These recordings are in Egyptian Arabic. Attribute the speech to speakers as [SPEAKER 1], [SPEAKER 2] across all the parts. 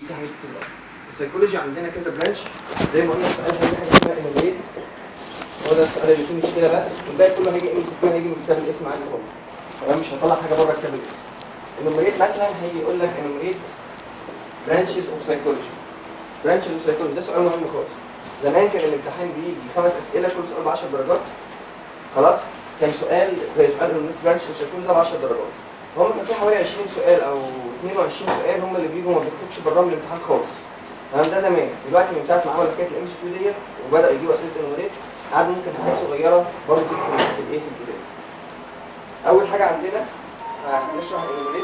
[SPEAKER 1] في حاجات كتير قوي السيكولوجي عندنا كذا برانش زي ما قلنا السؤال هيجي حاجه اسمها انوميريت هو ده السؤال اللي فيه مشكله بس والباقي كله هيجي من كله هيجي من كتاب الاسم عادي خالص تمام مش هطلع حاجه بره كتاب الاسم انوميريت مثلا هيجي يقول لك انوميريت برانشز اوف سايكولوجي برانشز اوف سايكولوجي ده سؤال مهم خالص زمان كان الامتحان بيجي خمس اسئله كل سؤال ب 10 درجات خلاص كان سؤال زي سؤال انوميريت برانشز اوف سايكولوجي ده ب 10 درجات هم كان في حوالي 20 سؤال او 22 سؤال هم اللي بيجوا ما بيخرجش براهم الامتحان خالص تمام ده زمان دلوقتي من ساعه ما عملوا حكايه الام سي كيو ديت وبدا يجيبوا اسئله انوميريت عاد ممكن حاجات صغيره برضه تيجي في ال- في الايه في الكتاب اول حاجه عندنا هنشرح الانوميريت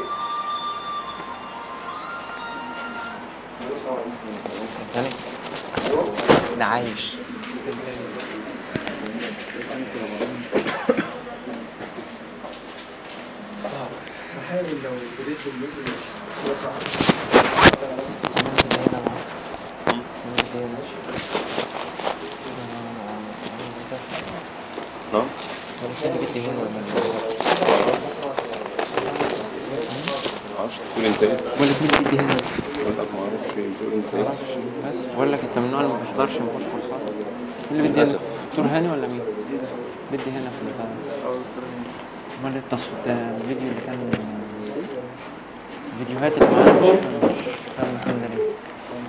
[SPEAKER 2] ده عايش
[SPEAKER 1] بحاول لو بديت بالمثل مش هو صعب
[SPEAKER 3] نعم معرفش تقول انت ايه
[SPEAKER 2] ولا اتنين بدي هنا
[SPEAKER 3] لا معرفش تقول انت ايه
[SPEAKER 2] بس بقول لك انت من النوع اللي ما بيحضرش ما بياخدش كورسات مين اللي بدي هنا؟
[SPEAKER 3] للأسف.
[SPEAKER 2] دكتور هاني ولا مين؟ بدي هنا في البتاع امال التصوير ده الفيديو اللي كان الفيديوهات اللي معانا مش مش فاهم فين ده ليه؟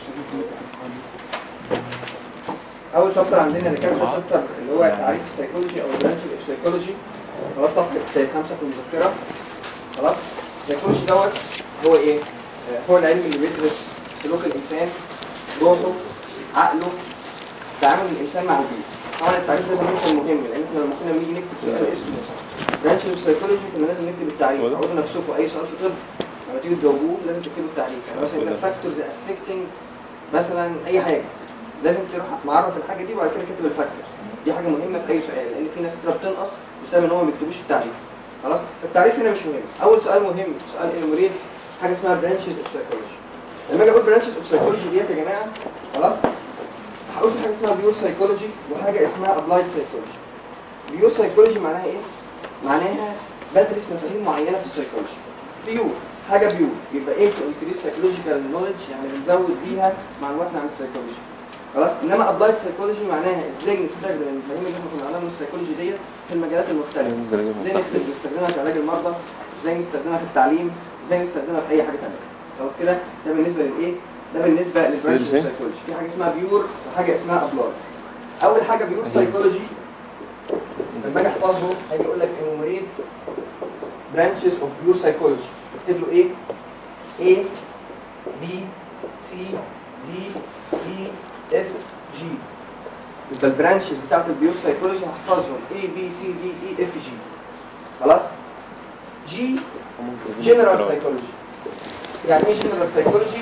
[SPEAKER 1] اول شابتر عندنا اللي كان ده شابتر اللي هو تعريف السيكولوجي او البرانش السيكولوجي خلاص صفحه خمسه في المذكره خلاص السيكولوجي دوت هو ايه؟ آه، هو العلم اللي بيدرس سلوك الانسان روحه عقله تعامل الانسان مع البيئه طبعا التعريف ده زمان كان مهم لان احنا لما كنا بنيجي نكتب سؤال اسمه برانش السيكولوجي كنا لازم نكتب التعريف
[SPEAKER 3] هو ده.
[SPEAKER 1] عودوا نفسكم اي سؤال في طب لما تيجوا تجاوبوه لازم تكتبوا التعريف يعني مثلا
[SPEAKER 3] هو ده.
[SPEAKER 1] فاكتورز افكتنج مثلا اي حاجه لازم تروح معرف الحاجه دي وبعد كده كاتب الفاكتورز دي حاجه مهمه في اي سؤال لان في ناس كتير بتنقص بسبب ان هم ما بيكتبوش التعريف خلاص فالتعريف هنا مش مهم اول سؤال مهم سؤال انوميريت حاجه اسمها برانشز اوف سايكولوجي لما اجي اقول برانشز اوف سايكولوجي ديت يا جماعه خلاص هقول في حاجه اسمها بيور سايكولوجي وحاجه اسمها ابلايد سايكولوجي بيور سايكولوجي معناها ايه معناها بدرس مفاهيم معينه في السايكولوجي بيور حاجه بيور يبقى ايه تو انكريس سايكولوجيكال نوليدج يعني بنزود بيها معلوماتنا عن السايكولوجي خلاص انما ابلايد سايكولوجي معناها ازاي نستخدم المفاهيم اللي احنا كنا بنعلمها من السايكولوجي ديت في المجالات المختلفه ازاي نكتب نستخدمها في علاج المرضى ازاي نستخدمها في التعليم ازاي نستخدمها في اي حاجه ثانيه خلاص كده ده بالنسبه للايه ده بالنسبه للبرانش
[SPEAKER 3] ازاي؟
[SPEAKER 1] سايكولوجي في حاجه اسمها بيور وحاجه اسمها ابلايد اول حاجه بيور سايكولوجي لما اجي احفظه هيجي يقول لك انوميريت برانشز اوف بيور سايكولوجي اكتب له ايه A B C D E F G يبقى البرانشز بتاعت البيور سايكولوجي هحفظهم A B C D E F G خلاص G جنرال سايكولوجي يعني ايه جنرال سايكولوجي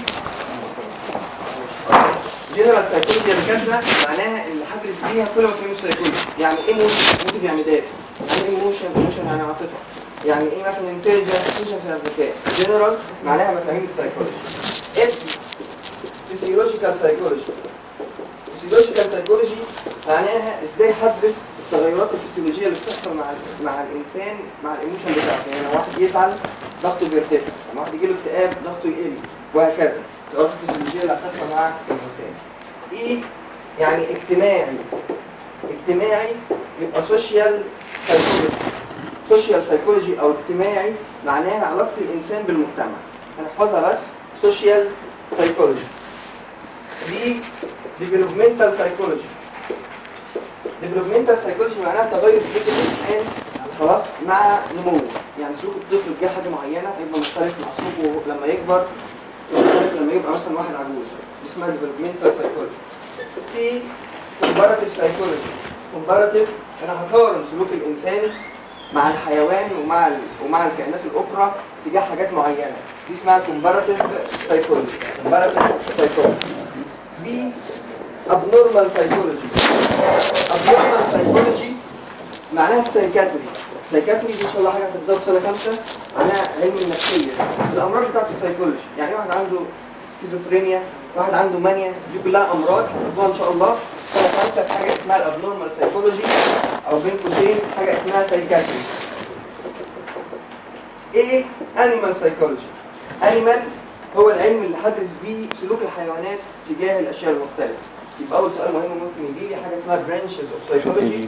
[SPEAKER 1] جنرال سايكولوجي يا دكاتره معناها اللي هدرس بيها كل مفاهيم السايكولوجي يعني ايه موشن موتيف يعني دافع يعني ايه ايموشن ايموشن يعني عاطفه يعني ايه مثلا انتليجنس انتليجنس يعني ذكاء جنرال معناها مفاهيم السايكولوجي اف فيسيولوجيكال سايكولوجي فيسيولوجيكال سايكولوجي معناها ازاي هدرس التغيرات الفسيولوجيه اللي بتحصل مع ال- مع الانسان مع الايموشن بتاعته يعني لو واحد يزعل ضغطه بيرتفع لما واحد يجيله اكتئاب ضغطه يقل وهكذا التغيرات الفسيولوجيه اللي هتحصل مع الانسان ايه يعني اجتماعي اجتماعي يبقى سوشيال سايكولوجي سوشيال سايكولوجي او اجتماعي معناها علاقه الانسان بالمجتمع هنحفظها بس سوشيال سايكولوجي دي ديفلوبمنتال سايكولوجي ديفلوبمنتال سايكولوجي معناها تغير سلوك الانسان خلاص مع نموه يعني سلوك الطفل تجاه حاجه معينه هيبقى مختلف مع سلوكه لما يكبر مختلف لما يبقى مثلا واحد عجوز دي اسمها ديفلوبمنتال سايكولوجي سي كومباراتيف سايكولوجي كومباراتيف انا هقارن سلوك الانسان مع الحيوان ومع ال... ومع الكائنات الاخرى تجاه حاجات معينه دي اسمها كومباراتيف سايكولوجي كومباراتيف سايكولوجي بي abnormal psychology abnormal psychology معناها السايكاتري السايكاتري دي ان شاء الله حاجه هتبدا في سنه خمسه معناها علم النفسيه الامراض بتاعت السايكولوجي يعني واحد عنده سكيزوفرينيا واحد عنده مانيا دي كلها امراض هتاخدوها ان شاء الله سنه خمسه في حاجه اسمها الابنورمال سايكولوجي او بين قوسين حاجه اسمها هو العلم اللي هدرس بيه سلوك الحيوانات تجاه الاشياء المختلفه يبقى اول سؤال مهم ممكن يجي لي حاجه اسمها برانشز اوف سايكولوجي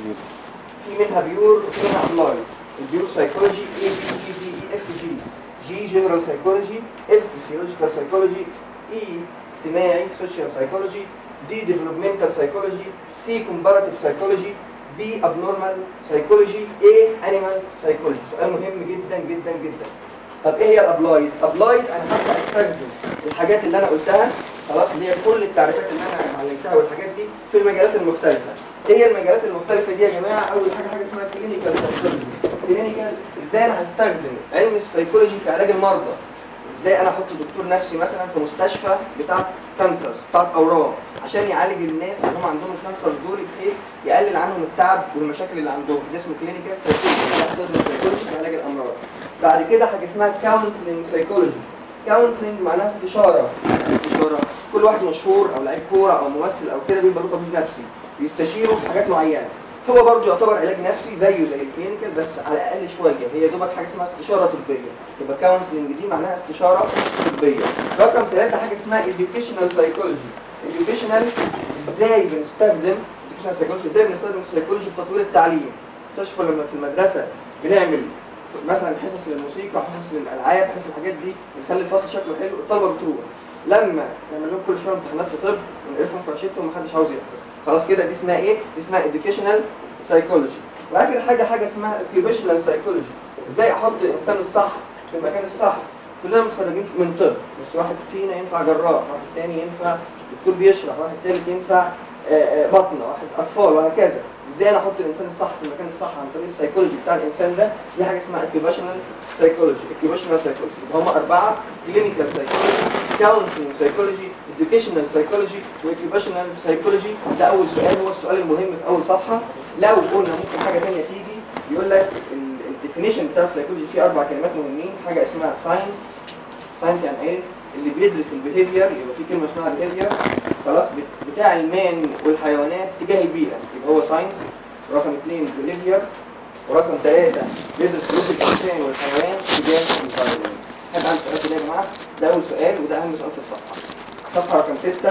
[SPEAKER 1] في منها بيور وفي منها ابلاي البيور سايكولوجي A B C D E F G G جنرال سايكولوجي F فيسيولوجيكال سايكولوجي E اجتماعي سوشيال سايكولوجي D ديفلوبمنتال سايكولوجي C كومباراتيف سايكولوجي B ابنورمال سايكولوجي A انيمال سايكولوجي سؤال مهم جدا جدا جدا طب ايه هي الابلايد؟ ابلايد انا هبدا استخدم الحاجات اللي انا قلتها خلاص اللي هي كل التعريفات اللي انا علمتها والحاجات دي في المجالات المختلفه. ايه هي المجالات المختلفه دي يا جماعه؟ اول حاجه حاجه اسمها كلينيكال سايكولوجي. كلينيكال ازاي انا هستخدم علم السيكولوجي في علاج المرضى؟ ازاي انا احط دكتور نفسي مثلا في مستشفى بتاع كانسرز بتاع اورام عشان يعالج الناس اللي هم عندهم الكانسرز دول بحيث يقلل عنهم التعب والمشاكل اللي عندهم ده اسمه كلينيكال سايكولوجي انا هستخدم السيكولوجي في علاج الامراض بعد كده حاجه اسمها كونسلنج سايكولوجي كونسلنج معناها استشاره استشاره كل واحد مشهور او لعيب كوره او ممثل او كده بيبقى له طبيب نفسي بيستشيره في حاجات معينه هو برضه يعتبر علاج نفسي زيه زي الكلينيكال بس على الاقل شويه هي دوبك حاجه اسمها استشاره طبيه يبقى كونسلنج دي معناها استشاره طبيه رقم ثلاثه حاجه اسمها educational psychology educational ازاي بنستخدم educational psychology ازاي بنستخدم السيكولوجي في تطوير التعليم تشوفوا لما في المدرسه بنعمل مثلا حصص للموسيقى حصص للالعاب حصص الحاجات دي بنخلي الفصل شكله حلو الطلبه بتروح لما نعمل لهم كل شويه امتحانات في طب ونقرفهم في عشتهم ومحدش عاوز يحضر خلاص كده دي اسمها ايه؟ دي اسمها educational psychology واخر حاجه حاجه اسمها occupational psychology ازاي احط الانسان الصح في المكان الصح كلنا متخرجين من طب بس واحد فينا ينفع جراح واحد تاني ينفع دكتور بيشرح واحد تالت ينفع آه، آه، بطنه واحد اطفال وهكذا ازاي انا احط الانسان الصح في المكان الصح عن طريق السيكولوجي بتاع الانسان ده دي حاجه اسمها occupational psychology occupational psychology يبقى هم اربعه clinical psychology counseling psychology educational psychology واوكيبيشنال psychology ده اول سؤال هو السؤال المهم في اول صفحه لو قلنا ممكن حاجه ثانيه تيجي يقول لك الديفينيشن بتاع السيكولوجي فيه اربع كلمات مهمين حاجه اسمها ساينس ساينس يعني ايه اللي بيدرس البيهيفير يبقى في كلمه اسمها بيهيفير خلاص بت- بتاع المان والحيوانات تجاه البيئه يبقى هو ساينس رقم اثنين بيهيفير ورقم ثلاثه بيدرس سلوك الانسان والحيوان تجاه الانفايرمنت حد عنده سؤال كده يا جماعه ده اول سؤال وده اهم سؤال في الصفحه صفحه رقم سته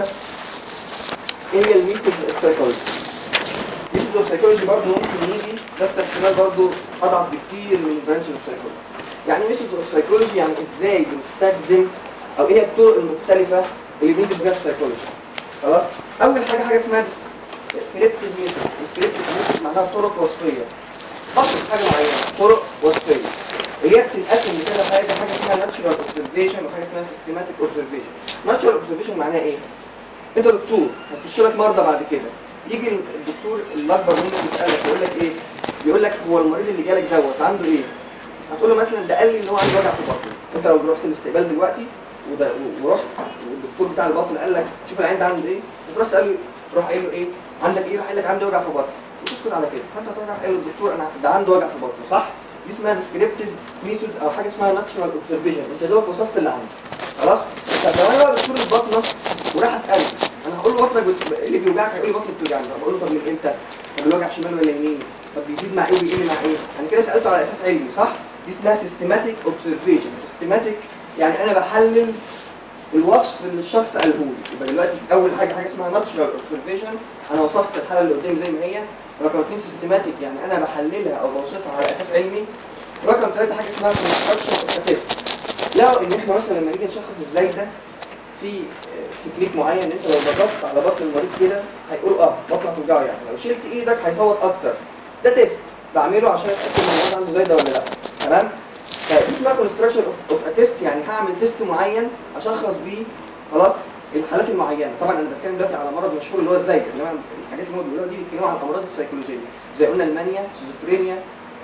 [SPEAKER 1] ايه هي الميسج اوف سايكولوجي ميسج اوف سايكولوجي برضه ممكن يجي بس احتمال برضه اضعف بكتير من برانش اوف سايكولوجي يعني ميسج اوف سايكولوجي يعني ازاي بنستخدم او ايه الطرق المختلفه اللي بندرس بيها السايكولوجي خلاص اول حاجه حاجه اسمها ديسكريبتيف ميثود ديسكريبتيف ميثود معناها طرق وصفيه بصف حاجه معينه طرق وصفيه اللي هي بتنقسم لكذا حاجه حاجه اسمها ناتشورال اوبزرفيشن وحاجه اسمها سيستماتيك اوبزرفيشن ناتشورال اوبزرفيشن معناها ايه انت دكتور هتخش لك مرضى بعد كده يجي الدكتور اللي اكبر منك يسالك يقول لك ايه يقول لك هو المريض اللي جالك دوت عنده ايه هتقول له مثلا ده قال لي ان هو عنده وجع في بطنه انت لو رحت الاستقبال دلوقتي وده- ورحت والدكتور بتاع البطن قال لك شوف العين ده عنده ايه تروح تساله تروح قايل له ايه عندك ايه راح قايل لك عندي وجع في بطني وتسكت على كده فانت هتروح رايح قايل للدكتور انا ده عنده وجع في بطنه صح دي اسمها ديسكريبتيف ميثود او حاجه اسمها ناتشورال اوبزرفيشن انت دوبك وصفت اللي عنده خلاص طب لو انا بقى دكتور البطنه وراح اساله انا هقول له بطنك بت... ايه اللي بيوجعك هيقول لي بطني بتوجعني طب اقول له طب من امتى طب الوجع شمال ولا يمين طب بيزيد مع ايه وبيقل مع ايه انا كده سالته على اساس علمي صح دي اسمها سيستماتيك اوبزرفيشن سيستماتيك يعني انا بحلل الوصف اللي الشخص قاله لي يبقى دلوقتي اول حاجه حاجه اسمها ناتشورال اوبزرفيشن انا وصفت الحاله اللي قدامي زي ما هي رقم اثنين سيستماتيك يعني انا بحللها او بوصفها على اساس علمي رقم ثلاثه حاجه اسمها كونستراكشن اوف تيست لو ان احنا مثلا لما نيجي نشخص ازاي ده في آه، تكنيك معين ان انت لو ضغطت على بطن المريض كده هيقول اه بطنك توجعه يعني لو شلت ايدك هيصوت اكتر ده تيست بعمله عشان اتاكد ان المريض عنده زي ده ولا لا تمام فدي اسمها كونستراكشن اوف تيست يعني هعمل تيست معين اشخص بيه خلاص الحالات المعينه طبعا انا بتكلم دلوقتي على مرض مشهور اللي هو الزايده انما الحاجات اللي هم بيقولوها دي بيتكلموا عن الامراض السيكولوجيه زي قلنا المانيا سيزوفرينيا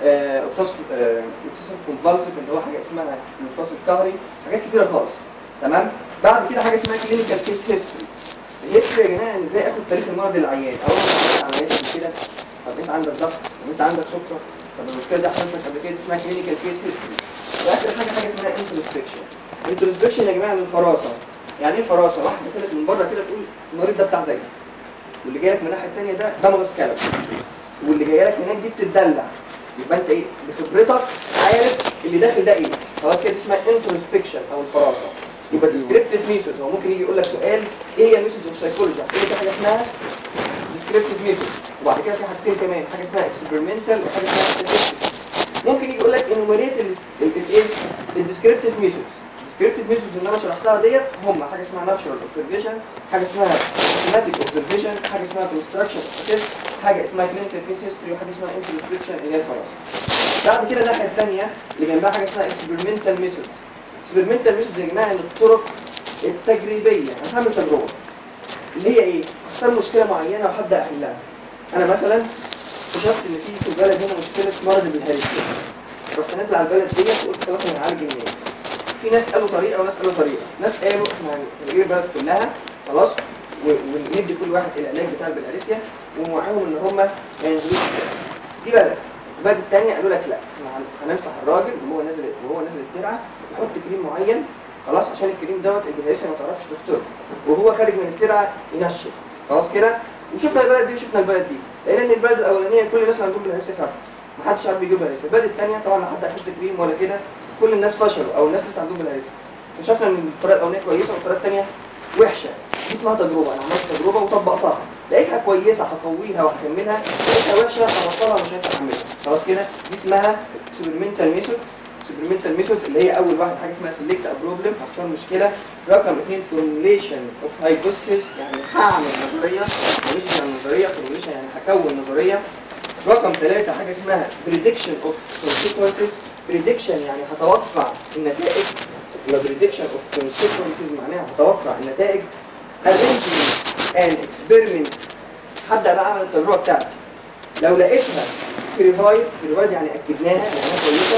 [SPEAKER 1] اوبسيسيف كومبالسيف اللي هو حاجه اسمها الوسواس القهري حاجات كتيره خالص تمام بعد كده حاجه اسمها كلينيكال كيس هيستوري الهيستوري يا جماعه يعني ازاي اخد تاريخ المرض العيان اول ما عملت عمليات قبل كده طب انت عندك ضغط طب انت عندك سكر طب المشكله دي حصلت لك قبل كده اسمها كلينيكال كيس هيستوري واخر حاجه حاجه اسمها انتروسبكشن انتروسبكشن يا جماعه للفراسه يعني ايه فراسه واحده كده من بره كده تقول المريض ده بتاع زيت واللي جاي لك من الناحيه الثانيه ده ده مغص كلب واللي جايه لك هناك دي بتتدلع يبقى انت ايه بخبرتك عارف اللي داخل ده ايه خلاص كده اسمها انتروسبكشن او الفراسه يبقى ديسكريبتيف ميثود هو ممكن يجي يقول لك سؤال ايه هي الميثود اوف سايكولوجي هتلاقي في حاجه اسمها ديسكريبتيف ميثود وبعد كده في حاجتين كمان حاجه اسمها اكسبيرمنتال وحاجه اسمها statistical ممكن يجي يقول لك انوميريت الايه الديسكريبتيف ميثودز الديسكريبتيف ميثودز اللي انا شرحتها ديت هم حاجه اسمها ناتشورال اوبزرفيشن حاجه اسمها سيستماتيك اوبزرفيشن حاجه اسمها كونستراكشن تيست حاجه اسمها كلينيكال كيس هيستوري وحاجه اسمها انترسبكشن اللي هي الفراسه بعد كده الناحيه الثانيه اللي جنبها حاجه اسمها اكسبيرمنتال ميثودز اكسبيرمنتال ميثودز يا جماعه ان الطرق التجريبيه انا هعمل تجربه اللي هي ايه؟ اختار مشكله معينه وهبدا احلها انا مثلا اكتشفت ان في في البلد هنا مشكله مرض بالهرسه رحت نازل على البلد ديت وقلت خلاص انا هعالج الناس في ناس قالوا طريقه وناس قالوا طريقه ناس قالوا احنا هنجيب البلد كلها خلاص و- وندي كل واحد العلاج بتاع البلهارسيا وموعيهم ان هم ما ينزلوش الترعة. دي بلد البلد الثانيه قالوا لك لا احنا هن- هننصح الراجل وهو نازل وهو نازل الترعه يحط كريم معين خلاص عشان الكريم دوت البلهارسيا ما تعرفش تخترقه وهو خارج من الترعه ينشف خلاص كده وشفنا البلد دي وشفنا البلد دي لان البلد الاولانيه كل الناس اللي عندهم بلهارسيا خافوا ما حدش عارف يجيب بلهارسيا البلد الثانيه طبعا لا حد هيحط كريم ولا كده كل الناس فشلوا او الناس لسه عندهم بلهارسيا اكتشفنا ان الطريقه الاولانيه كويسه والطريقه الثانيه وحشه دي اسمها تجربه انا عملت تجربه وطبقتها لقيتها كويسه هقويها وهكملها لقيتها وحشه هبطلها مش هينفع اعملها خلاص كده دي اسمها اكسبيرمنتال ميثود اكسبيرمنتال ميثود اللي هي اول واحد حاجه اسمها سيلكت ا بروبلم هختار مشكله رقم اثنين فورموليشن اوف هايبوثيسيس يعني هعمل نظريه مش يعني نظريه فورموليشن يعني هكون نظريه رقم ثلاثة حاجة اسمها prediction of consequences prediction يعني هتوقع النتائج يبقى prediction of consequences معناها هتوقع النتائج arrangement and experiment هبدأ بقى أعمل التجربة بتاعتي لو لقيتها verified verified يعني أكدناها يعني كويسة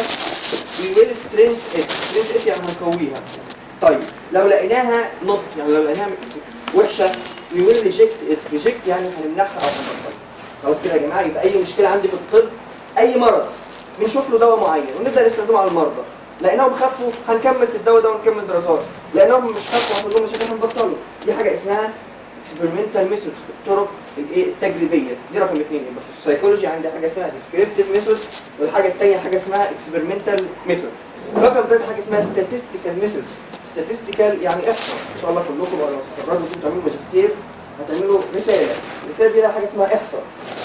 [SPEAKER 1] we will strength it strength it يعني هنقويها طيب لو لقيناها not يعني لو لقيناها وحشة we will reject it reject يعني هنمنعها أو هنبطلها خلاص كده يا جماعه يبقى اي مشكله عندي في الطب اي مرض بنشوف له دواء معين ونبدا نستخدمه على المرضى لقيناهم خفوا هنكمل في الدواء ده ونكمل دراسات لقيناهم مش خفوا حصل لهم مشاكل هنبطله دي حاجه اسمها اكسبيرمنتال ميثودز الطرق الايه التجريبيه دي رقم اثنين يبقى في السايكولوجي عندي حاجه اسمها ديسكريبتيف ميثودز والحاجه الثانيه حاجه اسمها اكسبيرمنتال ميثود رقم ثلاثه حاجه اسمها statistical ميثودز statistical يعني احصاء ان شاء الله كلكم لو تخرجوا تعملوا ماجستير هتعملوا رساله الرساله دي لها حاجه اسمها احصاء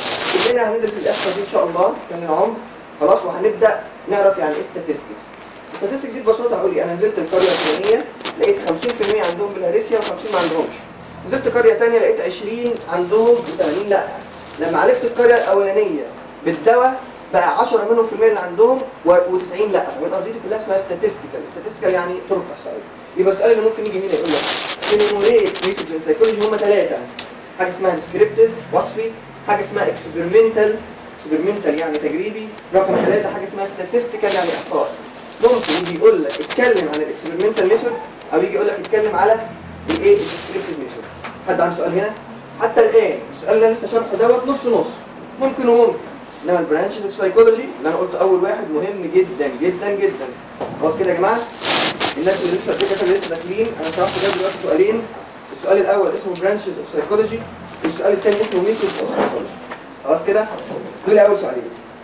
[SPEAKER 1] كلنا هندرس الاحصاء دي ان شاء الله كان العمر خلاص وهنبدا نعرف يعني ايه statistics statistics دي ببساطه هقول لي انا نزلت القريه الفلانيه لقيت 50% عندهم بالهارسيا و50 ما عندهمش نزلت قريه ثانيه لقيت 20 عندهم و80 لا لما عالجت القريه الاولانيه بالدواء بقى 10 منهم في المية اللي عندهم و90 لا فاهمين قصدي دي كلها اسمها statistical statistical يعني طرق احصائيه يبقى السؤال اللي ممكن يجي هنا يقول لك enumerate methods in psychology هم ثلاثه حاجه اسمها descriptive وصفي حاجه اسمها experimental experimental يعني تجريبي رقم ثلاثة حاجه اسمها statistical يعني احصاء ممكن يجي يقول لك اتكلم عن الاكسبيرمنتال ميثود او يجي يقول لك اتكلم على الايه الديسكريبتيف ميثود حد عنده سؤال هنا حتى الان السؤال اللي انا لسه شارحه دوت نص نص ممكن وممكن انما البرانش اوف سايكولوجي اللي انا قلت اول واحد مهم جدا جدا جدا خلاص كده يا جماعه الناس اللي لسه الدكاتره اللي لسه داخلين انا شرحت ده دلوقتي سؤالين السؤال الاول اسمه برانشز اوف سايكولوجي والسؤال الثاني اسمه ميثودز اوف سايكولوجي خلاص كده دول اول سؤالين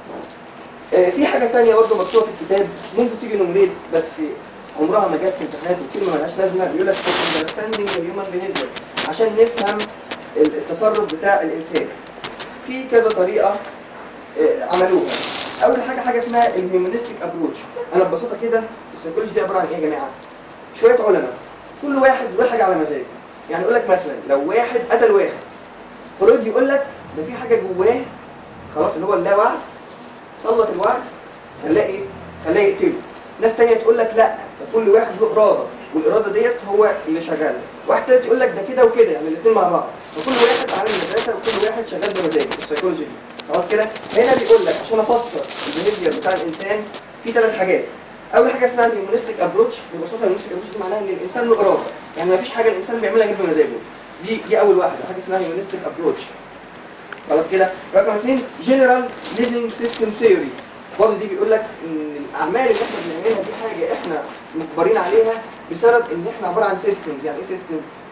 [SPEAKER 1] آه، في حاجه ثانيه برضه مكتوبه في الكتاب ممكن تيجي نومريت بس عمرها ما جت في امتحانات وكلمه مالهاش لازمه بيقول لك understanding the human behavior عشان نفهم التصرف بتاع الانسان في كذا طريقه آه، عملوها اول حاجه حاجه اسمها الهيومانيستيك ابروتش انا ببساطه كده السيكولوجي دي عباره عن ايه يا جماعه شويه علماء كل واحد بيقول حاجه على مزاجه يعني يقول لك مثلا لو واحد قتل واحد فرويد يقول لك ده في حاجه جواه خلاص اللي هو اللاوعي سلط الوعي خلاه ايه خلاه يقتله ناس تانية تقول لك لا ده كل واحد له اراده والاراده ديت هو اللي شغال واحد تالت يقول لك ده كده وكده يعني الاثنين مع بعض فكل واحد عامل المدرسه وكل واحد شغال بمزاجه في السيكولوجي دي خلاص كده هنا بيقول لك عشان افسر البيهيفير بتاع الانسان في ثلاث حاجات اول حاجه اسمها الهيومانيستيك ابروتش ببساطه الهيومانيستيك ابروتش دي معناها ان الانسان له اراده يعني ما فيش حاجه الانسان بيعملها غير بمزاجه دي دي اول واحده حاجه اسمها هيومانيستيك ابروتش خلاص كده رقم اثنين جنرال ليفنج سيستم ثيوري برضه دي بيقول لك ان الاعمال اللي احنا بنعملها دي حاجه احنا مجبرين عليها بسبب ان احنا عباره عن سيستمز يعني ايه سيستم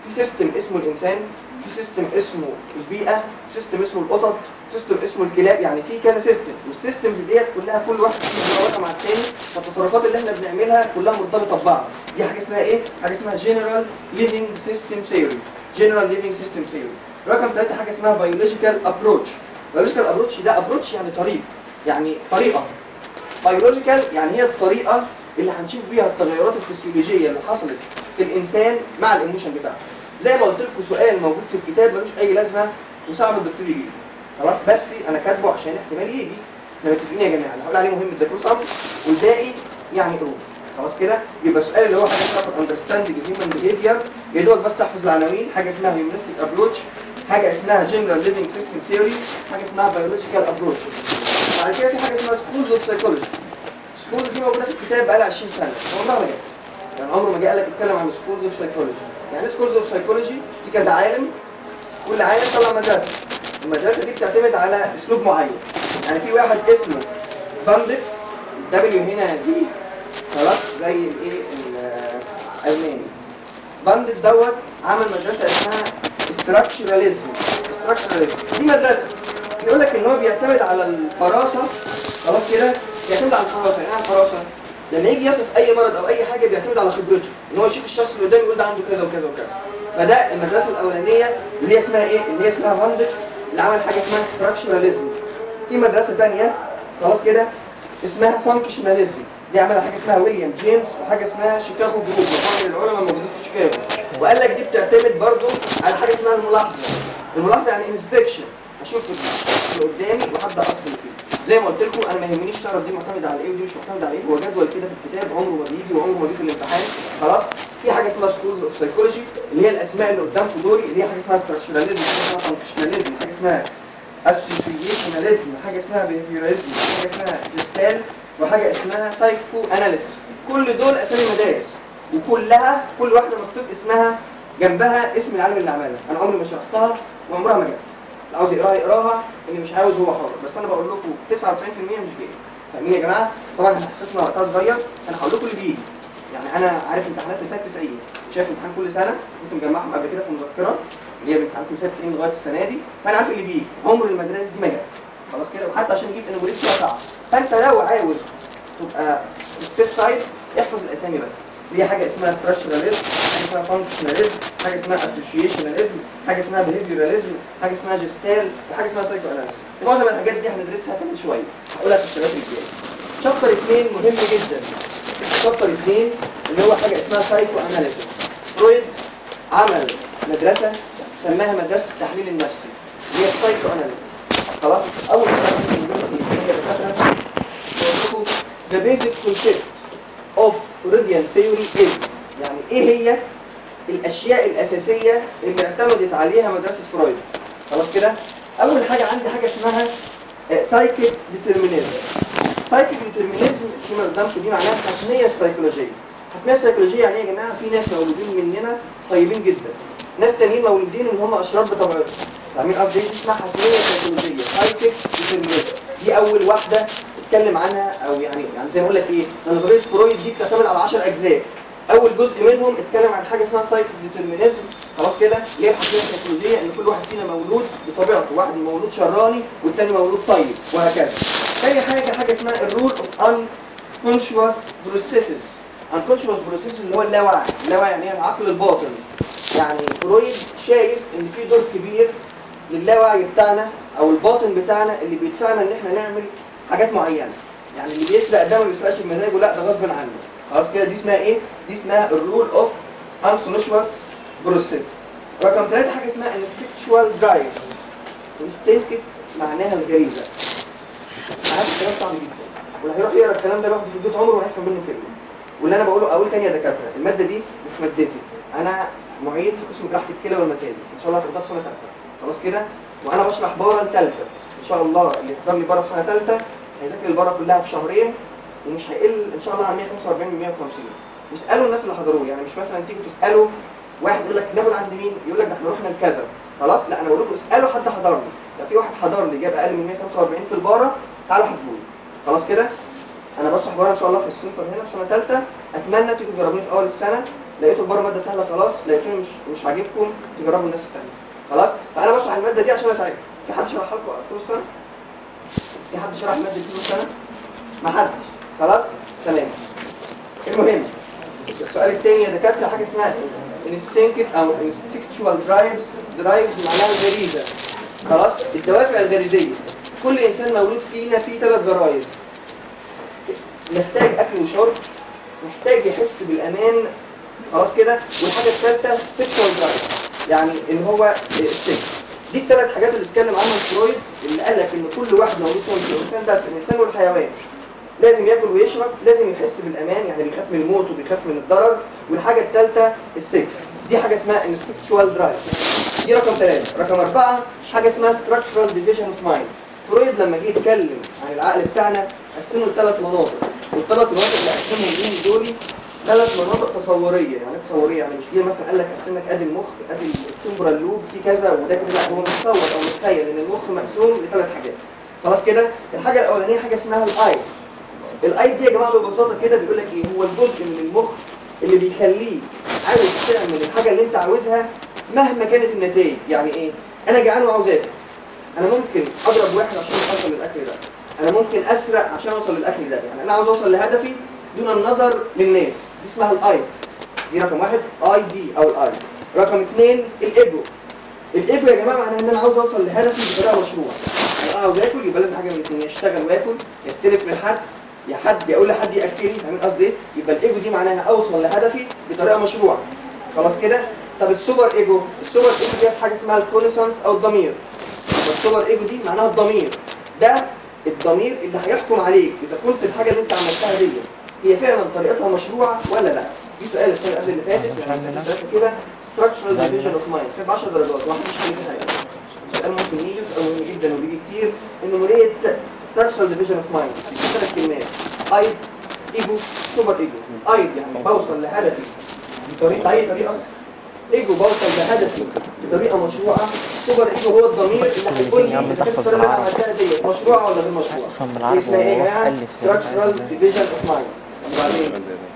[SPEAKER 1] في سيستم اسمه الانسان في سيستم اسمه البيئه سيستم اسمه القطط سيستم اسمه الكلاب يعني في كذا سيستم والسيستمز ديت كلها كل واحد فيهم مرتبطه مع الثاني فالتصرفات اللي احنا بنعملها كلها مرتبطه ببعض دي حاجه اسمها ايه حاجه اسمها جنرال ليفنج سيستم ثيوري جنرال ليفنج سيستم ثيوري رقم ثلاثة حاجه اسمها بيولوجيكال ابروتش بيولوجيكال ابروتش ده ابروتش يعني طريق يعني طريقه بيولوجيكال يعني هي الطريقه اللي هنشوف بيها التغيرات الفسيولوجيه اللي حصلت في الانسان مع الايموشن بتاعته زي ما قلت لكم سؤال موجود في الكتاب ملوش اي لازمه وصعب الدكتور يجيبه خلاص بس انا كاتبه عشان احتمال يجي احنا متفقين يا جماعه اللي هقول عليه مهم تذاكروه صعب والباقي يعني قروه خلاص كده يبقى السؤال اللي هو حاجه اسمها اندرستاندينج هيومن بيهيفير يا دوبك بس تحفظ العناوين حاجه اسمها هيومنستيك ابروتش حاجه اسمها جنرال ليفنج سيستم ثيوري حاجه اسمها بيولوجيكال ابروتش بعد كده في حاجه اسمها سكولز اوف سايكولوجي سكولز دي موجوده في الكتاب بقالها 20 سنه عمرها ما جت يعني عمره ما جه قال لك اتكلم عن سكولز اوف سايكولوجي يعني سكولز اوف سايكولوجي في كذا عالم كل عالم طلع مدرسه المدرسه دي بتعتمد على اسلوب معين يعني في واحد اسمه فاندت دبليو هنا في خلاص زي الايه الالماني فاندت دوت عمل مدرسه اسمها استراكشراليزم استراكشراليزم دي مدرسه بيقول لك ان هو بيعتمد على الفراسه خلاص كده بيعتمد على الفراسه يعني ايه الفراسه لما يجي يصف اي مرض او اي حاجه بيعتمد على خبرته ان هو يشوف الشخص اللي قدامه يقول ده عنده كذا وكذا وكذا فده المدرسه الاولانيه اللي هي اسمها ايه اللي هي اسمها فاندت اللي عمل حاجه اسمها استراكشراليزم في مدرسه ثانيه خلاص كده اسمها فانكشناليزم دي عملها حاجه اسمها ويليام جيمس وحاجه اسمها شيكاغو جروب مجموعه من العلماء موجودين في شيكاغو وقال لك دي بتعتمد برضو على حاجه اسمها الملاحظه الملاحظه يعني انسبكشن اشوف اللي قدامي وابدا اصل فيه زي ما قلت لكم انا ما يهمنيش تعرف دي معتمده على ايه ودي مش معتمده على ايه هو جدول كده في الكتاب عمره ما بيجي وعمره ما جه في الامتحان خلاص في حاجه اسمها سكولز اوف سايكولوجي اللي هي الاسماء اللي قدامكم دوري اللي هي حاجه اسمها ستراكشراليزم حاجه اسمها فانكشناليزم حاجه اسمها اسوسيشناليزم حاجه اسمها بيهيوريزم حاجه اسمها جستال وحاجه اسمها سايكو اناليسيس كل دول اسامي مدارس وكلها كل واحده مكتوب اسمها جنبها اسم العالم اللي عملها انا عمري ما شرحتها وعمرها ما جت اللي عاوز يقراها يقراها اللي مش عاوز هو حر بس انا بقول لكم 99% مش جاي فاهمين يا جماعه طبعا احنا حصتنا وقتها صغير انا هقول لكم اللي بيجي يعني انا عارف امتحانات من سنه 90 شايف امتحان كل سنه كنت مجمعهم قبل كده في مذكره اللي هي امتحانات من سنه 90 لغايه السنه دي فانا عارف اللي بيجي عمر المدارس دي ما جت خلاص كده وحتى عشان يجيب انوبوليت فيها صعب فانت لو عاوز تبقى في السيف سايد احفظ الاسامي بس اللي هي حاجه اسمها ستراكشراليزم حاجه اسمها فانكشناليزم حاجه اسمها اسوشيشناليزم حاجه اسمها بيهيفيوراليزم حاجه اسمها جستال وحاجه اسمها سايكو اناليسيس ومعظم الحاجات دي هندرسها كمان شويه هقولها في الشباب الجاي شابتر اثنين مهم جدا شابتر اثنين اللي هو حاجه اسمها سايكو اناليسيس فرويد عمل مدرسه سماها مدرسه التحليل النفسي اللي هي السايكو اناليسيس خلاص اول سؤال ذا بيزك كونسيبت اوف فرويديان ثيوري از يعني ايه هي الاشياء الاساسيه اللي اعتمدت عليها مدرسه فرويد خلاص كده اول حاجه عندي حاجه اسمها سايكيك ديترمينيزم سايكيك ديترمينيزم كما قدامكم دي معناها الحتميه السيكولوجيه الحتميه السيكولوجيه يعني ايه يا جماعه في ناس مولودين مننا طيبين جدا ناس تانيين مولودين ان هم اشرار بطبيعتهم فاهمين قصدي ايه دي اسمها حتميه سيكولوجيه سايكيك ديترمينيزم دي اول واحده اتكلم عنها او يعني يعني زي ما اقول لك ايه نظريه فرويد دي بتعتمد على 10 اجزاء اول جزء منهم اتكلم عن حاجه اسمها سايكل ديترمينيزم خلاص كده اللي هي الحقيقه السيكولوجيه ان كل واحد فينا مولود بطبيعته واحد مولود شراني والتاني مولود طيب وهكذا تاني حاجه حاجه اسمها الرول اوف ان كونشوس بروسيسز unconscious بروسيس اللي هو اللاوعي اللاوعي يعني هي العقل الباطن يعني فرويد شايف ان في دور كبير للاوعي بتاعنا او الباطن بتاعنا اللي بيدفعنا ان احنا نعمل حاجات معينه يعني اللي بيسرق ده ما بيسرقش بمزاجه لا ده غصب عنه خلاص كده دي اسمها ايه دي اسمها الرول اوف unconscious بروسيس رقم ثلاثة حاجه اسمها instinctual drive instinct معناها الغريزه عارف الكلام صعب جدا واللي هيروح يقرا الكلام ده لوحده في البيت عمره ما هيفهم منه كلمه واللي انا بقوله اقول تاني يا دكاتره الماده دي مش مادتي انا معيد في قسم جراحه الكلى والمسالك ان شاء الله هتاخدها في سنه سته خلاص كده وانا بشرح بره الثالثه ان شاء الله اللي يحضر لي بره في سنه ثالثه هيذاكر البره كلها في شهرين ومش هيقل ان شاء الله عن 145 من 150 واسالوا الناس اللي حضروه يعني مش مثلا تيجي تسالوا واحد يقول لك ناخد عند مين يقول لك ده احنا رحنا لكذا خلاص لا انا بقول لكم اسالوا حد حضر لي لو في واحد حضر لي جاب اقل من 145 في الباره تعالوا حاسبوني خلاص كده انا بشرح بره ان شاء الله في السنتر هنا في سنه ثالثه اتمنى تيجوا تجربوني في اول السنه لقيته بره ماده سهله خلاص لقيتوني مش مش عاجبكم تجربوا الناس التانيه خلاص فانا بشرح الماده دي عشان اساعدكم في حد شرحها لكم طول السنه في حد شرح الماده دي طول السنه ما حدش خلاص تمام المهم السؤال الثاني يا دكاتره حاجه اسمها instinctive او instinctual drives drives معناها الغريزه خلاص الدوافع الغريزيه كل انسان مولود فينا فيه ثلاث غرايز محتاج اكل وشرب محتاج يحس بالامان خلاص كده والحاجه الثالثه sexual drive يعني ان هو السكس دي الثلاث حاجات اللي اتكلم عنهم فرويد اللي قال لك ان كل واحد مولود فيهم في الانسان بس الانسان والحيوان لازم ياكل ويشرب لازم يحس بالامان يعني بيخاف من الموت وبيخاف من الضرر والحاجه الثالثه السكس دي حاجه اسمها instinctual drive دي رقم ثلاثة رقم أربعة حاجة اسمها structural division of mind فرويد لما جه يتكلم عن العقل بتاعنا قسمه لثلاث مناطق والثلاث مناطق اللي قسمهم ليهم دول ثلاث مناطق تصورية يعني إيه تصورية يعني مش جه مثلا قال لك قسم لك ادي المخ ادي التمبرال لوب في كذا وده كذا لا هو متصور او متخيل ان المخ مقسوم لثلاث حاجات خلاص كده الحاجة الأولانية حاجة اسمها الاي الاي دي يا جماعة ببساطة كده بيقول لك ايه هو الجزء من المخ اللي بيخليك عاوز تعمل الحاجة اللي انت عاوزها مهما كانت النتائج يعني ايه انا جعان وعاوز اكل انا ممكن اضرب واحد عشان اوصل للاكل ده انا ممكن اسرق عشان اوصل للاكل ده يعني انا عاوز اوصل لهدفي دون النظر للناس دي اسمها الاي دي رقم واحد اي دي او الاي رقم اثنين الايجو الايجو يا جماعه معناها ان انا عاوز اوصل لهدفي بطريقه مشروعه انا عاوز اكل يبقى لازم حاجه من الاثنين يا اشتغل واكل يستلف من حد يا حد يقول لحد ياكلني فاهمين قصدي ايه؟ يبقى الايجو دي معناها اوصل لهدفي بطريقه مشروعه خلاص كده طب السوبر ايجو السوبر ايجو دي حاجه اسمها الكونسنس او الضمير والسوبر ايجو دي معناها الضمير ده الضمير اللي هيحكم عليك اذا كنت الحاجه اللي انت عملتها دي هي فعلا طريقتها مشروعه ولا لا دي سؤال السنه اللي قبل اللي فاتت يعني سنة ثلاثة كده structural division of mind كان ب 10 درجات واحد مش فاهم فيه حاجه سؤال ممكن يجي سؤال مهم جدا وبيجي كتير انه مريت structural division of mind في ثلاث كلمات ايد ايجو سوبر ايجو ايد يعني بوصل لهدفي بطريقه اي طريقه ايجو بوصل لهدفي بطريقه مشروعه سوبر ايجو هو الضمير اللي هيقول لي اذا كانت الطريقه اللي انا عملتها ديت مشروعه ولا غير مشروعه
[SPEAKER 2] أفهم
[SPEAKER 1] دي
[SPEAKER 2] بالعربي
[SPEAKER 1] اسمها ايه يا جماعه؟
[SPEAKER 2] وألف
[SPEAKER 1] structural division of mind وبعدين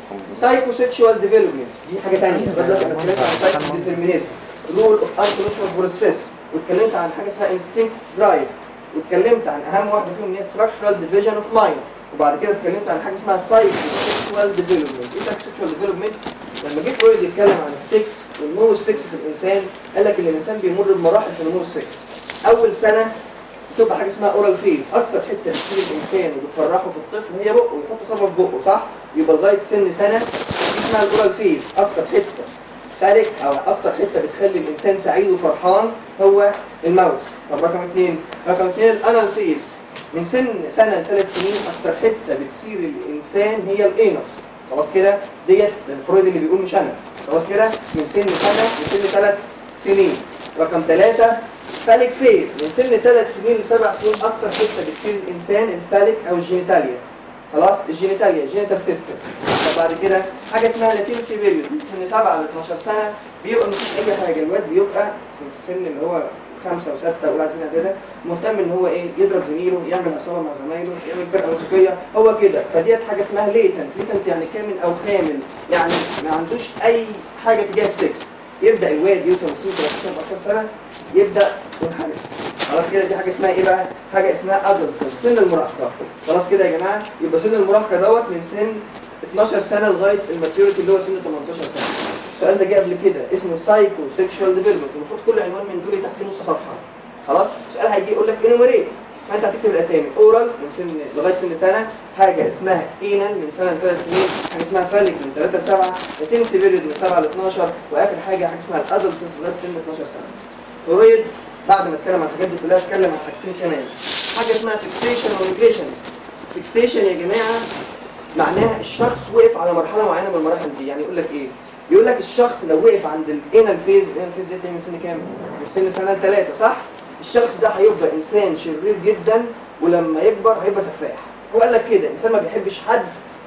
[SPEAKER 1] سايكو سيكشوال ديفلوبمنت دي حاجه ثانيه بدات انا اتكلمت عن سايكو ديترمينيزم رول اوف انكونشس بروسيس واتكلمت عن حاجه اسمها انستنكت درايف واتكلمت عن اهم واحده فيهم اللي هي ستراكشرال ديفيجن اوف مايند وبعد كده اتكلمت عن حاجه اسمها سايكو سيكشوال ديفلوبمنت ايه سايكو سيكشوال ديفلوبمنت لما جه فرويد يتكلم عن السكس والنمو السكس في الانسان قال لك ان الانسان بيمر بمراحل في نمو السكس اول سنه بتبقى حاجه اسمها اورال فيز اكتر حته بتفيد الانسان وبتفرحه في الطفل هي بقه يحط صبعه في بقه صح يبقى لغايه سن سنه دي اسمها الاورال فيز اكتر حته فارق او اكتر حته بتخلي الانسان سعيد وفرحان هو الماوس طب رقم اثنين رقم اثنين الانال فيز من سن سنه لثلاث سنين اكتر حته بتثير الانسان هي الانس خلاص كده ديت لان فرويد اللي بيقول مش انا خلاص كده من سن سنه لسن ثلاث سنين رقم ثلاثة فالك فيز من سن ثلاث سنين لسبع سنين اكتر حته بتثير الانسان الفالك او الجينيتاليا خلاص الجينيتاليا الجينيتال سيستم طب بعد كده حاجه اسمها لاتينسي بيريود من سن 7 ل 12 سنه بيبقى مفيش اي حاجه الواد بيبقى في سن اللي هو خمسه وسته اولى اعدادي كده مهتم ان هو ايه يضرب زميله يعمل عصابه مع زمايله يعمل فرقه موسيقيه هو كده فديت حاجه اسمها ليتنت ليتنت يعني كامل او خامل يعني ما عندوش اي حاجه تجاه السكس يبدا الواد يوصل لسن 13 14 سنه يبدا ينحرف خلاص كده دي حاجه اسمها ايه بقى؟ حاجه اسمها ادولسنس سن المراهقه خلاص كده يا جماعه يبقى سن المراهقه دوت من سن 12 سنه لغايه الماتيوريتي اللي هو سن 18 سنه السؤال ده جه قبل كده اسمه سايكو سيكشوال ديفلوبمنت المفروض كل عنوان من دول تحت نص صفحه خلاص السؤال هيجي يقول لك انوميريت فانت هتكتب الاسامي اورال من سن لغايه سن سنه حاجه اسمها اينال من سنه لثلاث سنين حاجه اسمها فالك من 3 ل 7 لاتنسي بيريود من 7 ل 12 واخر حاجه حاجه اسمها الادولسنس لغايه سن 12 سنه فرويد بعد ما اتكلم عن الحاجات دي كلها اتكلم عن حاجتين كمان حاجه اسمها فيكسيشن وريجريشن فيكسيشن يا جماعه معناها الشخص وقف على مرحله معينه من المراحل دي يعني يقول لك ايه يقول لك الشخص لو وقف عند الانال فيز الانال فيز دي من سن كام من سن سنه لثلاثه صح الشخص ده هيبقى انسان شرير جدا ولما يكبر هيبقى سفاح هو قال لك كده انسان ما بيحبش حد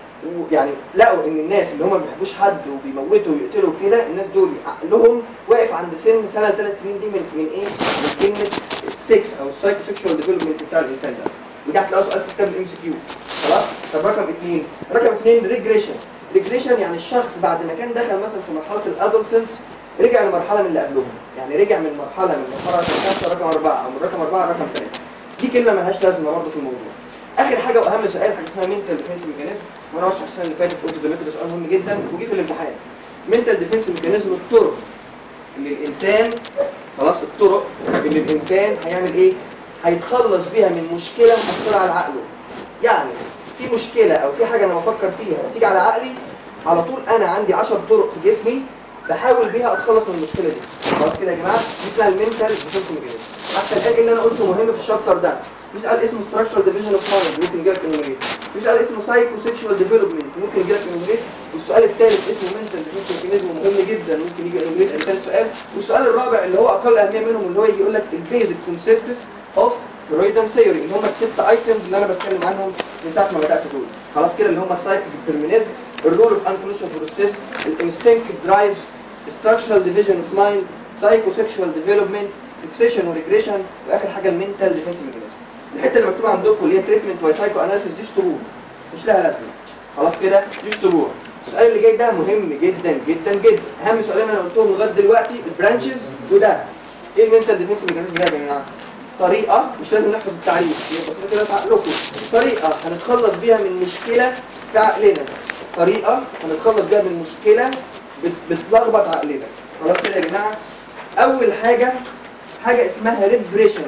[SPEAKER 1] ويعني لقوا ان الناس اللي هم ما بيحبوش حد وبيموتوا ويقتلوا كده الناس دول عقلهم واقف عند سن سنه لثلاث سنين دي من من ايه؟ من كلمه السكس او السايكو سيكشوال ديفلوبمنت بتاع الانسان ده ودي هتلاقوا سؤال في كتاب الام سي كيو خلاص طب رقم اثنين رقم اثنين ريجريشن ريجريشن يعني الشخص بعد ما كان دخل مثلا في مرحله الادولسنس رجع لمرحله من اللي قبلهم يعني رجع من مرحله من مرحله رقم خمسه رقم اربعه او من رقم اربعه رقم ثلاثه دي كلمه ملهاش لازمه برضه في الموضوع اخر حاجه واهم سؤال حاجه اسمها منتال ديفنس ميكانيزم وانا اشرح السنه اللي فاتت قلت زمان كده سؤال مهم جدا وجي في الامتحان منتال ديفنس ميكانيزم الطرق اللي الانسان خلاص الطرق اللي الانسان هيعمل ايه؟ هيتخلص بيها من مشكله مأثره على عقله يعني في مشكله او في حاجه انا بفكر فيها تيجي على عقلي على طول انا عندي 10 طرق في جسمي بحاول بيها اتخلص من المشكله دي خلاص كده يا جماعه دي اسمها المنتال ديفنس ميكانيزم حتى الان اللي انا قلته مهم في الشابتر ده في سؤال اسمه structural division of mind ممكن يجيلك انوميريت في سؤال اسمه psychosexual development ممكن يجيلك انوميريت والسؤال الثالث اسمه mental defense mechanism مهم جدا ممكن يجي انوميريت ثاني سؤال والسؤال الرابع اللي هو اقل اهميه منهم اللي هو يجي يقول لك البيزك كونسبتس اوف فرويدان ثيوري اللي هم الست ايتمز اللي انا بتكلم عنهم من ساعه ما بدات دول خلاص كده اللي هم السايكو ديترمينيزم الرول اوف انكونشن بروسيس الانستنكتيف درايف structural division of mind psychosexual development fixation وريجريشن واخر حاجه المنتال ديفنس ميكانيزم الحته اللي مكتوبه عندكم اللي هي تريتمنت باي سايكو اناليسيس دي اشطبوها مش لها لازمه خلاص كده دي اشطبوها السؤال اللي جاي ده مهم جدا جدا جدا اهم سؤالين انا قلتهم لغايه دلوقتي البرانشز وده ايه المنتال ديفنس ميكانيزم ده يا جماعه طريقه مش لازم نحفظ التعريف هي بسيطه كده في عقلكم طريقه هنتخلص بيها من مشكله في عقلنا طريقه هنتخلص بيها من مشكله بت- بتلخبط عقلنا خلاص كده يا جماعه اول حاجه حاجه اسمها ريبريشن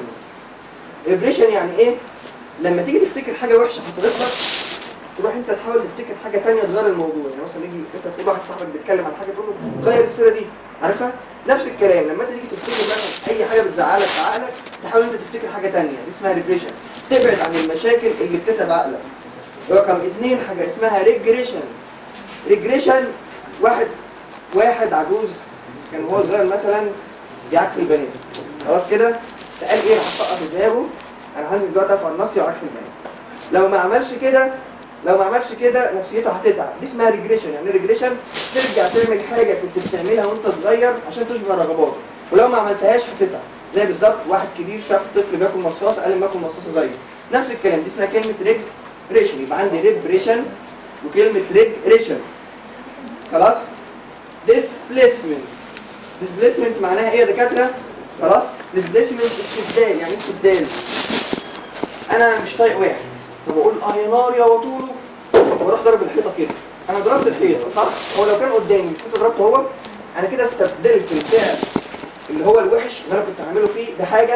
[SPEAKER 1] ريبريشن يعني ايه لما تيجي تفتكر حاجه وحشه حصلت لك تروح انت تحاول تفتكر حاجه تانية تغير الموضوع يعني مثلا يجي انت تقول واحد صاحبك بيتكلم عن حاجه تقول له غير السيره دي عارفها نفس الكلام لما انت تيجي تفتكر مثلا اي حاجه بتزعلك في عقلك تحاول انت تفتكر حاجه تانية دي اسمها ريبريشن تبعد عن المشاكل اللي بتتعب عقلك رقم اتنين حاجه اسمها ريجريشن ريجريشن واحد واحد عجوز كان وهو صغير مثلا بيعكس البنات خلاص كده فقال ايه راح طقه في دماغه انا هنزل دلوقتي اقف على النص وعكس البنات لو ما عملش كده لو ما عملش كده نفسيته هتتعب دي اسمها ريجريشن يعني ريجريشن ترجع تعمل حاجه كنت بتعملها وانت صغير عشان تشبع رغباتك ولو ما عملتهاش هتتعب زي بالظبط واحد كبير شاف طفل بياكل مصاص قال لي باكل مصاصه زيه نفس الكلام دي اسمها كلمه ريجريشن يبقى عندي ريبريشن وكلمه ريجريشن خلاص displacement displacement معناها ايه يا دكاتره خلاص displacement استبدال يعني استبدال انا مش طايق واحد فبقول اه يا نار يا وطوله واروح ضرب الحيطه كده انا ضربت الحيطه صح هو لو كان قدامي مش كنت ضربته هو انا كده استبدلت الفعل اللي هو الوحش اللي انا كنت هعمله فيه بحاجه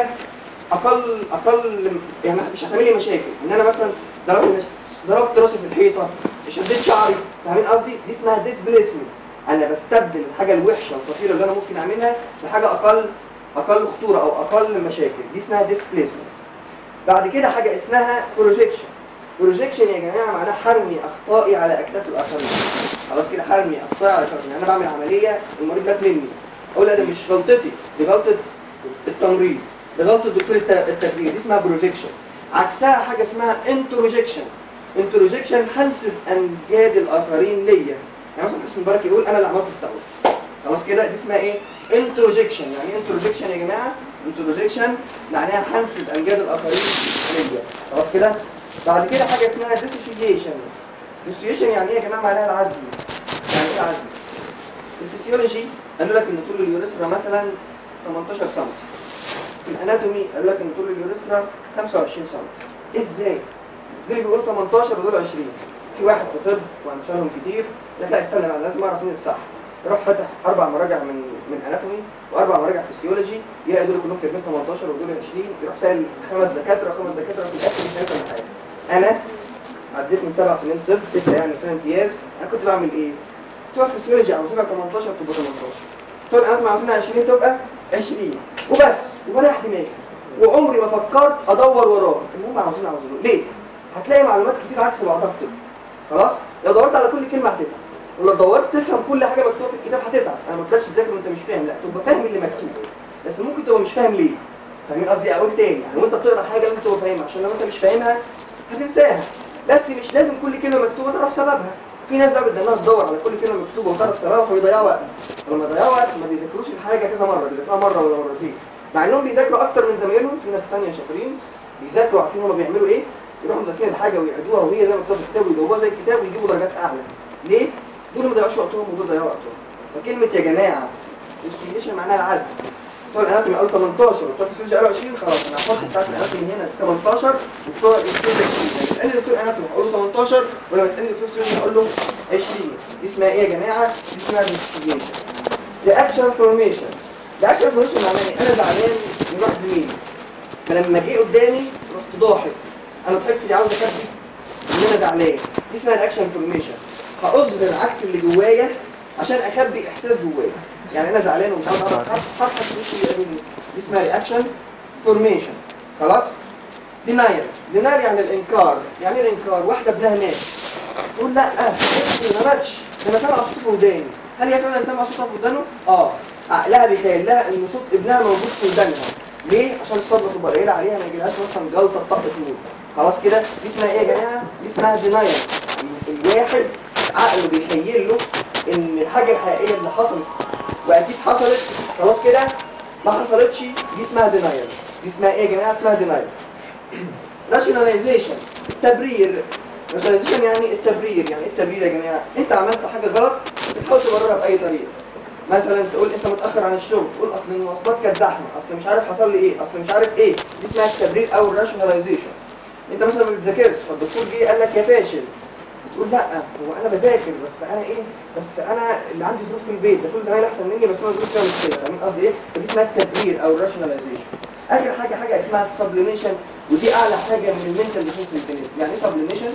[SPEAKER 1] اقل اقل يعني مش هتعمل لي مشاكل ان انا مثلا ضربت نفسي ضربت راسي في الحيطه شديت شعري فاهمين قصدي دي اسمها ديسبليسمنت انا بستبدل الحاجه الوحشه الخطيره اللي انا ممكن اعملها بحاجه اقل اقل خطوره او اقل مشاكل دي اسمها ديسبليسمنت بعد كده حاجه اسمها بروجيكشن بروجيكشن يا جماعه معناه حرمي اخطائي على اكتاف الاخرين خلاص كده حرمي اخطائي على اكتاف انا بعمل عمليه المريض مات مني اقول لا ده مش غلطتي دي غلطه التمريض دي غلطه دكتور الت- التخدير دي اسمها بروجيكشن عكسها حاجه اسمها انتروجيكشن انتروجيكشن هنسب امجاد الاخرين ليا يعني مثلا حسني مبارك يقول انا اللي عملت الثوره خلاص كده دي اسمها ايه انتروجيكشن يعني ايه انتروجيكشن يا جماعه انتروجيكشن معناها هنسب امجاد الاخرين ليا خلاص كده بعد كده حاجه اسمها ديسوسيشن ديسوسيشن يعني ايه يا جماعه معناها العزل يعني ايه عزل في الفسيولوجي قالوا لك ان طول اليوريثرا مثلا 18 سم في الاناتومي قالوا لك ان طول اليوريثرا 25 سم ازاي دول بيقولوا 18 ودول 20 في واحد في طب وامثالهم كتير يقول لك لا استنى بقى لازم اعرف مين الصح يروح فاتح اربع مراجع من من اناتومي واربع مراجع فسيولوجي يلاقي دول كلهم كاتبين 18 ودول 20 يروح سائل خمس دكاتره خمس دكاتره في الاخر مش هيفهم حاجه انا عديت من سبع سنين طب ستة يعني سنة امتياز انا كنت بعمل ايه؟ بتوع فسيولوجي عاوزينها 18 تبقى 18 بتوع الاناتومي عاوزينها 20 تبقى 20 وبس وبريح دماغي وعمري ما فكرت ادور وراه المهم عاوزين عاوزينه ليه؟ هتلاقي معلومات كتير عكس بعضها في طب خلاص؟ لو دورت على كل كلمه هتتعب ولو دورت تفهم كل حاجه مكتوبه في الكتاب هتتعب انا ما قلتلكش تذاكر وانت مش فاهم لا تبقى فاهم اللي مكتوب بس ممكن تبقى مش فاهم ليه فاهمين قصدي اقول تاني يعني وانت بتقرا حاجه لازم تبقى فاهمها عشان لو انت مش فاهمها هتنساها بس مش لازم كل كلمه مكتوبه تعرف سببها في ناس بقى بدها تدور على كل كلمه مكتوبه وتعرف سببها فبيضيعوا وقت ولما يضيعوا وقت ما بيذاكروش الحاجه كذا مره بيذاكروها مره ولا مرتين مع انهم بيذاكروا اكتر من زمايلهم في ناس تانية شاطرين بيذاكروا عارفين هما بيعملوا ايه يروحوا مذاكرين الحاجه ويعيدوها وهي زي ما مكتوب في الكتاب ويجاوبوها زي الكتاب ويجيبوا درجات اعلى ليه؟ دول ما ضيعوش وقتهم ودول ضيعوا وقتهم فكلمه يا جماعه السيميليشن معناها العزل بتوع الاناتومي قالوا 18 وبتوع الفسيولوجي قالوا 20 خلاص انا هحط بتاعت الاناتومي هنا 18 وبتوع الفسيولوجي 20 يعني اسالني دكتور اناتومي هقول له 18 ولما اسالني دكتور فسيولوجي هقول له 20 دي اسمها ايه يا جماعه؟ دي اسمها انفستيجيشن رياكشن فورميشن رياكشن فورميشن معناه ايه؟ انا زعلان من واحد زميلي فلما جه قدامي رحت ضاحك انا ضحكت لي عاوز اكفي ان انا زعلان دي اسمها رياكشن فورميشن هاظهر عكس اللي جوايا عشان اخبي احساس جوايا يعني انا زعلان ومش عاوز اعرف هضحك في وشي يقابلني دي اسمها رياكشن فورميشن خلاص دينايل دينايل يعني الانكار يعني ايه الانكار واحده ابنها مات تقول لا ابني ما ماتش ده انا سامع صوته في وداني هل هي فعلا سامعه صوتها في ودانه اه عقلها بيخيل لها ان صوت ابنها موجود في ودانها ليه عشان الصدمه تبقى قليله عليها ما يجيلهاش مثلا جلطه طق تموت خلاص كده دي اسمها ايه يا جماعه دي اسمها دينايل الواحد عقله بيخيل له ان الحاجه الحقيقيه اللي حصلت واكيد حصلت خلاص كده ما حصلتش دي اسمها دينايل دي اسمها ايه يا جماعه اسمها دينايل راشوناليزيشن التبرير راشوناليزيشن يعني التبرير يعني ايه التبرير يا جماعه انت عملت حاجه غلط بتحاول تبررها باي طريقه مثلا تقول انت متاخر عن الشغل تقول اصل المواصلات كانت زحمه اصل مش عارف حصل لي ايه اصل مش عارف ايه دي اسمها التبرير او الراشوناليزيشن انت مثلا ما بتذاكرش فالدكتور جه قال لك يا فاشل بتقول لا هو انا بذاكر بس انا ايه بس انا اللي عندي ظروف في البيت ده كل زمايلي احسن مني بس انا ظروف فيها مشكله فاهمين قصدي ايه؟ فدي اسمها التبرير او الراشوناليزيشن اخر حاجه حاجه اسمها السبليميشن ودي اعلى حاجه من المنتال ديفنس ميكانيزم يعني ايه سبليميشن؟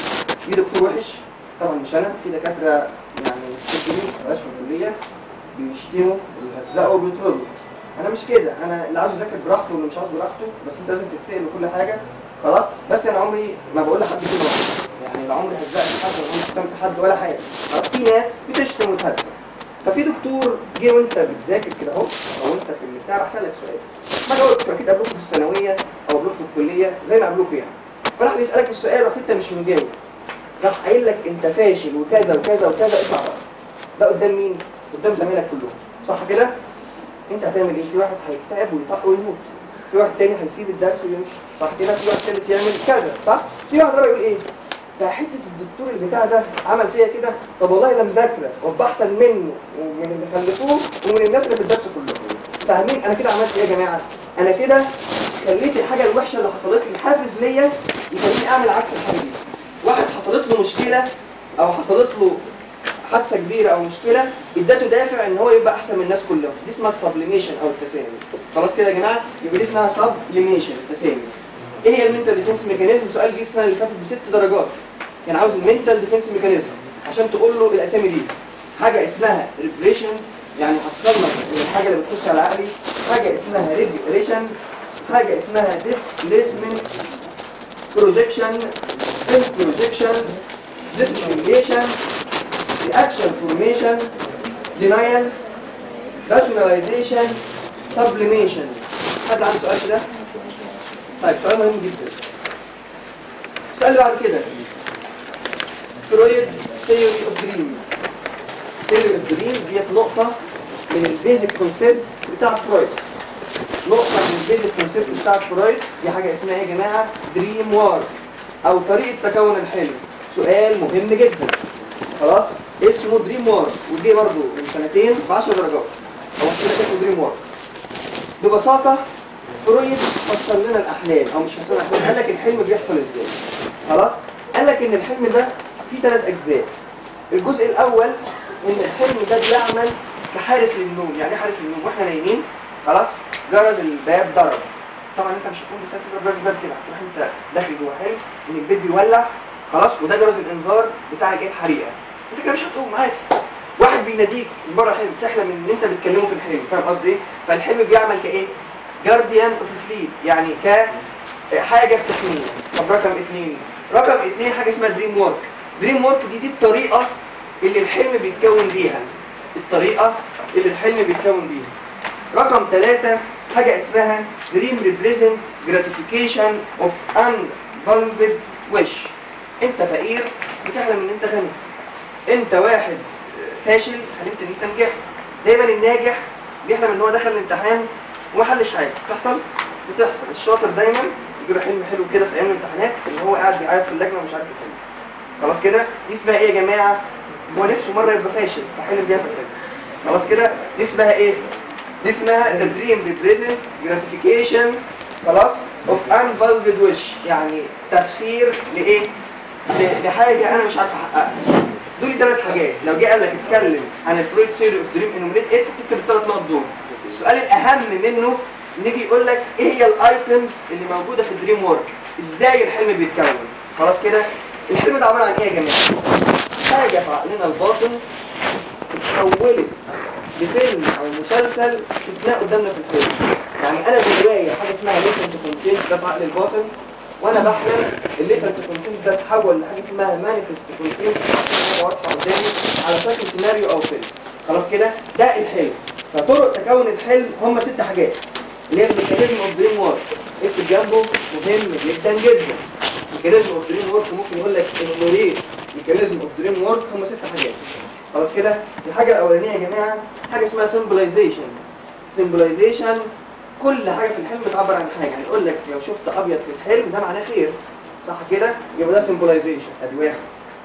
[SPEAKER 1] في دكتور وحش طبعا مش انا في دكاتره يعني في الدروس مبقاش في الكليه بيشتموا ويهزقوا وبيطردوا انا مش كده انا اللي عاوز يذاكر براحته واللي مش عاوز براحته بس انت لازم تستقل وكل حاجه خلاص بس انا عمري ما بقول لحد كده واحد يعني لا عمري هزقت حد ولا عمري شتمت حد ولا حاجه خلاص في ناس بتشتم وتهزق ففي دكتور جه وانت بتذاكر كده اهو او انت في البتاع راح سالك سؤال ما جاوبتش اكيد قابلوك في الثانويه او قابلوك في الكليه زي ما قابلوك يعني فراح بيسالك السؤال رحت انت مش مجاوب راح قايل لك انت فاشل وكذا وكذا وكذا اطلع بره ده قدام مين؟ قدام زمايلك كلهم صح كده؟ انت هتعمل ايه؟ في واحد هيكتئب ويطق ويموت في واحد تاني هيسيب الدرس ويمشي صح كده؟ في واحد تالت يعمل كذا صح؟ في واحد رابع يقول ايه؟ ده حته الدكتور البتاع ده عمل فيا كده طب والله لا مذاكره وابقى احسن منه ومن اللي خلفوه ومن الناس اللي في الدرس كله فاهمين انا كده عملت ايه يا جماعه؟ انا كده خليت الحاجه الوحشه اللي حصلت لي حافز ليا يخليني اعمل عكس الحاجه دي واحد حصلت له مشكله او حصلت له حادثه كبيره او مشكله ادته دافع ان هو يبقى احسن من الناس كلهم دي اسمها السبليميشن او التسامي خلاص كده يا جماعه يبقى دي اسمها سبليميشن التسامي ايه هي المنتال ديفنس ميكانيزم سؤال جه السنه اللي فاتت بست درجات كان عاوز المنتال ديفنس ميكانيزم عشان تقول له الاسامي دي حاجه اسمها ريبريشن يعني هتخلص من الحاجه اللي بتخش على عقلي حاجه اسمها ريجريشن حاجه اسمها ديسبليسمنت بروجيكشن انتروجيكشن ديسكريميشن reaction formation denial rationalization sublimation حد عنده سؤال كده؟ طيب سؤال مهم جدا السؤال اللي بعد كده فرويد theory of dream theory of dream ديت نقطة من البيزك كونسيبت بتاع فرويد نقطة من البيزك كونسيبت بتاع فرويد دي حاجة اسمها ايه يا جماعة؟ دريم وارك أو طريقة تكون الحلم سؤال مهم جدا خلاص اسمه دريم وارك وجه برضه من سنتين ب 10 درجات هو كده اسمه دريم وارك ببساطة فرويد فسر لنا الأحلام أو مش فسر لنا الأحلام قال لك الحلم بيحصل إزاي خلاص قال لك إن الحلم ده فيه ثلاث أجزاء الجزء الأول إن الحلم ده بيعمل كحارس للنوم يعني إيه حارس للنوم وإحنا نايمين خلاص جرس الباب ضرب طبعا انت مش هتقوم بسبب جرس الباب كده هتروح انت داخل جوه حلم ان البيت بيولع خلاص وده جرس الانذار بتاع الايه الحريقه انت كده مش هتقوم عادي واحد بيناديك من بره الحلم بتحلم ان انت بتكلمه في الحلم فاهم قصدي ايه فالحلم بيعمل كايه جارديان اوف سليب يعني ك حاجه بتحميه طب رقم اثنين رقم اثنين حاجه اسمها دريم وورك دريم وورك دي دي الطريقه اللي الحلم بيتكون بيها الطريقه اللي الحلم بيتكون بيها رقم ثلاثة حاجة اسمها Dream Represent Gratification of Unvolved Wish انت فقير بتحلم ان انت غني انت واحد فاشل حلمت ان انت نجحت دايما الناجح بيحلم ان هو دخل الامتحان وما حلش حاجه بتحصل بتحصل الشاطر دايما يجي له حلم حلو كده في ايام الامتحانات ان هو قاعد بيعيط في اللجنه ومش عارف يحل خلاص كده دي اسمها ايه يا جماعه هو نفسه مره يبقى فاشل فحلم بيها في الحلم خلاص كده دي اسمها ايه دي اسمها ذا دريم ريبريزنت جراتيفيكيشن خلاص اوف unvolved ويش يعني تفسير لايه ل- لحاجه انا مش عارف احققها دول ثلاث حاجات لو جه قال لك اتكلم عن الفرويد ثيوري اوف دريم انومينيت ايه تكتب الثلاث نقط دول السؤال الاهم منه نيجي يقول لك ايه هي الايتمز اللي موجوده في الدريم ورك ازاي الحلم بيتكون خلاص كده الحلم ده عباره عن ايه يا جماعه حاجه في عقلنا الباطن اتحولت لفيلم او مسلسل شفناه قدامنا في الفيلم يعني انا جوايا حاجه اسمها ليتنت كونتنت ده في عقل الباطن وانا بحلم الليتنت كونتنت ده اتحول لحاجه اسمها مانيفست كونتنت حاجه واضحه قدامي على شكل سيناريو او فيلم خلاص كده ده الحلم فطرق تكون الحلم هم ست حاجات اللي هي الميكانيزم اوف دريم وورك اكتب جنبه مهم جدا جدا ميكانيزم اوف دريم وورك ممكن يقول لك انوريت ميكانيزم اوف دريم وورك هم ست حاجات خلاص كده الحاجه الاولانيه يا جماعه حاجه اسمها سيمبلايزيشن سيمبلايزيشن كل حاجه في الحلم بتعبر عن حاجه يعني يقول لك لو شفت ابيض في الحلم ده معناه خير صح كده يبقى ده سيمبلايزيشن ادي واحد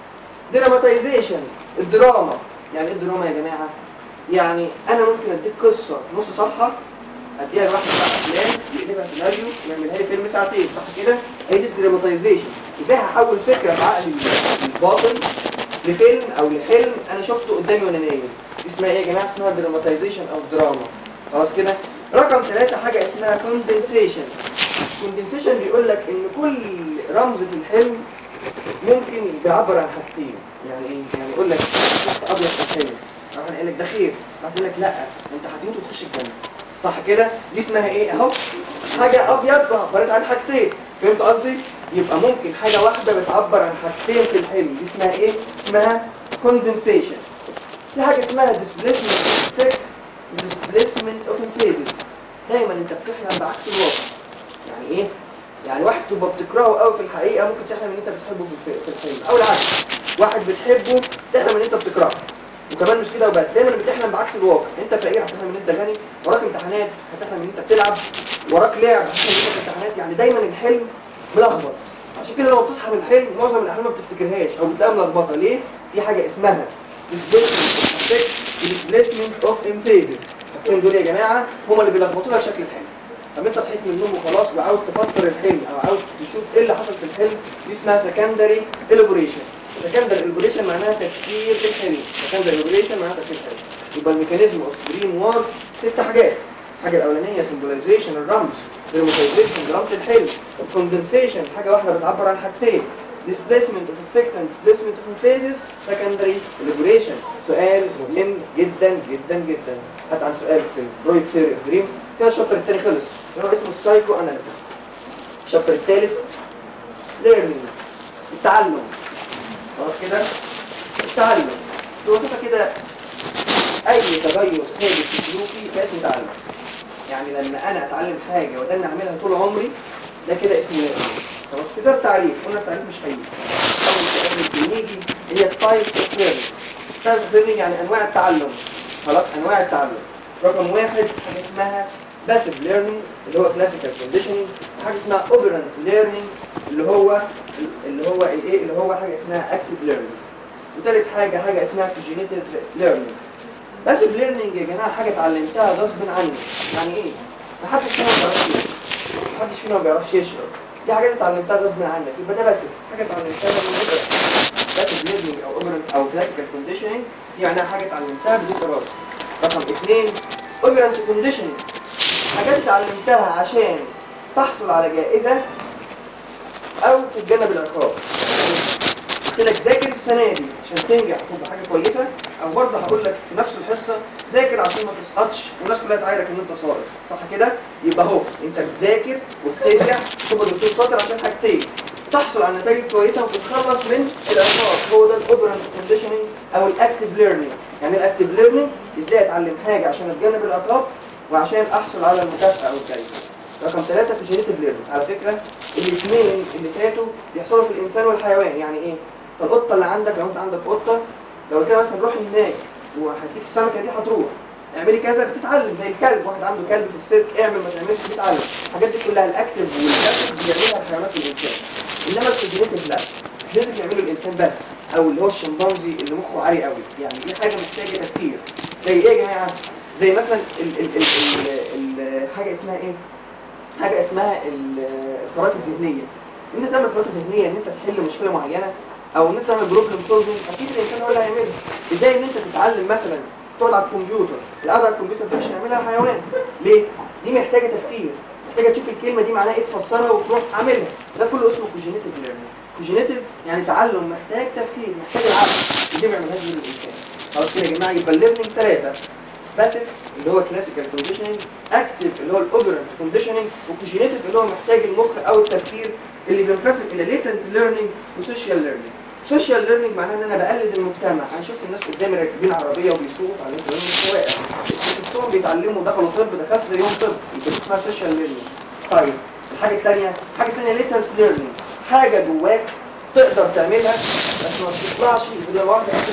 [SPEAKER 1] دراماتيزيشن الدراما يعني ايه الدراما يا جماعه يعني انا ممكن اديك قصه نص صفحه اديها لواحد بتاع افلام يقلبها سيناريو يعملها لي فيلم ساعتين صح كده هي دي الدراماتيزيشن ازاي هحول فكره في عقلي الباطن لفيلم او لحلم انا شفته قدامي وانا نايم دي اسمها ايه يا جماعه اسمها دراماتيزيشن او دراما خلاص كده رقم ثلاثة حاجة اسمها كوندنسيشن كوندنسيشن بيقول لك ان كل رمز في الحلم ممكن بيعبر عن حاجتين يعني ايه يعني يقول لك شفت ابيض في الحلم راح قال لك ده خير راح يقول لك لا انت هتموت وتخش الجنه صح كده دي اسمها ايه اهو حاجه ابيض عبرت عن حاجتين فهمت قصدي يبقى ممكن حاجه واحده بتعبر عن حاجتين في الحلم دي اسمها ايه اسمها كوندنسيشن في حاجه اسمها displacement effect displacement of phases دايما انت بتحلم بعكس الواقع يعني ايه يعني واحد تبقى بتكرهه قوي في الحقيقه ممكن تحلم ان انت بتحبه في الف- في الحلم او العكس واحد بتحبه تحلم ان انت بتكرهه وكمان مش كده وبس دايما بتحلم بعكس الواقع انت فقير هتحلم ان انت غني وراك امتحانات هتحلم ان انت بتلعب وراك لعب هتحلم ان انت في امتحانات يعني دايما الحلم ملخبط عشان كده لما بتصحى من الحلم معظم الاحلام ما بتفتكرهاش او بتلاقيها ملخبطه ليه في حاجه اسمها displacement of effect displacement of emphasis الحاجتين دول يا جماعه هما اللي بيلخبطوا لك شكل الحلم طب انت صحيت من النوم وخلاص وعاوز تفسر الحلم او عاوز تشوف ايه اللي حصل في الحلم دي اسمها secondary elaboration secondary elaboration معناها تفسير الحلم secondary elaboration معناها تفسير الحلم يبقى الميكانيزم اوف دريم وورك ست حاجات الحاجه الاولانيه سيمبلايزيشن الرمز دريماتيزيشن درامة الحلم كوندنسيشن حاجه واحده بتعبر عن حاجتين displacement of effect and displacement of phases secondary elaboration سؤال مهم جدا جدا جدا هات عن سؤال في الفرويد ثيوري اوف دريم كده الشابتر الثاني خلص اللي هو اسمه السايكو اناليسيس الشابتر الثالث ليرنينج التعلم خلاص كده التعلم ببساطه كده اي تغير ثابت في سلوكي ده اسمه تعلم يعني لما انا اتعلم حاجه وده اللي اعملها طول عمري ده كده اسمه ليرنينج خلاص كده التعريف قلنا التعريف مش حقيقي اول سؤال بنيجي هي التايبس اوف ليرنينج تايبس اوف ليرنينج يعني انواع التعلم خلاص انواع التعلم رقم واحد حاجه اسمها باسيف ليرنينج اللي هو كلاسيكال كونديشننج وحاجه اسمها اوبرنت ليرنينج اللي هو اللي هو الايه اللي هو حاجه اسمها اكتيف ليرنينج وثالث حاجه حاجه اسمها كوجينيتيف ليرنينج باسيف ليرنينج يا جماعه حاجه اتعلمتها غصب عني يعني ايه محدش فينا ما بيعرفش يقرا محدش فينا ما بيعرفش يشرب دي حاجات اتعلمتها غصب عنك يبقى ده باسيف حاجه اتعلمتها من غير باسيف ليرنينج او اوبرنت او كلاسيكال كونديشننج دي معناها حاجه اتعلمتها بدون اراده رقم اثنين اوبرنت كونديشننج حاجات اتعلمتها عشان تحصل على جائزه او تتجنب العقاب قلت لك ذاكر السنه دي عشان تنجح تبقى حاجه كويسه او برضه هقول لك في نفس الحصه ذاكر عشان ما تسقطش والناس كلها تعايرك ان انت ساقط صح كده يبقى اهو انت بتذاكر وبتنجح تبقى دكتور شاطر عشان حاجتين تحصل على نتائج كويسه وتتخلص من العقاب هو ده الاوبرنت كونديشننج او الاكتيف ليرنينج يعني الاكتيف ليرنينج ازاي اتعلم حاجه عشان اتجنب العقاب وعشان احصل على المكافاه او الجائزه رقم ثلاثة كوجينيتيف ليرنينج على فكرة الاثنين اللي فاتوا بيحصلوا في الإنسان والحيوان يعني إيه؟ فالقطة اللي عندك لو أنت عندك قطة لو قلت لها مثلا روحي هناك وهديك السمكة دي هتروح اعملي كذا بتتعلم زي الكلب واحد عنده كلب في السيرك اعمل ما تعملش بيتعلم الحاجات دي كلها الاكتف والباسف بيعملها الحيوانات والإنسان إنما الكوجينيتيف لا جينيتك يعمله الانسان بس او اللي هو الشمبانزي اللي مخه عالي قوي يعني دي حاجه محتاجه تفكير زي ايه يا جماعه زي مثلا ال ال ال ال ال حاجه اسمها ايه حاجه اسمها ال- الخرائط الذهنيه ان انت تعمل خريطه ذهنيه ان انت تحل مشكله معينه او ان انت تعمل بروبلم سولفنج اكيد الانسان هو اللي هيعملها ازاي ان انت تتعلم مثلا تقعد على الكمبيوتر القعده على الكمبيوتر دي مش هيعملها حيوان ليه دي محتاجه تفكير محتاجه تشوف الكلمه دي معناها ايه تفسرها وتروح عاملها ده كله اسمه كوجينيتيف ليرنينج كوجينيتيف يعني تعلم محتاج تفكير محتاج العقل ودي ما يعملهاش غير الانسان خلاص كده يا جماعه يبقى الليرنينج ثلاثه باسيف اللي هو كلاسيكال كونديشننج اكتف اللي هو الاوبرنت كونديشننج وكوجينيتيف اللي هو محتاج المخ او التفكير اللي بينقسم الى ليتنت ليرنينج وسوشيال ليرنينج سوشيال ليرنينج معناه ان انا بقلد المجتمع انا شفت الناس قدامي راكبين عربيه وبيسوقوا اتعلمت منهم السواقه شفتهم بيتعلموا دخلوا طب دخلت زيهم طب يبقى دي اسمها سوشيال ليرنينج طيب الحاجه الثانيه الحاجه الثانيه ليتنت ليرنينج حاجه جواك تقدر تعملها بس ما بتطلعش غير واحده كده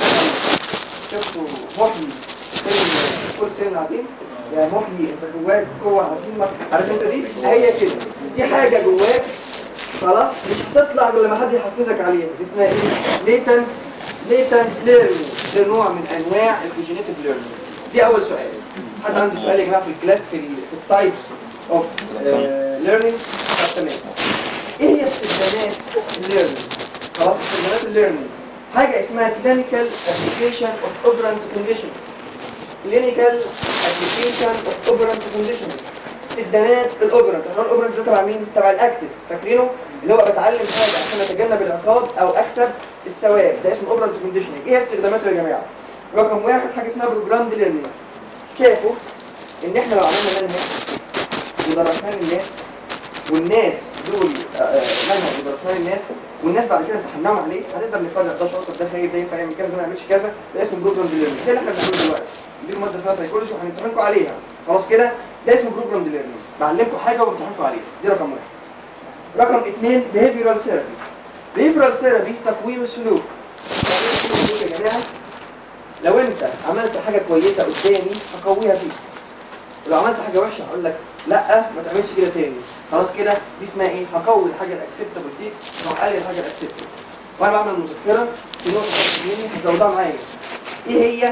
[SPEAKER 1] شفتوا محيي فيلم كل سن عظيم يا محيي انت جواك قوه عظيمه عارف انت دي هي كده دي حاجه جواك خلاص مش هتطلع غير لما حد يحفزك عليها دي اسمها ايه؟ ليتنت ليتنت ليرنينج ده نوع من انواع الكوجينيتيف ليرنينج دي اول سؤال حد عنده سؤال يا جماعه في الكلاس في ال في التايبس اوف ليرنينج تمام ايه هي استخدامات الليرنينج خلاص استخدامات الليرنينج حاجه اسمها كلينيكال ابلكيشن اوف اوبرنت كونديشن كلينيكال ابلكيشن اوف اوبرنت كونديشن استخدامات الاوبرنت احنا الاوبرنت ده تبع مين تبع الاكتف فاكرينه اللي هو بتعلم حاجه عشان اتجنب العقاب او اكسب الثواب ده اسمه اوبرنت كونديشننج ايه استخداماته يا جماعه رقم واحد حاجه اسمها بروجرام ليرنينج شافوا ان احنا لو عملنا منهج ودرسناه للناس والناس دول آه، آه، منهج ودرسناه للناس والناس بعد كده امتحناهم عليه هنقدر نفرق ده شاطر ده خايف ده ينفع يعمل كذا ده ما يعملش كذا ده اسمه بروجرام ليرنينج زي اللي احنا بنعمله دلوقتي نديله ماده اسمها سايكولوجي وهنمتحنكم عليها خلاص كده ده اسمه بروجرام ليرنينج بعلمكم حاجه وبمتحنكم عليها دي رقم واحد رقم اثنين behavioral therapy behavioral therapy تقويم السلوك تقويم السلوك يا جماعه لو انت عملت حاجه كويسه قدامي هقويها فيك ولو عملت حاجه وحشه هقول لك لا ما تعملش كده تاني خلاص كده دي اسمها ايه هقوي الحاجه الاكسبتبل فيك وهقلل الحاجه الاكسبتبل وانا بعمل مذكره في نقطه خاصه مني هزودها معايا ايه هي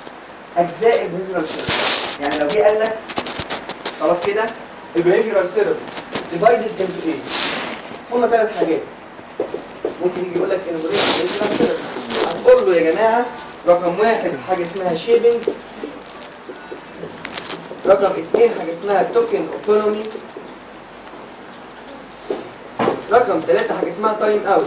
[SPEAKER 1] اجزاء البيهيفيرال ثيرابي يعني لو جه قال لك خلاص كده البيهيفيرال ثيرابي ديفايدد انتو ايه هما ثلاث حاجات ممكن يجي يقول لك ان البيهيفيرال ثيرابي هتقول له يا جماعه رقم واحد حاجه اسمها شيبنج رقم اثنين حاجه اسمها توكن اوتونومي رقم ثلاثة حاجة اسمها تايم اوت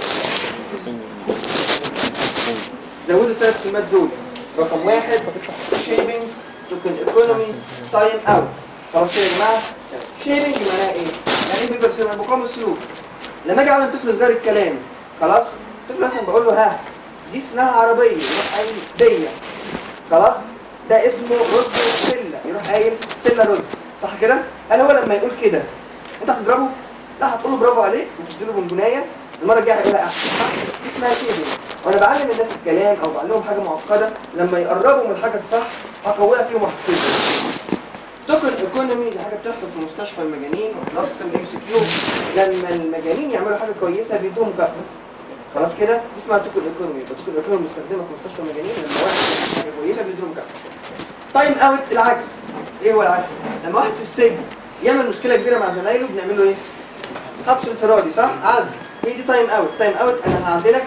[SPEAKER 1] زودوا الثلاث كلمات دول رقم واحد شيبنج توكن ايكونومي تايم اوت خلاص كده يا جماعة شيبنج معناها ايه؟ يعني ايه بيبقى سرعة مقام السلوك لما اجي اعلم طفل صغير الكلام خلاص الطفل مثلا بقول له ها دي اسمها عربية يروح قايل دية خلاص ده اسمه رز سلة يروح قايل سلة رز صح كده؟ هل هو لما يقول كده انت هتضربه؟ لا هتقول له برافو عليك وتديله بونبونايه المره الجايه هيقولها احسن صح؟ دي اسمها شيبنج وانا بعلم الناس الكلام او بعلمهم حاجه معقده لما يقربوا من الحاجه الصح هقويها فيهم وهحفزهم توكن ايكونومي دي حاجه بتحصل في مستشفى المجانين وحضرتك الام سي كيو لما المجانين يعملوا حاجه كويسه بيدوهم مكافاه خلاص كده دي اسمها توكن ايكونومي يبقى توكن ايكونومي مستخدمه في مستشفى المجانين لما واحد يعمل حاجه كويسه بيدوله مكافاه تايم اوت العكس ايه هو العكس لما واحد في السجن يعمل مشكله كبيره مع زمايله بنعمل له ايه حبس انفرادي صح عزل ايه دي تايم اوت تايم اوت انا هعزلك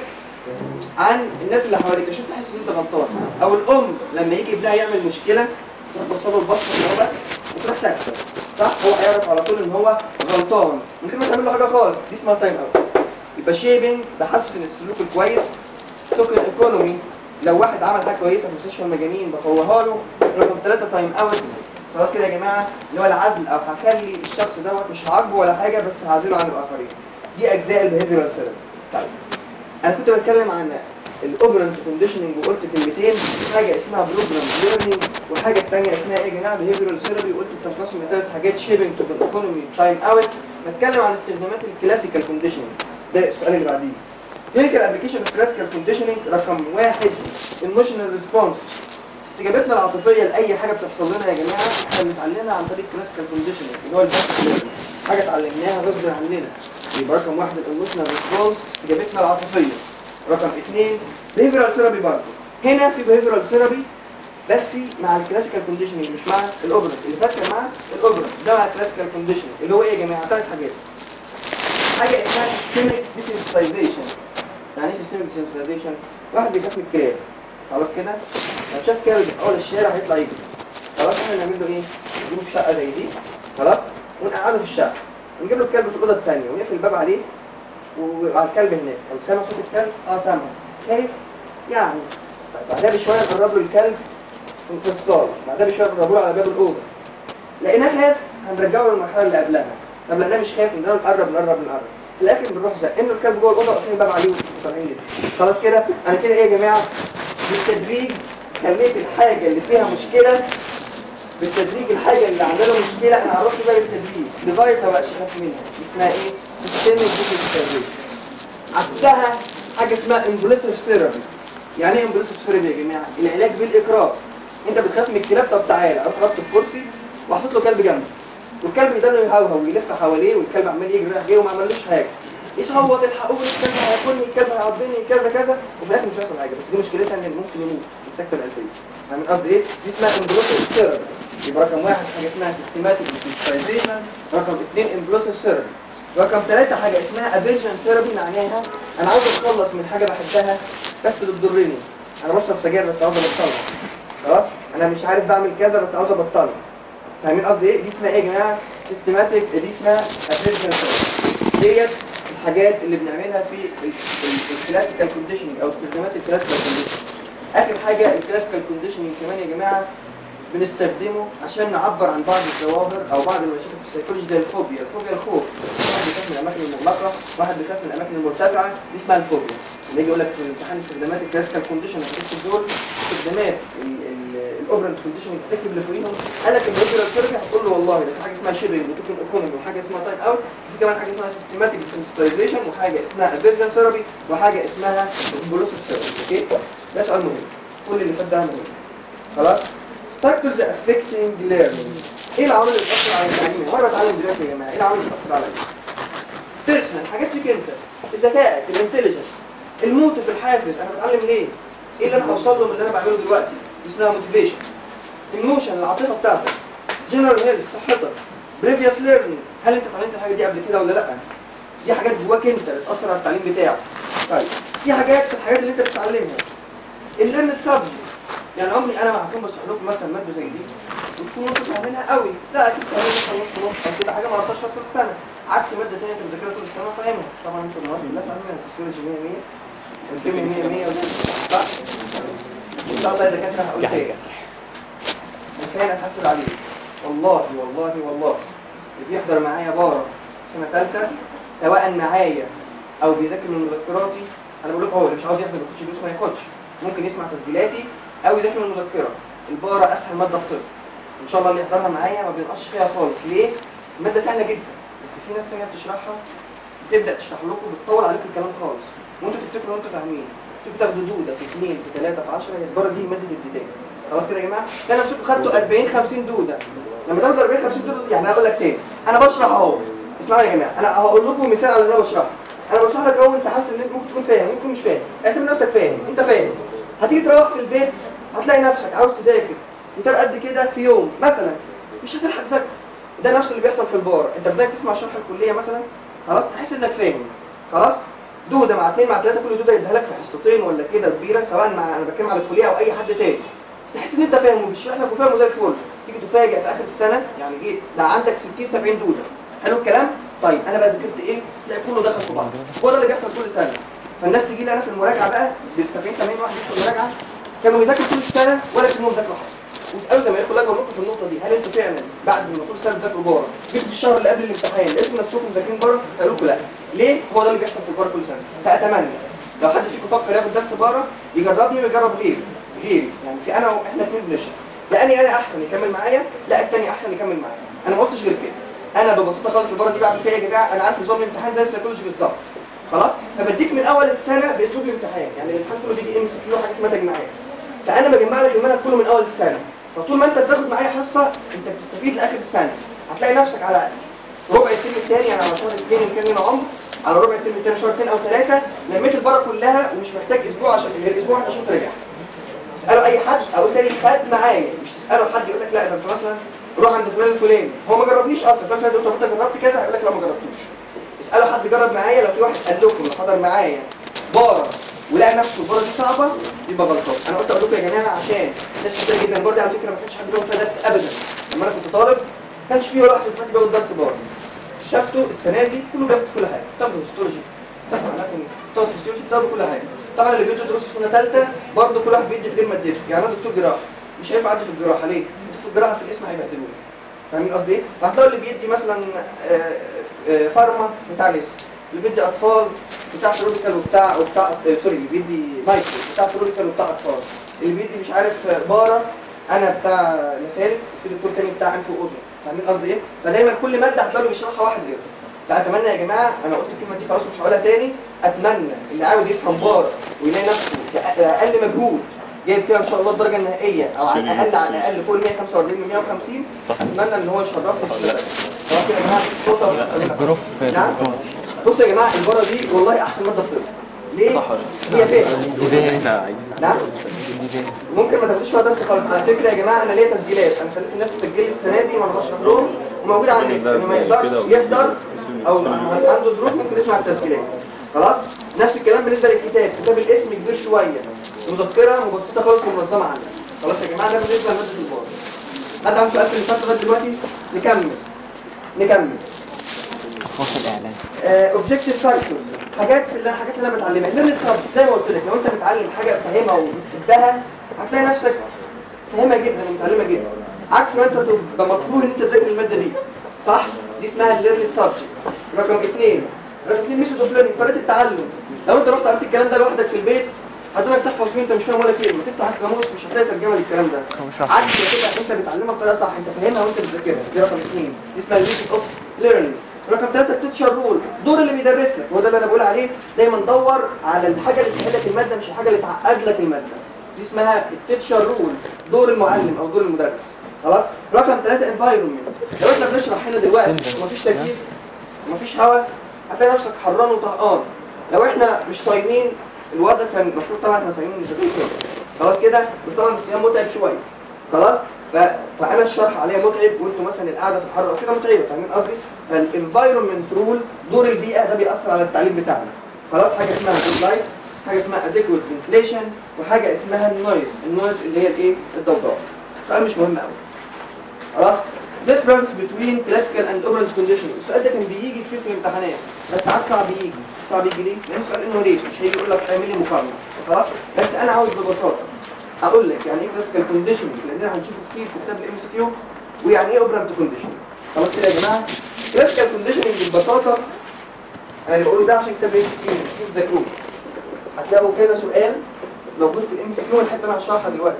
[SPEAKER 1] عن الناس اللي حواليك عشان تحس ان انت غلطان او الام لما يجي ابنها يعمل مشكله تروح بص له البصه اللي هو بس وتروح ساكته صح هو هيعرف على طول ان هو غلطان من غير ما تعمل له حاجه خالص دي اسمها تايم اوت يبقى شيبنج بحسن السلوك الكويس توكن ايكونومي لو واحد عمل حاجه كويسه في مستشفى المجانين بقويها له رقم ثلاثه تايم اوت خلاص كده يا جماعه اللي هو العزل او هخلي الشخص دوت مش هعاقبه ولا حاجه بس هعزله عن الاخرين دي اجزاء البيهيفيرال ثيرابي طيب انا كنت بتكلم عن الاوبرنت كونديشننج وقلت كلمتين حاجه اسمها بروجرام ليرنينج والحاجه الثانيه اسمها ايه يا جماعه بيهيفيرال ثيرابي وقلت بتنقسم لثلاث حاجات شيبنج تو ايكونومي تايم اوت بتكلم عن استخدامات الكلاسيكال كونديشننج ده السؤال اللي بعديه كلينيكال ابلكيشن اوف كلاسيكال كونديشننج رقم واحد ايموشنال ريسبونس استجابتنا العاطفيه لاي حاجه بتحصل لنا يا جماعه احنا بنتعلمها عن طريق كلاسيكال كونديشننج اللي هو الباك حاجه اتعلمناها غصب عننا يبقى رقم واحد الايموشنال ريسبونس استجابتنا العاطفيه رقم اثنين بيهيفيرال ثيرابي برضه هنا في بيهيفيرال ثيرابي بس مع الكلاسيكال كونديشننج مش مع الاوبرا اللي فات كان مع الاوبرا ده مع الكلاسيكال كونديشننج اللي هو ايه يا جماعه ثلاث حاجات حاجه اسمها سيستميك ديسنسيتايزيشن يعني ايه سيستميك ديسنسيتايزيشن واحد بيخاف من الكلاب خلاص كده لو شاف كلب في اول الشارع هيطلع يجري خلاص احنا نعمل له ايه نجيبه في شقه زي دي خلاص ونقعده في الشقه ونجيب له الكلب في الاوضه الثانيه ونقفل الباب عليه وعلى الكلب هناك طب سامع صوت الكلب اه سامع خايف يعني طيب بعدها بشويه نقرب له الكلب في الصاله بعدها بشويه نقربه له على باب الاوضه لقيناه خاف هنرجعه للمرحله اللي قبلها طب لقيناه مش خايف نقرب نقرب نقرب نقرب في الاخر بنروح زقنا الكلب جوه الاوضه وقافلين الباب عليه وطالعين ليه. خلاص كده انا كده ايه يا جماعه بالتدريج خليت الحاجه اللي فيها مشكله بالتدريج الحاجه اللي عندنا مشكله انا عرفت بقى بالتدريج لغايه ما بقاش اخاف منها اسمها ايه؟ سيستميك ديسنسيتايزيشن عكسها حاجه اسمها امبوليسيف ثيرابي يعني ايه امبوليسيف ثيرابي يا جماعه؟ العلاج بالاقرار انت بتخاف من الكلاب طب تعالى اروح ربطه في كرسي واحط له كلب جنبي والكلب يضل يهوهو ويلف حواليه والكلب عمال يجري رايح جاي وما عملوش حاجه يصوت الحقوني الكلب هياكلني الكلب هيعضني كذا كذا وفي الاخر مش هيحصل حاجه بس دي مشكلتها ان ممكن يموت في السكته القلبيه فاهم قصدي ايه؟ دي اسمها امبوليسيف ثيرابي يبقى رقم واحد حاجه اسمها سيستماتيك ديسنسيتايزيشن رقم اثنين امبوليسيف ثيرابي رقم ثلاثة حاجة اسمها افيرجن ثيرابي معناها أنا عاوز أتخلص من حاجة بحبها بس بتضرني أنا بشرب سجاير بس عاوز أبطلها خلاص أنا مش عارف بعمل كذا بس عاوز أبطلها فاهمين قصدي إيه؟ دي اسمها إيه يا جماعة؟ سيستماتيك دي اسمها افيرجن ثيرابي ديت الحاجات اللي بنعملها في الكلاسيكال كونديشننج أو استخدامات الكلاسيكال كونديشننج آخر حاجة الكلاسيكال كونديشننج كمان يا جماعة بنستخدمه عشان نعبر عن بعض الظواهر او بعض المشاكل في السيكولوجي زي الفوبيا، الفوبيا الخوف، واحد بيخاف من الاماكن المغلقه، واحد بيخاف من الاماكن المرتفعه، دي اسمها الفوبيا. لما يجي يقول لك في الامتحان استخدامات الكلاسيكال كونديشن هتكتب دول استخدامات الاوبرنت كونديشن تكتب اللي فوقيهم، قال لك الهيدرال ثيرابي هتقول له والله ده في حاجه اسمها شيبنج وتوكن ايكونومي وحاجه اسمها تايم اوت، وفي كمان حاجه اسمها سيستماتيك ديسنسيتايزيشن وحاجه اسمها افيرجن ثيرابي وحاجه اسمها امبولوسيف ثيرابي، اوكي؟ ده سؤال مهم. كل اللي فات ده مهم. خلاص؟ فاكتورز افكتنج ليرنينج ايه العوامل اللي بتاثر على التعليم مره اتعلم دلوقتي يا جماعه ايه العوامل اللي بتاثر عليا بيرسونال حاجات فيك انت ذكائك الانتليجنس الموتيف الحافز انا بتعلم ليه ايه اللي انا هوصل له من اللي انا بعمله دلوقتي دي اسمها موتيفيشن ايموشن العاطفه بتاعتك جنرال هيلث صحتك بريفيوس ليرنينج هل انت اتعلمت الحاجه دي قبل كده ولا لا دي حاجات جواك انت بتاثر على التعليم بتاعك طيب في حاجات في الحاجات اللي انت بتتعلمها الليرند سبجكت يعني عمري انا ما هكون بشرح لكم مثلا ماده زي دي وتكونوا انتوا فاهمينها قوي لا اكيد فاهمين مثلا نص نص او كده حاجه ما عرفتهاش طول السنه عكس ماده ثانيه انت بتذاكرها طول السنه فاهمها طبعا انتوا النهارده بالله فاهمين الفسيولوجي 100 100 والكيمياء 100 100 صح؟ ان شاء الله يا دكاتره هقول خير الفين اتحاسب عليه والله والله والله اللي بيحضر معايا بارة سنه ثالثه سواء معايا او بيذاكر من مذكراتي انا بقول لك هو اللي مش عاوز يحضر ما ياخدش دروس ما ياخدش ممكن يسمع تسجيلاتي او يذاكر من المذكره البارة اسهل ماده في طب ان شاء الله اللي يحضرها معايا ما بينقصش فيها خالص ليه الماده سهله جدا بس في ناس تانية بتشرحها بتبدا تشرح لكم بتطول عليكم الكلام خالص وانتوا تفتكروا انتوا فاهمين انتوا بتاخدوا دوده في اثنين في ثلاثه في 10 هي البارة دي ماده البدايه خلاص كده يا جماعه لا انا مسكوا خدتوا 40 50 دوده لما تاخدوا 40 50 دوده يعني انا اقول لك تاني انا بشرح اهو اسمعوا يا جماعه انا هقول لكم مثال على اللي انا بشرحه انا بشرح لك اهو انت حاسس ان انت ممكن تكون فاهم ممكن مش فاهم اعتبر نفسك فاهم انت فاهم هتيجي تروح في البيت هتلاقي نفسك عاوز تذاكر كتاب قد كده في يوم مثلا مش هتلحق تذاكر ده نفس اللي بيحصل في البار انت بدأت تسمع شرح الكليه مثلا خلاص تحس انك فاهم خلاص دوده مع اثنين مع ثلاثه كل دوده يديها لك في حصتين ولا كده كبيره سواء مع انا بتكلم على الكليه او اي حد تاني تحس ان انت فاهم وبيشرح لك وفاهمه زي الفل تيجي تفاجئ في اخر السنه يعني جيت ده عندك 60 70 دوده حلو الكلام طيب انا بقى ذاكرت ايه لا كله دخل في بعض هو ده اللي بيحصل كل سنه فالناس تيجي لي انا في المراجعه بقى بال 70 80 واحد في المراجعه كانوا بيذاكروا طول السنه ولا كانوا ذاكروا حاجه واسالوا زمايلكم الله يجاوب لكم في النقطه دي هل انتوا فعلا بعد ما طول السنه بتذاكروا بره جيتوا في الشهر اللي قبل الامتحان لقيتوا نفسكم مذاكرين بره هيقولوا لكم لا ليه هو ده اللي بيحصل في البره كل سنه فاتمنى لو حد فيكم فكر ياخد درس بره يجربني ويجرب غيري غيري يعني في انا واحنا اثنين بنشرح لاني انا احسن يكمل معايا لا الثاني احسن يكمل معايا انا ما قلتش غير كده انا ببساطه خالص البره دي بعمل فيها ايه يا جماعه انا عارف نظام الامتحان زي السيكولوجي بالظبط خلاص فبديك من اول السنه باسلوب الامتحان يعني الامتحان كله بيجي ام سي كيو حاجه اسمها تجميعات فانا بجمع لك المنهج كله من اول السنه فطول ما انت بتاخد معايا حصه انت بتستفيد لاخر السنه هتلاقي نفسك على ربع الترم الثاني يعني على شهر اثنين ان كان لنا عمر على ربع الترم التاني شهرين او ثلاثه لميت البره كلها ومش محتاج اسبوع عشان غير اسبوع واحد عشان تراجعها تساله اي حد او تاني خد معايا مش تساله حد يقول لك لا ده انت مثلا روح عند فلان الفلاني هو ما جربنيش اصلا فلان الفلاني قلت له انت جربت كذا هيقول لك لا ما جربتوش اساله حد جرب معايا لو في واحد قال لكم لو حضر معايا باره ولقى نفسه الباره دي صعبه يبقى غلطان انا قلت اقول لكم يا جماعه عشان ناس كتير جدا الباره دي على فكره ما كانش حد بياخد فيها درس ابدا لما انا كنت طالب ما كانش في ولا واحد في الفات بياخد درس باره شافته السنه دي كله بياخد كل حاجه تاخدوا هيستولوجي تاخدوا اناتومي تاخدوا فيسيولوجي تاخدوا كل حاجه طبعا اللي بيدوا دروس في سنه ثالثه برضه كل واحد بيدي في غير مادته يعني انا دكتور جراحه مش هينفع اعدي في الجراحه ليه؟ انتوا في الجراحه في الاسم هيبهدلوني فاهمين قصدي ايه؟ فهتلاقوا اللي بيدي مثلا آه، آه، فارما بتاع الاسم اللي بيدي اطفال بتاع تروبيكال وبتاع وبتاع آه، سوري اللي بيدي مايكرو بتاع تروبيكال وبتاع اطفال اللي بيدي مش عارف آه، بارا انا بتاع مسالك وفي دكتور تاني بتاع انف واذن فاهمين قصدي ايه؟ فدايما كل ماده هتلاقوا بيشرحها واحد غيره فاتمنى يا جماعه انا قلت الكلمه دي خلاص مش هقولها تاني اتمنى اللي عاوز يفهم بارا ويلاقي نفسه باقل مجهود جايب فيها ان شاء الله الدرجه النهائيه او على الاقل على الاقل فوق ال 145 من 150 اتمنى ان هو يشرفني في الشغل. خلاص كده يا جماعه نقطه
[SPEAKER 2] الجروب
[SPEAKER 1] نعم.
[SPEAKER 2] دكتور
[SPEAKER 1] بصوا يا جماعه البره دي والله احسن ماده في الطب ليه؟ هي فهم
[SPEAKER 3] احنا عايزين
[SPEAKER 1] نعم
[SPEAKER 2] دي فين؟
[SPEAKER 1] ممكن ما تاخدوش فيها درس خالص على فكره يا جماعه انا ليا تسجيلات انا خليت الناس تسجل لي السنه دي وانا بشرح لهم وموجوده على النت اللي ما يقدرش يحضر او عنده ظروف ممكن يسمع التسجيلات خلاص نفس الكلام بالنسبه للكتاب كتاب الاسم كبير شويه مذكره مبسطه خالص ومنظمه عندك خلاص يا جماعه ده بالنسبه لماده البار حد عنده سؤال في اللي فات لغايه دلوقتي نكمل نكمل
[SPEAKER 2] خاص الاعلان
[SPEAKER 1] اوبجكتيف فاكتورز حاجات في اللي الحاجات اللي انا بتعلمها ليرنت سبجكت زي ما قلت لك لو انت بتعلم حاجه فاهمها وبتحبها هتلاقي نفسك فاهمها جدا ومتعلمه جدا عكس ما انت تبقى مكروه ان انت تذاكر الماده دي صح دي اسمها الليرنت سبجكت رقم اثنين رقم اثنين ميثود اوف ليرنينج طريقه التعلم لو انت رحت قريت الكلام ده لوحدك في البيت هتقولك تحفظ فيه انت مش فاهم ولا كلمه تفتح القاموس مش هتلاقي ترجمه للكلام ده
[SPEAKER 2] هو مش عارف.
[SPEAKER 1] عكس كده انت بتعلمها بطريقه صح انت فاهمها وانت بتذاكرها دي رقم اثنين دي اسمها الميثود اوف ليرنينج رقم ثلاثة التيتشر رول دور اللي بيدرس لك هو ده اللي انا بقول عليه دايما دور على الحاجه اللي تسهل لك الماده مش الحاجه اللي تعقد لك الماده دي اسمها التيتشر رول دور المعلم او دور المدرس خلاص رقم ثلاثة انفايرمنت لو احنا بنشرح هنا دلوقتي ومفيش تكييف ومفيش هواء هتلاقي نفسك حران وطهقان لو احنا مش صايمين الوضع كان المفروض طبعا احنا صايمين زي كده خلاص كده بس طبعا الصيام متعب شويه خلاص ف... فانا الشرح عليا متعب وانتوا مثلا القعده في الحر او كده متعبه فاهمين قصدي فالانفايرمنت رول دور البيئه ده بيأثر على التعليم بتاعنا خلاص حاجه اسمها جود لايت حاجه اسمها اديكويت فنتليشن وحاجه اسمها النويز النويز اللي هي الايه الضوضاء سؤال مش مهم قوي خلاص difference between classical and operant conditioning السؤال ده كان بيجي كتير في الامتحانات بس ساعات صعب يجي صعب يجي ليه؟ لان السؤال انه ليه مش هيجي يقول لك اعمل لي مقارنه خلاص بس انا عاوز ببساطه اقول لك يعني ايه كلاسيكال كونديشننج لان هنشوفه كتير في كتاب الام سي كيو ويعني ايه اوبرنت كونديشننج خلاص كده يا جماعه كلاسيكال كونديشننج ببساطه انا اللي بقوله ده عشان كتاب الام سي كيو مش تذاكروه هتلاقوا كذا سؤال موجود في الام سي كيو الحته اللي انا هشرحها دلوقتي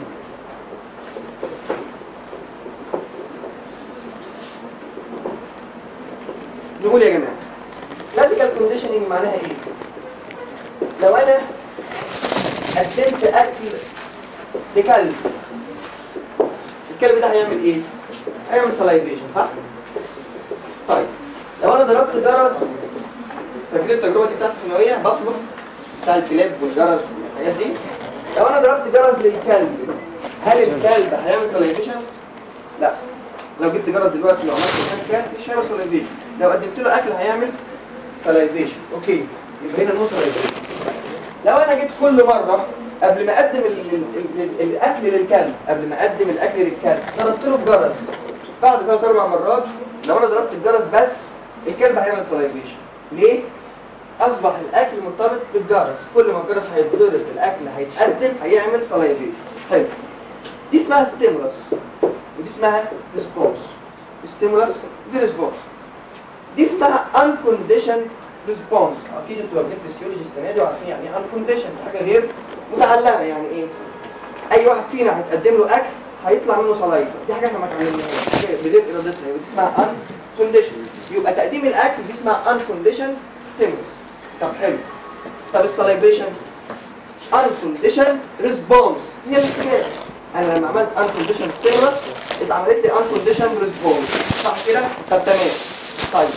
[SPEAKER 1] نقول يا جماعه كلاسيكال كونديشننج معناها ايه؟ لو انا قدمت اكل لكلب الكلب ده هيعمل ايه؟ هيعمل سلايفيشن صح؟ طيب لو انا ضربت جرس فاكرين التجربه دي بتاعت الثانويه بافلو بتاع الكلاب والجرس والحاجات دي لو انا ضربت جرس للكلب هل الكلب هيعمل سلايفيشن؟ لا لو جبت جرس دلوقتي وعملت مكان كلب مش هيعمل سلايفيشن لو قدمت له اكل هيعمل سلايفيشن اوكي يبقى هنا نو سلايفيشن لو انا جيت كل مره قبل ما اقدم ال- ال- ال- الاكل للكلب قبل ما اقدم الاكل للكلب ضربت له بجرس بعد ثلاث اربع مرات لو انا ضربت الجرس بس الكلب هيعمل سلايفيشن ليه؟ اصبح الاكل مرتبط بالجرس كل ما الجرس هيتضرب الاكل هيتقدم هيعمل سلايفيشن حلو دي اسمها ستيمولس ودي اسمها ريسبونس ستيمولس دي ريسبونس دي اسمها unconditioned response اكيد انتوا واخدين فيسيولوجي السنه دي وعارفين يعني ايه unconditioned حاجه غير متعلمه يعني ايه اي واحد فينا هتقدم له اكل هيطلع منه صلايفه دي حاجه احنا ما اتعلمناهاش حاجة بغير ارادتنا ودي اسمها unconditioned يبقى تقديم الاكل دي اسمها unconditioned stimulus طب حلو طب السلايفيشن unconditioned response هي الاستجابه انا لما عملت unconditioned stimulus اتعملت لي unconditioned response صح كده طب تمام طيب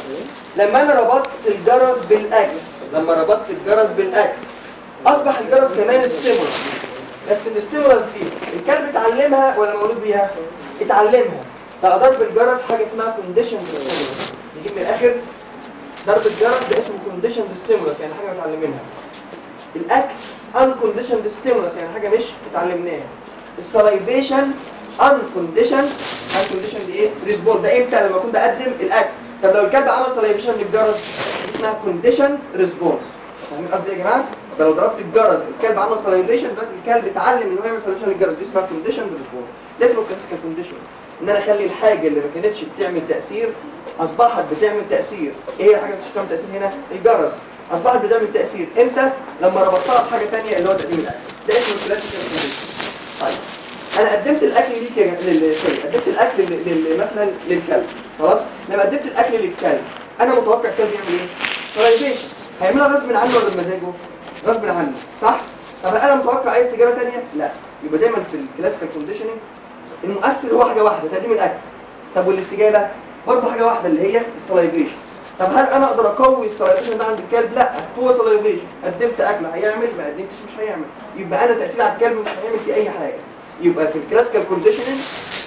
[SPEAKER 1] لما انا ربطت الجرس بالاكل لما ربطت الجرس بالاكل اصبح الجرس كمان ستيمولس بس الاستيمولس دي الكلب اتعلمها ولا مولود بيها؟ اتعلمها بقى ضرب الجرس حاجه اسمها كونديشن ستيمولس نجيب من الاخر ضرب الجرس ده اسمه كونديشن ستيمولس يعني حاجه متعلمينها الاكل unconditioned stimulus يعني حاجه مش اتعلمناها السلايفيشن unconditioned unconditioned دي ايه ريسبون ده امتى لما اكون بقدم الاكل طب لو الكلب عمل سلايفيشن للجرس دي اسمها conditioned response فاهمين قصدي إيه يا جماعه ده لو ضربت الجرس الكلب عمل سلايفيشن دلوقتي الكلب اتعلم ان هو يعمل سلايفيشن للجرس دي اسمها conditioned response ده اسمه كلاسيكال كونديشن ان انا اخلي الحاجه اللي ما كانتش بتعمل تاثير اصبحت بتعمل تاثير ايه هي الحاجه اللي مش بتعمل تاثير هنا الجرس اصبحت بتعمل تاثير امتى لما ربطتها بحاجه ثانيه اللي هو تقديم الاكل ده اسمه الكلاسيكال كونديشن طيب انا قدمت الاكل ليك يا جماعة- لل سوري، قدمت الاكل لل- لل- مثلا للكلب خلاص لما قدمت الاكل للكلب انا متوقع الكلب يعمل ايه سلايفيشن هيعملها غصب عنه ولا بمزاجه غصب عنه صح طب انا متوقع اي استجابه ثانيه لا يبقى دايما في الكلاسيكال كونديشننج المؤثر هو حاجه واحده تقديم الاكل طب والاستجابه برضه حاجه واحده اللي هي السلايفيشن طب هل انا اقدر اقوي السلايفيشن ده عند الكلب لا هو سلايفيشن قدمت اكل هيعمل ما قدمتش مش هيعمل يبقى انا تاثيري على الكلب مش هيعمل فيه اي حاجه يبقى في الكلاسيكال كونديشننج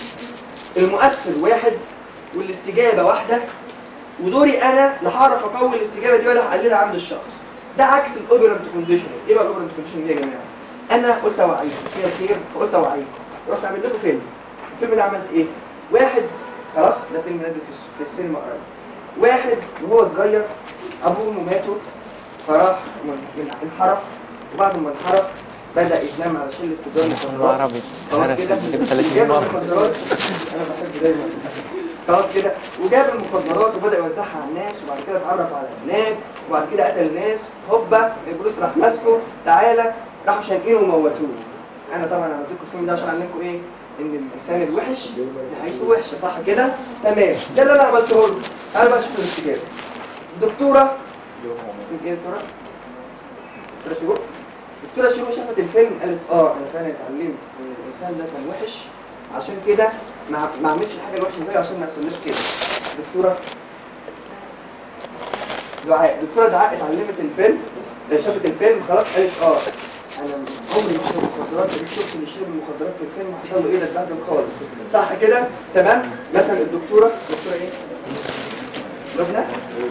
[SPEAKER 1] المؤثر واحد والاستجابه واحده ودوري انا لا هعرف اقوي الاستجابه دي ولا هقللها عند الشخص ده عكس الاوبرنت كونديشن ايه بقى الاوبرنت كونديشن دي يا جماعه انا قلت اوعيكم فيها خير فقلت اوعيكم رحت اعمل لكم فيلم الفيلم ده عملت ايه واحد خلاص ده فيلم نازل في الس- في السينما قريب واحد وهو صغير ابوه وامه ماتوا فراح من- من- انحرف وبعد ما انحرف بدا يتنام على شله تجار مخدرات
[SPEAKER 2] عربي
[SPEAKER 1] خلاص
[SPEAKER 2] عارف
[SPEAKER 1] كده
[SPEAKER 2] جبت 30
[SPEAKER 1] جاب
[SPEAKER 2] مرة
[SPEAKER 1] المخدرات انا بحب دايما خلاص كده وجاب المخدرات وبدا يوزعها على الناس وبعد كده اتعرف على البنات وبعد كده قتل الناس هوبا البوليس راح ماسكه تعالى راحوا شانقينه وموتوه انا طبعا عملت لكم الفيلم ده عشان اعلمكم ايه ان الانسان الوحش نهايته وحشه صح كده تمام ده اللي انا عملته له تعالوا بقى شوفوا الاستجابه الدكتوره اسمك ايه يا دكتوره؟ دكتوره شروق دكتوره شروق شافت الفيلم قالت اه انا فعلا اتعلمت ان الانسان ده كان وحش عشان كده ما ما اعملش الحاجه الوحشه زيه عشان ما يحصلش كده دكتوره دعاء دكتوره دعاء اتعلمت الفيلم آه، شافت الفيلم خلاص قالت اه انا عمري ما شربت مخدرات اللي شفت اللي شرب المخدرات في الفيلم حصل له ايه ده اتبهدل خالص صح كده تمام مثلا الدكتوره دكتوره ايه لبنى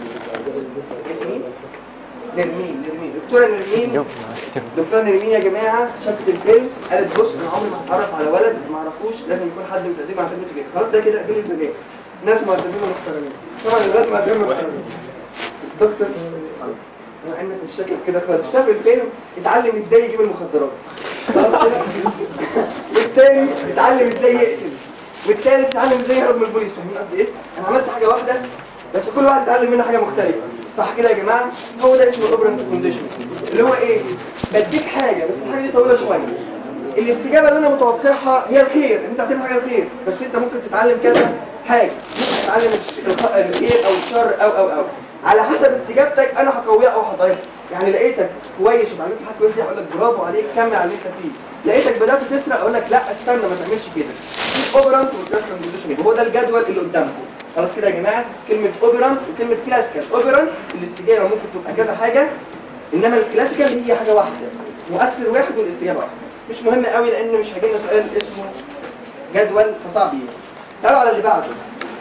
[SPEAKER 1] ياسمين نرمين نرمين دكتوره نرمين
[SPEAKER 2] يب
[SPEAKER 1] دكتور نرمين يا جماعه شافت الفيلم قالت بص انا عمري ما هتعرف على ولد ما اعرفوش لازم يكون حد متقدم على خدمته كده خلاص ده كده قبل البنات ناس مقدمين محترمين طبعا الولاد مقدمين محترمين الدكتور بما انك مش شاكر كده خالص شاف الفيلم اتعلم ازاي يجيب المخدرات خلاص كده والتاني اتعلم ازاي يقتل والتالت اتعلم ازاي يهرب من البوليس فاهمين قصدي ايه؟ انا عملت حاجه واحده بس كل واحد اتعلم منها حاجه مختلفه صح كده يا جماعه هو ده اسمه الاوبرنت كونديشن اللي هو ايه بديك حاجه بس الحاجه دي طويله شويه الاستجابه اللي انا متوقعها هي الخير انت هتعمل حاجه الخير بس انت ممكن تتعلم كذا حاجه ممكن تتعلم الش- الخ- الخير او الشر او او او على حسب استجابتك انا هقويها او هضعفها يعني لقيتك كويس وتعلمت حاجه كويسه دي اقول لك برافو عليك كمل على اللي انت فيه لقيتك بدات تسرق اقول لك لا استنى ما تعملش كده اوبرانت وكلاسيكال كونديشن هو ده الجدول اللي قدامكم خلاص كده يا جماعه كلمه اوبرانت وكلمه كلاسيكال اوبرانت الاستجابه ممكن تبقى كذا حاجه انما الكلاسيكال هي حاجه واحده مؤثر واحد والاستجابه واحده مش مهم قوي لان مش هيجي لنا سؤال اسمه جدول فصعب يجي تعالوا على اللي بعده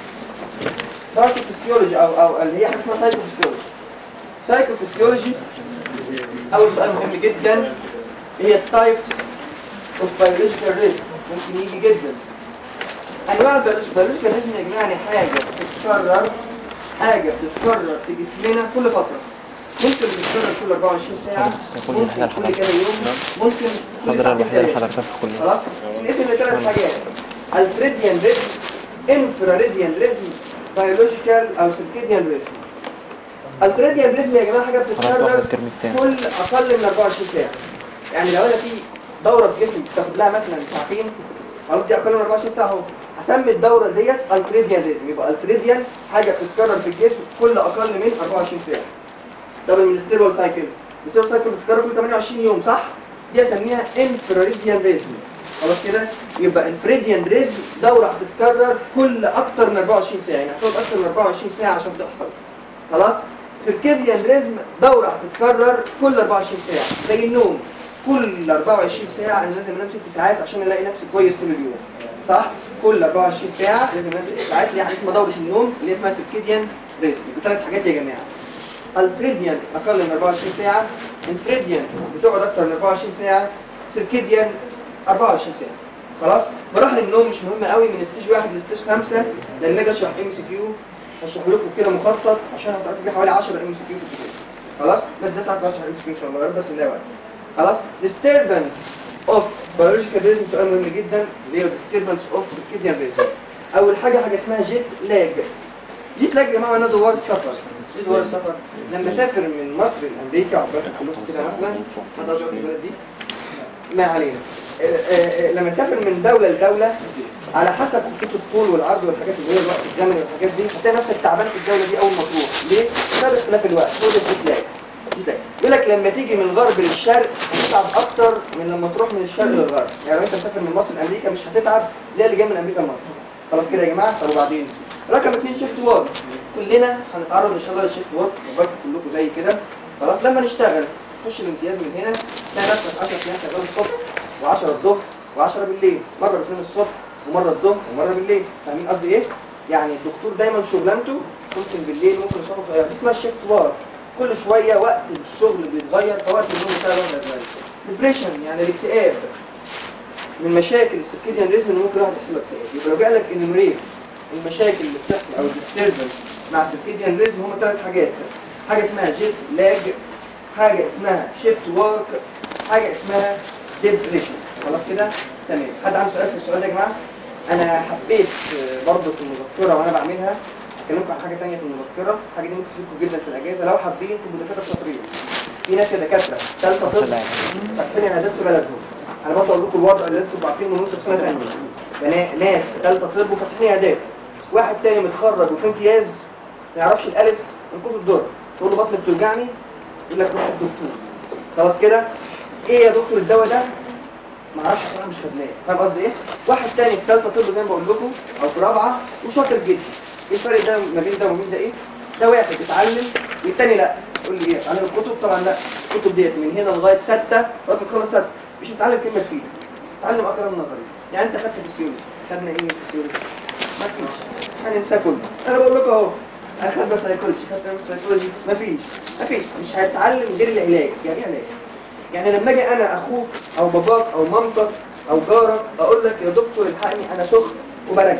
[SPEAKER 1] فيسيولوجي او او اللي هي حاجه اسمها سايكوفيسيولوجي سايكوفيسيولوجي اول سؤال مهم جدا هي التايبس اوف بيولوجيكال ريزم ممكن يجي جدا انواع البيولوجيكال ريزم يا جماعه يعني حاجه بتتكرر حاجه بتتكرر في جسمنا كل فتره ممكن بتتكرر كل 24 ساعه
[SPEAKER 2] بس كل
[SPEAKER 1] ممكن
[SPEAKER 2] حاجة
[SPEAKER 1] كل كده يوم ممكن كل
[SPEAKER 2] الحضرة
[SPEAKER 1] ساعتين
[SPEAKER 2] الوحيدة اللي
[SPEAKER 1] ثلاثه
[SPEAKER 2] حضرتها في كل
[SPEAKER 1] خلاص الاسم لثلاث حاجات الفريديان ريزم انفراريديان ريزم بيولوجيكال او سيركيديان ريزم التريديان ريزم يا جماعه حاجه
[SPEAKER 2] حضرتها
[SPEAKER 1] بتتكرر
[SPEAKER 2] في الترم التاني
[SPEAKER 1] كل اقل من 24 ساعه يعني لو انا في دوره في جسمي بتاخد لها مثلا ساعتين خلاص دي اقل من 24 ساعه اهو هسمي الدوره ديت التريديان ريزم يبقى التريديان حاجه بتتكرر في الجسم كل اقل من 24 ساعه طب المنستيرول سايكل المنستيرول سايكل بتتكرر كل 28 يوم صح دي اسميها انفراريديان ريزم خلاص كده يبقى الفريديان ريزم دوره هتتكرر كل اكتر من 24 ساعه يعني هتقعد اكتر من 24 ساعه عشان تحصل خلاص سيركيديان ريزم دوره هتتكرر كل 24 ساعه زي النوم كل 24 ساعه انا لازم انام 6 ساعات عشان الاقي نفسي كويس طول اليوم صح كل 24 ساعه لازم انام 6 ساعات اللي هي حاجه اسمها دوره النوم اللي اسمها سيركيديان ريزم يبقى ثلاث حاجات يا جماعه التريديان اقل من 24 ساعه انفريديان بتقعد اكتر من 24 ساعه سيركيديان 24 ساعه خلاص مراحل النوم مش مهمه قوي من ستيج واحد لستيج خمسه لما اجي اشرح ام سي كيو هشرح لكم كده مخطط عشان هتعرفوا فيه حوالي 10 ام سي كيو في الكتاب خلاص بس ده ساعه 10 ام سي كيو ان شاء الله يا رب بس نلاقي وقت خلاص disturbance of biological rhythm سؤال مهم جدا اللي هو disturbance of circadian rhythm اول حاجه حاجه اسمها جيت لاج جيت لاج يا جماعه معناه دوار السفر ايه دوار السفر لما اسافر من مصر لامريكا عقبالكم كلكم كده مثلا حد عايز يقعد في البلد دي ما علينا آه، آه، آه، لما تسافر من دوله لدوله على حسب خطوط الطول والعرض والحاجات اللي هي الوقت الزمني والحاجات دي هتلاقي نفسك تعبان في الدوله دي اول ما تروح ليه؟ بسبب اختلاف الوقت هو ده الجيت لاج يقول لك لما تيجي من الغرب للشرق هتتعب اكتر من لما تروح من الشرق للغرب يعني لو انت مسافر من مصر لامريكا مش هتتعب زي اللي جاي من امريكا لمصر خلاص كده يا جماعه طب وبعدين رقم اثنين شيفت وورك كلنا هنتعرض ان شاء الله للشيفت وورك وبركة كلكم زي كده خلاص لما نشتغل تخش الامتياز من هنا تلاقي نفسك 10 ايام شغال الصبح و10 الظهر و10 بالليل مره الاثنين الصبح ومره الظهر ومره بالليل فاهمين قصدي ايه؟ يعني الدكتور دايما شغلانته ممكن بالليل ممكن الصبح صغير دي اسمها الشيفت وورك كل شويه وقت الشغل بيتغير فوقت النوم بتاع الواحد بيتغير ديبريشن يعني الاكتئاب من مشاكل السيركيديان ريزم ان ممكن الواحد يحصل له اكتئاب يبقى لو جه لك انيمريت المشاكل اللي بتحصل او الديستربنس مع السيركيديان ريزم هم ثلاث حاجات حاجه اسمها جيت لاج حاجه اسمها شيفت وورك حاجه اسمها ديبريشن خلاص كده تمام حد عنده سؤال في السؤال ده يا جماعه انا حبيت آه، برضه في المذكره وانا بعملها اكلمكم عن حاجه ثانيه في المذكره حاجه دي ممكن تفيدكم جدا في الاجازه لو حابين تبقوا دكاتره شاطرين في ناس يا دكاتره ثالثه طب فاتحين عيادات في بلدهم انا برضه اقول لكم الوضع اللي لازم تبقوا عارفينه من وانتوا في سنه ثانيه يعني ناس في ثالثه طب وفاتحين عيادات واحد تاني متخرج وفي امتياز ما يعرفش الالف من كوف الدر تقول له بطني بتوجعني يقول لك روح الدكتور خلاص كده ايه يا دكتور الدواء ده ما اعرفش بصراحه مش خدناه فاهم قصدي ايه واحد تاني في ثالثه طب زي ما بقول لكم او في رابعه وشاطر جدا ايه الفرق ده ما بين ده وما بين ده ايه ده واحد اتعلم والتاني لا يقول لي ايه اتعلم الكتب طبعا لا الكتب ديت من هنا لغايه سته لغايه ما تخلص سته مش هتتعلم كلمه تفيد اتعلم اكرم نظري يعني انت خدت فيسيولوجي خدنا ايه من الفسيولوجي ما فيش هننساه كله انا بقول لكم اهو انا خدنا سايكولوجي خدت ايه سايكولوجي ما فيش ما فيش مش هتتعلم غير العلاج يعني ايه علاج يعني لما اجي انا اخوك او باباك او مامتك او جارك اقول لك يا دكتور الحقني انا سخن وبرجع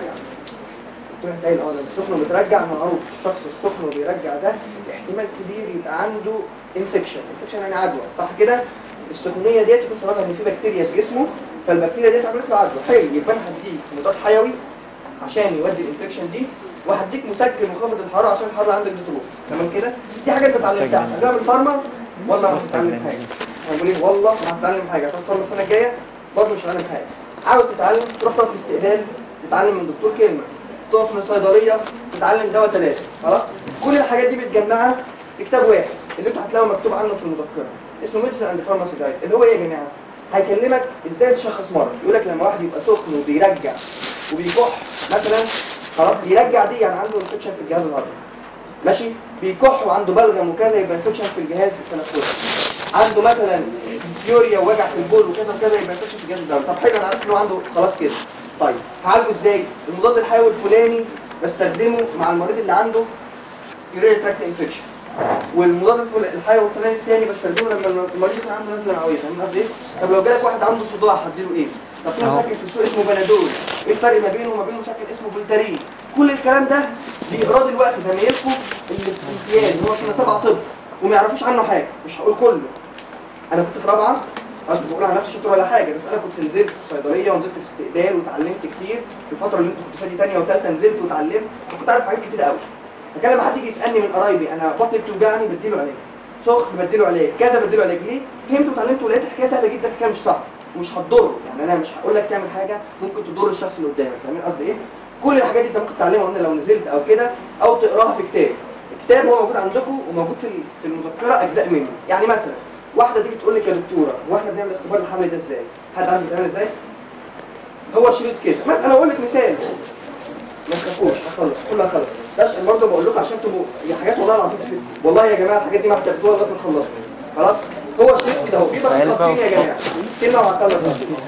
[SPEAKER 1] تروح تلاقي اه ده السخن وبترجع معروف الشخص السخن وبيرجع ده احتمال كبير يبقى عنده انفكشن انفكشن يعني عدوى صح كده السخونيه ديت يكون سببها ان في بكتيريا في جسمه فالبكتيريا ديت عملت له عدوى حلو يبقى انا هديك مضاد حيوي عشان يودي الانفكشن دي وهديك مسكن مخفض الحراره عشان الحراره عندك دي تروح تمام كده دي حاجه انت اتعلمتها هتعملها بالفارما والله ما هتتعلم حاجه هنقول ايه والله ما هتتعلم حاجه هتاخد فارما السنه الجايه برضه مش هتتعلم حاجه عاوز تتعلم تروح تقف في استقبال تتعلم من دكتور كلمه تقف من صيدليه تتعلم دواء ثلاثه خلاص كل الحاجات دي بتجمعها في كتاب واحد اللي انتوا هتلاقوا مكتوب عنه في المذكره اسمه ميديسن اند فارماسي جايد اللي هو ايه يا جماعه هيكلمك ازاي تشخص مرض يقول لك لما واحد يبقى سخن وبيرجع وبيكح مثلا خلاص بيرجع دي يعني عنده انفكشن في الجهاز الهضمي ماشي بيكح وعنده بلغم وكذا يبقى انفكشن في الجهاز التنفسي عنده مثلا ديسيوريا ووجع في البول وكذا وكذا يبقى انفكشن في الجهاز الدوري طب حلو انا عارف ان هو عنده خلاص كده طيب هعالجه ازاي المضاد الحيوي الفلاني بستخدمه مع المريض اللي عنده يورينري تراكت انفكشن والمضاد الفل- الحيوي الفلاني الثاني بستخدمه لما المريض يكون عنده نزله معويه فاهم قصدي ايه؟ طب لو جالك واحد عنده صداع هديله ايه؟ طب في
[SPEAKER 2] أهو.
[SPEAKER 1] مسكن في السوق اسمه بنادول ايه الفرق ما بينه وما بين مسكن اسمه فولتارين كل الكلام ده لاغراض الوقت زمايلكم اللي في الامتياز اللي هو سنه سبعه طب وما يعرفوش عنه حاجه مش هقول كله انا كنت في رابعه مش بقول على نفسي شاطر ولا حاجه بس انا كنت نزلت في صيدليه ونزلت في استقبال وتعلمت كتير في الفتره اللي انت كنت فيها دي ثانيه وثالثه نزلت وتعلمت وكنت عارف حاجات كتير قوي فكان لما حد يجي يسالني من قرايبي انا بطني بتوجعني بديله علاج سخن بديله علاج كذا بديله علاج ليه؟ فهمت وتعلمت ولقيت الحكايه سهله جدا الحكايه مش صعبه ومش هتضره يعني انا مش هقول لك تعمل حاجه ممكن تضر الشخص اللي قدامك فاهمين قصدي ايه؟ كل الحاجات دي انت ممكن تتعلمها قلنا لو نزلت او كده او تقراها في كتاب الكتاب هو موجود عندكم وموجود في في المذكره اجزاء منه يعني مثلا واحده تيجي تقول لك يا دكتوره هو احنا بنعمل اختبار الحمل ده ازاي؟ حد عارف بيتعمل ازاي؟ هو شريط كده مثلا انا اقول لك مثال ما تخافوش هخلص كله هخلص ده عشان برضه بقول لكم عشان تبقوا هي حاجات والله والله العظيم تفيد والله يا جماعه الحاجات دي ما هتاخدوها لغايه ما تخلصوا خلاص هو شريط كده اهو بيبقى فيه خطين يا جماعه كلمه وهتخلص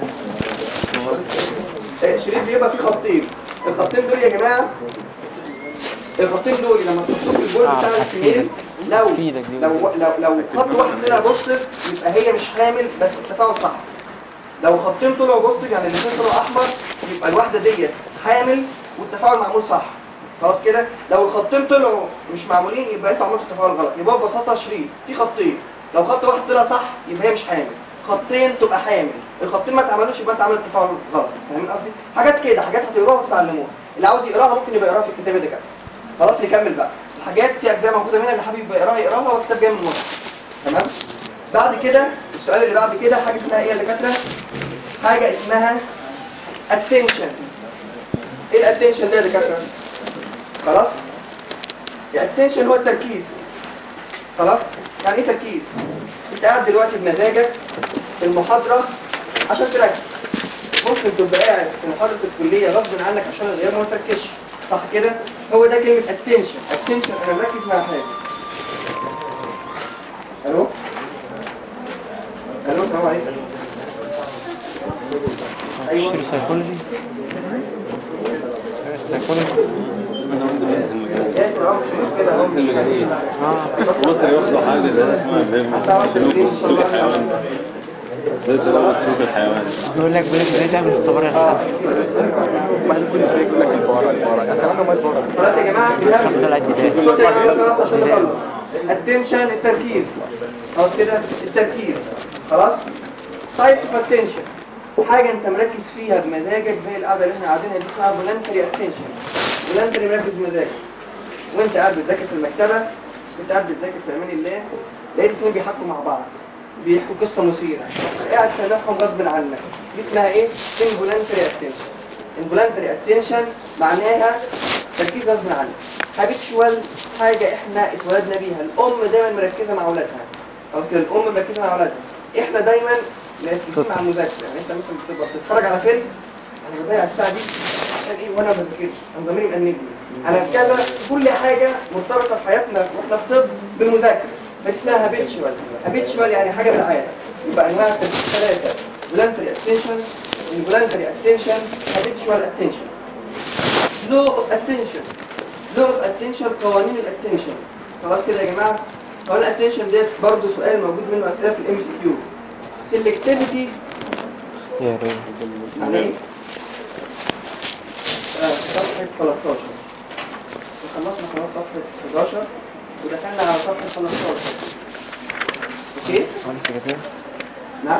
[SPEAKER 1] آه، شريط بيبقى فيه خطين الخطين دول يا جماعه الخطين دول لما تحطوه في البول
[SPEAKER 2] آه،
[SPEAKER 1] بتاع
[SPEAKER 2] هتفيدك.
[SPEAKER 1] الفيميل لو
[SPEAKER 2] هتفيدك دي.
[SPEAKER 1] لو لو لو خط واحد طلع بوزيتيف يبقى هي مش حامل بس التفاعل صح لو خطين طلعوا بوزيتيف يعني الاثنين طلعوا احمر يبقى الواحده ديت حامل والتفاعل معمول صح خلاص كده لو الخطين طلعوا مش معمولين يبقى انتوا عملتوا التفاعل غلط يبقى ببساطه شريط في خطين لو خط واحد طلع صح يبقى هي مش حامل خطين تبقى حامل الخطين ما اتعملوش يبقى انت عامل التفاعل غلط فاهمين قصدي حاجات كده حاجات هتقراها وتتعلموها اللي عاوز يقراها ممكن يبقى يقراها في الكتاب ده كده خلاص نكمل بقى الحاجات في اجزاء موجوده منها اللي حابب يبقى يقراها يقراها هو الكتاب جاي من مصر تمام بعد كده السؤال اللي بعد كده حاجه اسمها ايه يا دكاتره حاجه اسمها attention ايه الاتنشن ده يا دكاتره خلاص الاتنشن هو التركيز خلاص يعني ايه تركيز انت قاعد دلوقتي بمزاجك في المحاضره عشان تركز ممكن تبقى قاعد في محاضره الكليه غصب عنك عشان الغياب ما تركزش صح كده هو ده كلمه اتنشن اتنشن انا مركز مع حاجه الو الو السلام عليكم ايوه
[SPEAKER 2] تشتري سايكولوجي السايكولوجي
[SPEAKER 1] ايه اه مش مشكله اهو مش مشكله
[SPEAKER 2] اه
[SPEAKER 3] قلت ياخدوا حاجه ده اسمها فهم
[SPEAKER 1] الساعه 1 بالليل ان شاء الله
[SPEAKER 3] الحيوان ده ده صوت الحيوان
[SPEAKER 2] بيقول لك بيقول لك ازاي تعمل اختبار
[SPEAKER 1] اه
[SPEAKER 4] بعد كل شويه يقول لك البورة البورة الكلام ده ما البورة
[SPEAKER 1] خلاص يا جماعه كده
[SPEAKER 2] طلع الجدال
[SPEAKER 1] صوت يا جماعه سمعت عشان نخلص الاتنشن التركيز خلاص كده التركيز خلاص تايبس اوف اتنشن حاجه انت مركز فيها بمزاجك زي القعده اللي احنا قاعدينها دي اسمها فولنتري اتنشن فولنتري مركز بمزاجك وانت قاعد بتذاكر في المكتبه كنت قاعد بتذاكر في امان الله لقيت اتنين بيحكوا مع بعض بيحكوا قصه مثيره قاعد سامعهم غصب عنك دي اسمها ايه؟ involuntary attention involuntary attention معناها تركيز غصب عنك habitual حاجه احنا اتولدنا بيها الام دايما مركزه مع اولادها خلاص كده الام مركزه مع اولادها احنا دايما مركزين مع المذاكره يعني انت مثلا بتبقى بتتفرج على فيلم انا بضيع الساعه دي عشان ايه وانا ما بذاكرش انا ضميري مأنبني انا كذا كل حاجه مرتبطه في حياتنا واحنا في طب بالمذاكره فدي اسمها هابيتشوال هابيتشوال يعني حاجه بالعاده يبقى انواع التركيز ثلاثه فولنتري اتنشن involuntary attention habitual attention law of attention law of attention قوانين الاتنشن خلاص كده يا جماعه قوانين الاتنشن ديت برضه سؤال موجود منه اسئله في الام سي كيو selectivity
[SPEAKER 2] اختياري
[SPEAKER 1] يعني ايه؟ آه، صفحة 13 وخلصنا خلاص صفحة 11 ودخلنا على صفحة 15 اوكي؟
[SPEAKER 2] وانا لسه كاتبها
[SPEAKER 1] نعم؟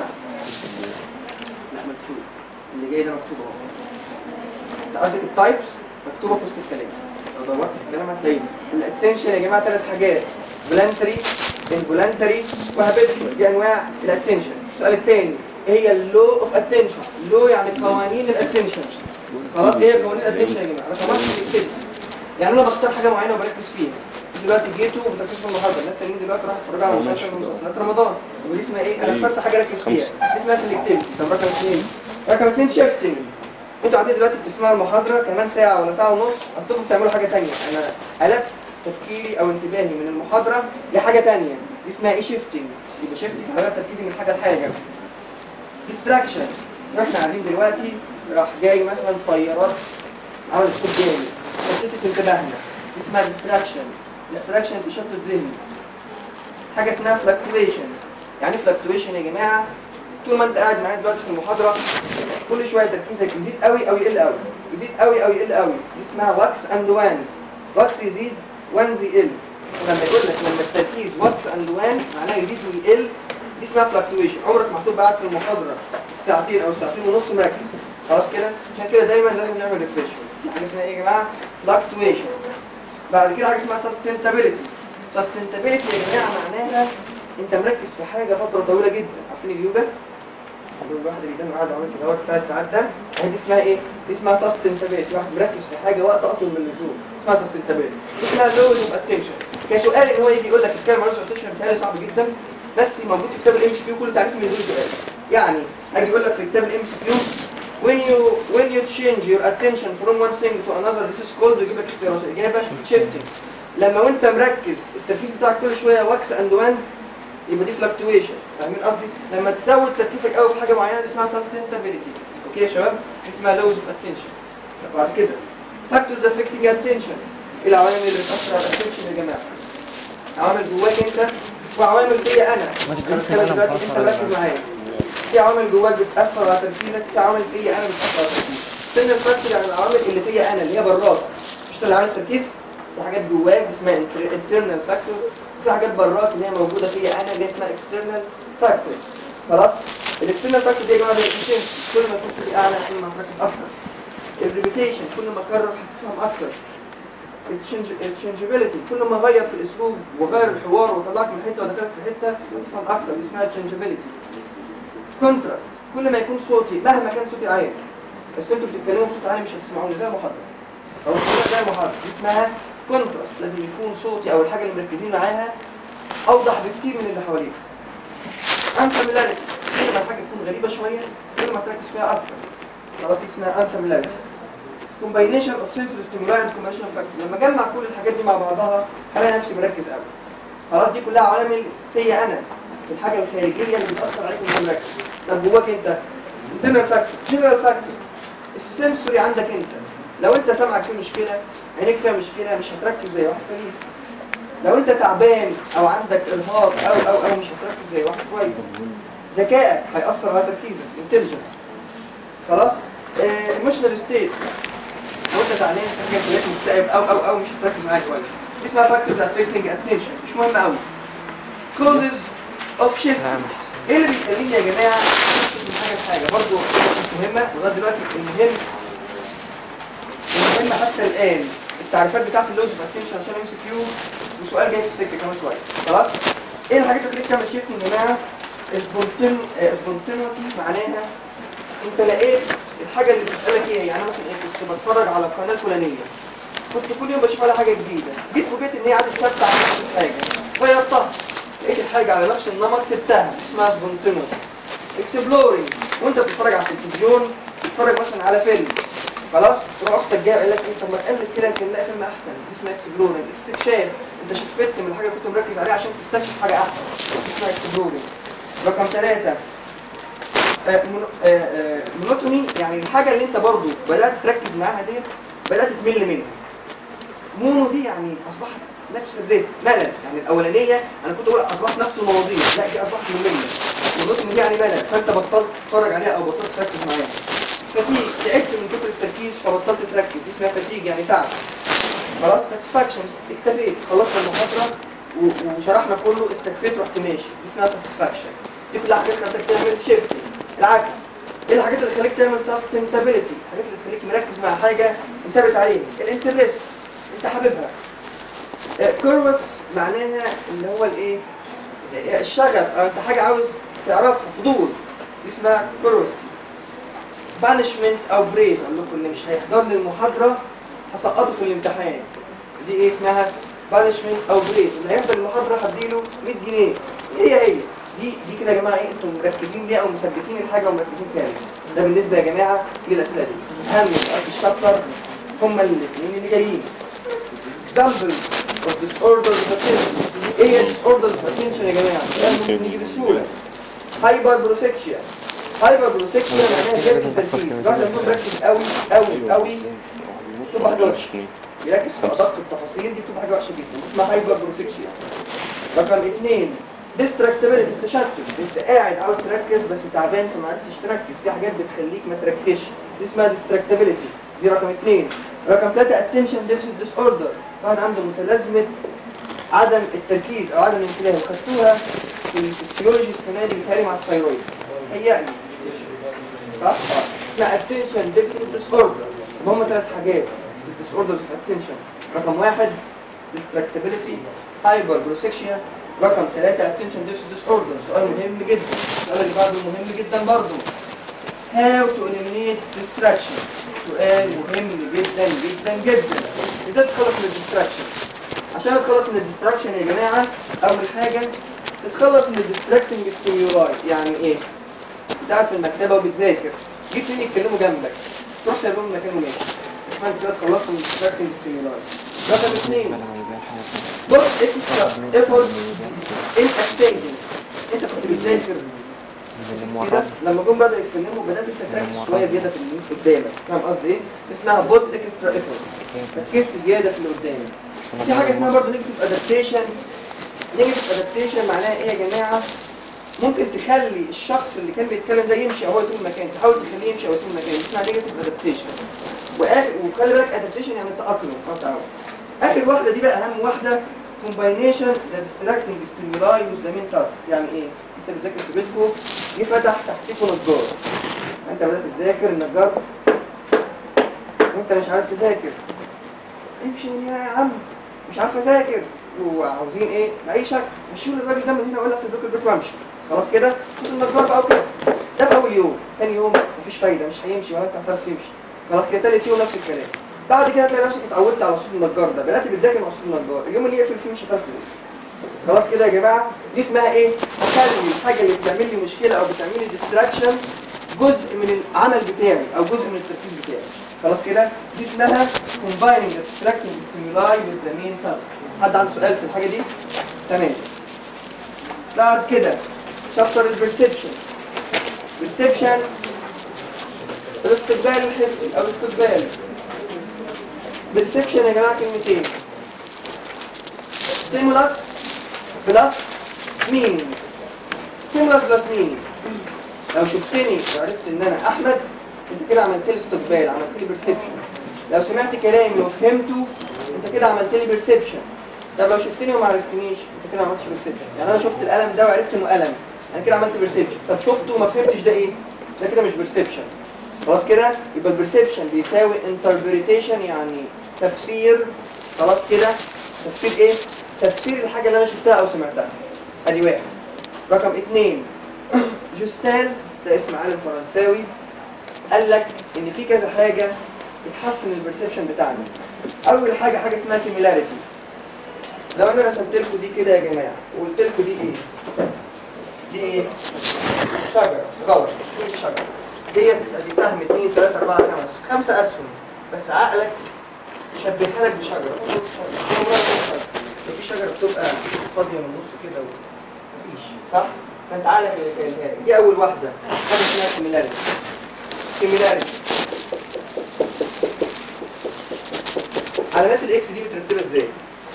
[SPEAKER 1] لا مكتوب اللي جاي ده مكتوب اهو انت قصدك التايبس مكتوبة في وسط الكلام لو دورت في الكلام هتلاقيه الاتنشن يا جماعة ثلاث حاجات فولنتري انفولنتري وهابيتشوال دي انواع الاتنشن السؤال الثاني هي اللو اوف اتنشن لو يعني قوانين الاتنشن خلاص ايه قوانين الاتنشن يا جماعه انا كمان كده يعني انا بختار حاجه معينه وبركز فيها دلوقتي جيتوا وبتركزوا في المحاضره الناس تانيين دلوقتي راحوا يتفرجوا على مسلسل من مسلسلات رمضان ودي اسمها ايه انا اخترت حاجه اركز فيها دي اسمها سيلكتيفيتي طب رقم اثنين رقم اثنين شيفتنج انتوا قاعدين دلوقتي بتسمعوا المحاضره كمان ساعه ولا ساعه ونص هتبقوا بتعملوا حاجه ثانيه انا قلبت تفكيري او انتباهي من المحاضره لحاجه ثانيه دي اسمها ايه شيفتنج يبقى شيفتنج غير تركيزي من حاجه لحاجه ديستراكشن احنا قاعدين دلوقتي راح جاي مثلا طيارات عملت صوت جامد شتت انتباهنا دي اسمها ديستراكشن ديستراكشن تشتت ذهني حاجه اسمها فلكتويشن يعني فلكتويشن يا جماعه طول ما انت قاعد معايا دلوقتي في المحاضره كل شويه تركيزك يزيد قوي او يقل قوي يزيد قوي او يقل قوي دي اسمها واكس اند وانز واكس يزيد وانز يقل ولما يقول لك لما التركيز واكس اند وان معناه يزيد ويقل دي اسمها فلكتويشن عمرك ما هتبقى قاعد في المحاضره الساعتين او الساعتين ونص مركز خلاص كده عشان كده دايما لازم نعمل ريفريشمنت دي حاجه اسمها ايه يا جماعه فلكتويشن بعد كده حاجه اسمها سستينابيلتي سستينابيلتي يا جماعه معناها انت مركز في حاجه فتره طويله جدا عارفين اليوجا دول الواحد اللي كان قاعد عامل كده وقت ثلاث ساعات ده هي دي اسمها ايه؟ دي اسمها سستينابيلتي واحد مركز في حاجه وقت اطول من اللزوم اسمها سستينابيلتي دي اسمها لود اوف اتنشن كسؤال ان هو يجي يقول لك اتكلم عن لود اوف اتنشن بتهيألي صعب جدا بس موجود في كتاب الام سي كيو كله تعريف من دول سؤال يعني اجي يقول لك في كتاب الام سي كيو when you when you change your attention from one thing to another this is called يجيب لك اختيارات الاجابه shifting لما وانت مركز التركيز بتاعك كل شويه واكس اند وانز يبقى دي فلكتويشن فاهمين قصدي لما تزود تركيزك قوي في حاجه معينه دي اسمها سستينابيلتي اوكي يا شباب دي اسمها لوز اوف اتنشن بعد كده فاكتورز افكتنج اتنشن ايه العوامل اللي بتاثر على الاتنشن يا جماعه عوامل جواك انت وعوامل فيا انا
[SPEAKER 2] ما
[SPEAKER 1] انا
[SPEAKER 2] تقولش
[SPEAKER 1] بتكلم
[SPEAKER 2] انا
[SPEAKER 1] دلوقتي
[SPEAKER 2] متأثر
[SPEAKER 1] انت
[SPEAKER 2] ولا
[SPEAKER 1] مركز
[SPEAKER 2] لا.
[SPEAKER 1] معايا في عوامل جواك بتاثر على تركيزك في عوامل فيا انا بتاثر على تركيزك سن الفاكتور يعني العوامل اللي فيا انا اللي هي براك مش اللي عامل تركيز في حاجات جواك اسمها internal فاكتور في حاجات براك اللي هي موجوده فيا انا اللي هي اسمها external فاكتور خلاص الاكسترنال فاكتور دي يا جماعه زي الefficiency. كل ما تكون في اعلى كل ما هتركز اكتر الريبيتيشن كل ما اكرر هتفهم اكتر التشنجبيلتي كل ما اغير في الاسلوب واغير الحوار واطلعك من حته وادخلك في حته تفهم اكتر دي اسمها تشنجبيلتي كونتراست كل ما يكون صوتي مهما كان صوتي عالي بس انتوا بتتكلموا بصوت عالي مش هتسمعوني زي المحاضره او زي المحاضره دي اسمها كونتراست لازم يكون صوتي او الحاجه اللي مركزين معاها اوضح بكتير من اللي حواليك unfamiliarity كل ما الحاجه تكون غريبه شويه كل ما تركز فيها اكتر خلاص دي اسمها unfamiliarity combination of sensory stimuli and combination of factors لما اجمع كل الحاجات دي مع بعضها هلاقي نفسي مركز قوي خلاص دي كلها عوامل فيا انا في الحاجه الخارجيه اللي بتاثر عليك وانت مركز طب جواك انت internal factor general factor السنسوري عندك انت لو انت سمعك فيه مشكله عينيك فيها مشكله مش هتركز زي واحد سليم لو انت تعبان او عندك ارهاق او او او مش هتركز زي واحد كويس ذكائك هيأثر على تركيزك انتليجنس خلاص ايموشنال ستيت لو انت زعلان انت حاجه تلاقيك مكتئب او او او مش هتركز معايا كويس دي اسمها فاكتورز افكتنج اتنشن مش مهم قوي كوزز اوف شيفت
[SPEAKER 2] لا محسن
[SPEAKER 1] ايه اللي بيخليني يا جماعه اشفت من حاجه لحاجه برضه مش مهمه لغايه دلوقتي المهم المهم حتى الان التعريفات بتاعت اللوز اوف اتنشن عشان ام سي كيو وسؤال جاي في السكه كمان شويه خلاص ايه الحاجات اللي بتخليك تعمل شيفت يا جماعه سبونتينيتي معناها انت لقيت الحاجه اللي بتسالك ايه يعني مثلا ايه كنت بتفرج على القناه الفلانيه كنت كل يوم بشوف على حاجه جديده جيت فوجئت ان هي عادة ثابته على نفس الحاجه غيرتها لقيت الحاجه على نفس النمط سبتها اسمها سبونتينيتي اكسبلورينج وانت بتتفرج على التلفزيون بتتفرج مثلا على فيلم خلاص تروح اختك جايه قال لك ايه طب ما قلب كده يمكن نلاقي فيلم احسن دي اسمها اكسبلورينج استكشاف انت شفت من الحاجه اللي كنت مركز عليها عشان تستكشف حاجه احسن دي اسمها اكسبلورينج رقم ثلاثة مونوتوني يعني الحاجة اللي انت برضو بدأت تركز معاها ديت بدأت تمل منها مونو دي يعني أصبحت نفس الريت ملل يعني الأولانية أنا كنت أقول أصبحت نفس المواضيع لا دي أصبحت مملة مونوتوني دي يعني ملل فأنت بطلت تتفرج عليها أو بطلت تركز معاها فتيج تعبت من كتر التركيز فبطلت تركز دي اسمها فتيج يعني تعب خلاص ساتسفاكشن اكتفيت خلصت المحاضرة و- وشرحنا كله استكفيت رحت ماشي دي اسمها ساتسفاكشن دي كلها حاجات خلتك تعمل شيفت العكس ايه الحاجات اللي تخليك تعمل سستينابيلتي الحاجات اللي تخليك مركز مع حاجه مثابت عليها الانترست انت حاببها كيروس معناها اللي هو الايه آه، الشغف او انت حاجه عاوز تعرفها فضول دي اسمها كيروستي بانشمنت او بريز اقول لكم اللي مش هيحضر لي المحاضره هسقطه في الامتحان دي ايه اسمها بانشمنت او بريز اللي هيحضر المحاضره هديله 100 جنيه هي هي دي دي كده يا جماعه ايه انتم مركزين ليها او مثبتين الحاجه ومركزين فيها ليه. ده بالنسبه يا جماعه للاسئله دي اهم سؤال في الشابتر هم الاثنين اللي جايين examples of disorders of attention ايه هي disorders of attention يا جماعه؟ ده ممكن يجي بسهوله هايبربروسكشيا هايبربروسكشيا معناها زياده التركيز الواحد لما يكون مركز قوي قوي قوي تبقى حاجه وحشه يركز في ادق التفاصيل دي بتبقى حاجه وحشه جدا اسمها هايبربروسكشيا رقم اثنين ديستراكتابيلتي التشتت انت قاعد عاوز تركز بس تعبان فما عرفتش تركز في حاجات بتخليك ما تركزش دي اسمها ديستراكتابيلتي دي رقم اثنين رقم ثلاثة اتنشن ديفيسيت ديس اوردر واحد عنده متلازمة عدم التركيز او عدم الانتباه وخدتوها في الفسيولوجي السنة دي بيتهيألي مع الثايرويد هيألي صح؟ آه. اسمها اتنشن ديفيسيت ديس اوردر هم ثلاث حاجات في الديس اوردرز اوف اتنشن رقم واحد distractibility hyperglycemia رقم ثلاثة attention deficit disorder سؤال مهم جدا السؤال اللي بعده مهم جدا برضه how to eliminate distraction سؤال مهم جدا جدا جدا ازاي تتخلص من الديستراكشن عشان اتخلص من الديستراكشن يا جماعة أول حاجة تتخلص من الديستراكتنج ستيمولاي يعني ايه؟ انت قاعد في المكتبة وبتذاكر جيت اتنين يتكلموا جنبك تروح سايبهم مكان وماشي اسمها انت كده اتخلصت من الديستراكتنج ستيمولاي رقم اثنين بص اكسترا ايفورت ان اكتيفيتي انت كنت بتذاكر
[SPEAKER 2] اللي
[SPEAKER 1] كده
[SPEAKER 2] مورد
[SPEAKER 1] لما جم بدأوا يتكلموا بدأت انت تركز شويه زياده في اللي قدامك فاهم قصدي ايه؟ اسمها بوت اكسترا ايفورت ركزت زياده في اللي قدامك في حاجه اسمها برضه نيجاتيف ادابتيشن نيجاتيف ادابتيشن معناها ايه يا جماعه؟ ممكن تخلي الشخص اللي كان بيتكلم ده يمشي او هو يسيب المكان تحاول تخليه يمشي او يسيب المكان اسمها نيجاتيف ادابتيشن واخر وخلي بالك ادابتيشن يعني التاقلم او تعاون اخر واحده دي بقى اهم واحده كومباينيشن ذا ديستراكتنج ستيمولاي وذ مين تاسك يعني ايه؟ انت بتذاكر في بيتكم جه فتح تحتيكوا نجار انت بدات تذاكر النجار وانت مش عارف تذاكر امشي من هنا يا عم مش عارف اذاكر وعاوزين ايه باي شكل مشيوا الراجل ده من هنا ولا اسيب لكم البيت وامشي خلاص كده شوف النجار بقى وكده ده في اول يوم تاني يوم مفيش فايده مش هيمشي ولا انت هتعرف تمشي خلاص كده تالت يوم نفس الكلام بعد كده تلاقي نفسك اتعودت على صوت النجار ده بدات بتذاكر مع صوت النجار اليوم اللي يقفل فيه مش هتعرف تذاكر خلاص كده يا جماعه دي اسمها ايه؟ اخلي الحاجه اللي بتعمل لي مشكله او بتعمل لي ديستراكشن جزء من العمل بتاعي او جزء من التركيز بتاعي خلاص كده دي اسمها combining the distracting stimuli with the main task حد عنده سؤال في الحاجه دي تمام بعد كده شابتر البرسبشن perception الاستقبال الحسي او الاستقبال perception يا جماعه كلمتين stimulus بلس meaning stimulus بلس meaning لو شفتني وعرفت ان انا احمد انت كده عملت لي استقبال عملت لي perception لو سمعت كلامي وفهمته انت كده عملت لي perception طب لو شفتني وما عرفتنيش انت كده ما عملتش perception يعني انا شفت القلم ده وعرفت انه قلم انا كده عملت perception طب شفته وما فهمتش ده ايه ده كده مش perception خلاص كده يبقى البرسبشن بيساوي interpretation يعني تفسير خلاص كده تفسير ايه تفسير الحاجه اللي انا شفتها او سمعتها ادي واحد رقم اثنين جوستان ده اسم عالم فرنساوي قال لك ان في كذا حاجه بتحسن البرسبشن بتاعنا اول حاجه حاجه اسمها سيميلاريتي لو انا رسمت لكم دي كده يا جماعه وقلت لكم دي ايه دي ايه شجره غلط دي مش شجره ديت دي سهم 2 3 4 5 خمسه اسهم بس عقلك شبهها لك بشجره في شجره بتبقى فاضيه من النص كده ومفيش صح فانت عقلك اللي كانها لك. دي اول واحده حاجه اسمها سيميلاريتي سيميلاريتي علامات الاكس دي مترتبه ازاي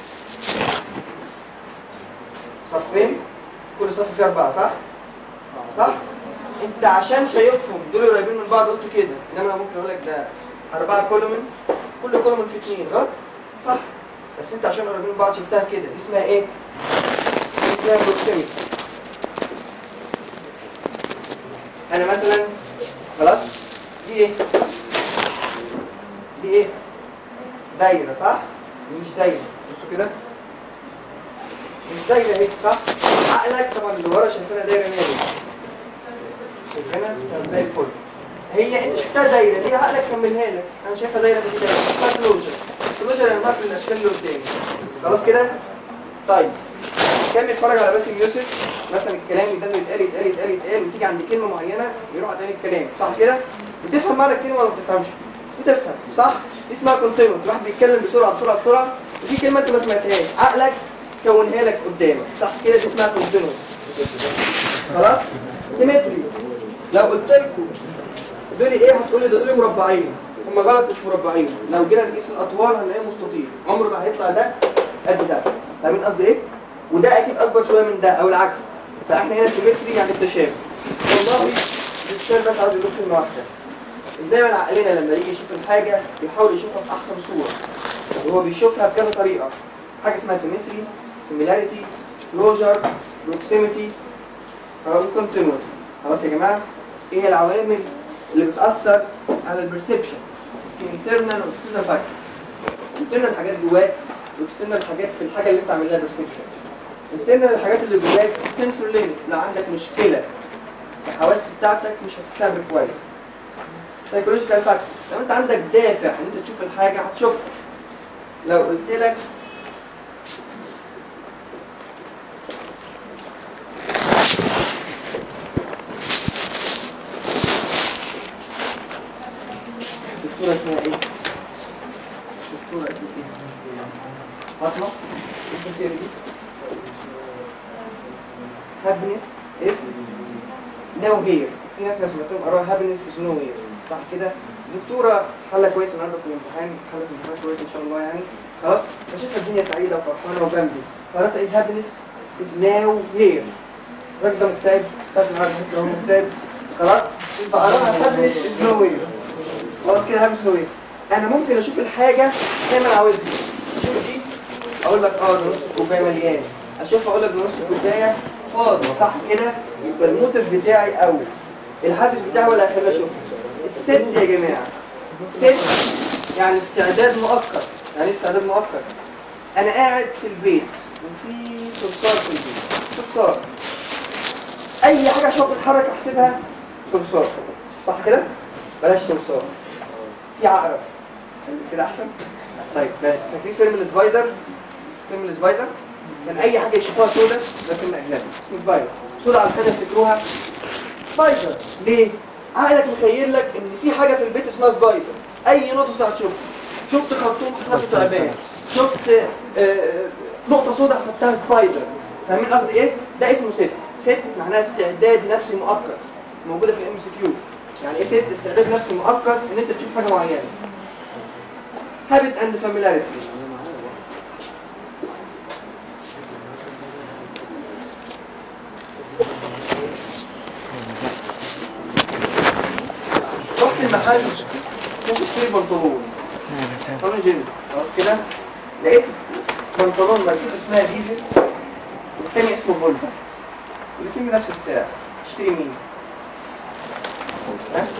[SPEAKER 1] صفين كل صف فيه اربعه صح صح انت عشان شايفهم دول قريبين من بعض قلت كده انما انا ممكن اقول لك ده اربعه كولومن كل كولومن فيه اثنين غلط صح بس انت عشان قريبين من بعض شفتها كده دي اسمها ايه دي اسمها بروكسيميتي انا مثلا خلاص دي ايه دي ايه دايره صح دي مش دايره بصوا كده مش دايره اهي صح عقلك طبعا اللي ورا شايفينها دايره مالي شايفينها طب زي الفل هي انت شفتها دايره دي عقلك كملها لك انا شايفها دايره دي دايره اسمها كلوجر كلوجر يعني بقفل الاشكال اللي قدامي خلاص كده طيب كان بيتفرج على باسم يوسف مثلا الكلام ده يتقال يتقال يتقال يتقال وتيجي عند كلمه معينه يروح تاني الكلام صح كده بتفهم معنى الكلمه ولا ما بتفهمش بتفهم صح دي اسمها كونتينوت الواحد بيتكلم بسرعه بسرعه بسرعه وفي كلمه انت ما سمعتهاش عقلك كونها لك قدامك صح كده دي اسمها كونتينوت خلاص سيمتري لو قلت لكم دول ايه هتقول لي ده دول مربعين هم غلط مش مربعين لو جينا نقيس الاطوال هنلاقيه مستطيل عمره ما هيطلع ده قد ده فاهمين قصدي ايه وده اكيد اكبر شويه من ده او العكس فاحنا هنا سيمتري يعني التشابه والله ديستير بس عاوز يقول كلمه واحده دايما عقلنا لما يجي يشوف الحاجه بيحاول يشوفها باحسن صوره وهو بيشوفها بكذا طريقه حاجه اسمها سيمتري سيميلاريتي كلوجر بروكسيميتي كونتينوتي خلاص يا جماعه ايه هي العوامل اللي بتاثر على البرسبشن في انترنال واكسترنال فاكتور انترنال حاجات جواك واكسترنال حاجات في الحاجه اللي انت عامل لها برسبشن انترنال الحاجات اللي جواك سنسور ليميت لو عندك مشكله الحواس بتاعتك مش هتستقبل كويس سايكولوجيكال فاكتور لو انت عندك دافع ان انت تشوف الحاجه هتشوفها لو قلت لك الدكتوره اسمها ايه؟ الدكتوره اسمها ايه؟ فاطمه happiness is no here في ناس ناس سمعتهم قراها happiness is no here صح كده دكتوره حله كويسه النهارده في الامتحان حله امتحان كويسه ان شاء الله يعني خلاص فشايفه الدنيا سعيده وفرحانه وبمبي قرات ايه happiness is now here الراجل ده مكتئب ساعه ما عارف هو مكتئب خلاص فقراها happiness is no here خلاص كده happiness is no here انا ممكن اشوف الحاجه زي ما انا عاوزها اشوف دي اقول لك اه ده نص الكوبايه مليان اشوف اقول لك ده نص الكوبايه فاضي صح كده يبقى الموتيف بتاعي او الحافز بتاعي هو اللي هيخليني اشوفها الست يا جماعه ست يعني استعداد مؤقت يعني إيه استعداد مؤقت انا قاعد في البيت وفي صرصار في البيت صرصار اي حاجه عشان تتحرك احسبها صرصار صح كده بلاش صرصار في عقرب كده احسن طيب فاكرين فيلم السبايدر فيلم السبايدر كان اي حاجه يشوفوها سودا ده فيلم اجنبي اسمه سبايدر سودا على الخدم تفتكروها سبايدر ليه عقلك مخيل لك ان في حاجه في البيت اسمها سبايدر اي نقطه سودا هتشوفها شفت خرطوم حسبته تعبان شفت آه، نقطه سودا حسبتها سبايدر فاهمين قصدي ايه ده اسمه ست ست معناها استعداد نفسي مؤقت موجوده في الام سي كيو يعني ايه ست استعداد نفسي مؤقت ان انت تشوف حاجه معينه habit and familiarity رحت المحل كنت اشتري بنطلون بنطلون جينز خلاص كده لقيت بنطلون ماركته اسمها ديزل والتاني اسمه فولفا والاتنين بنفس السعر تشتري مين؟ ها؟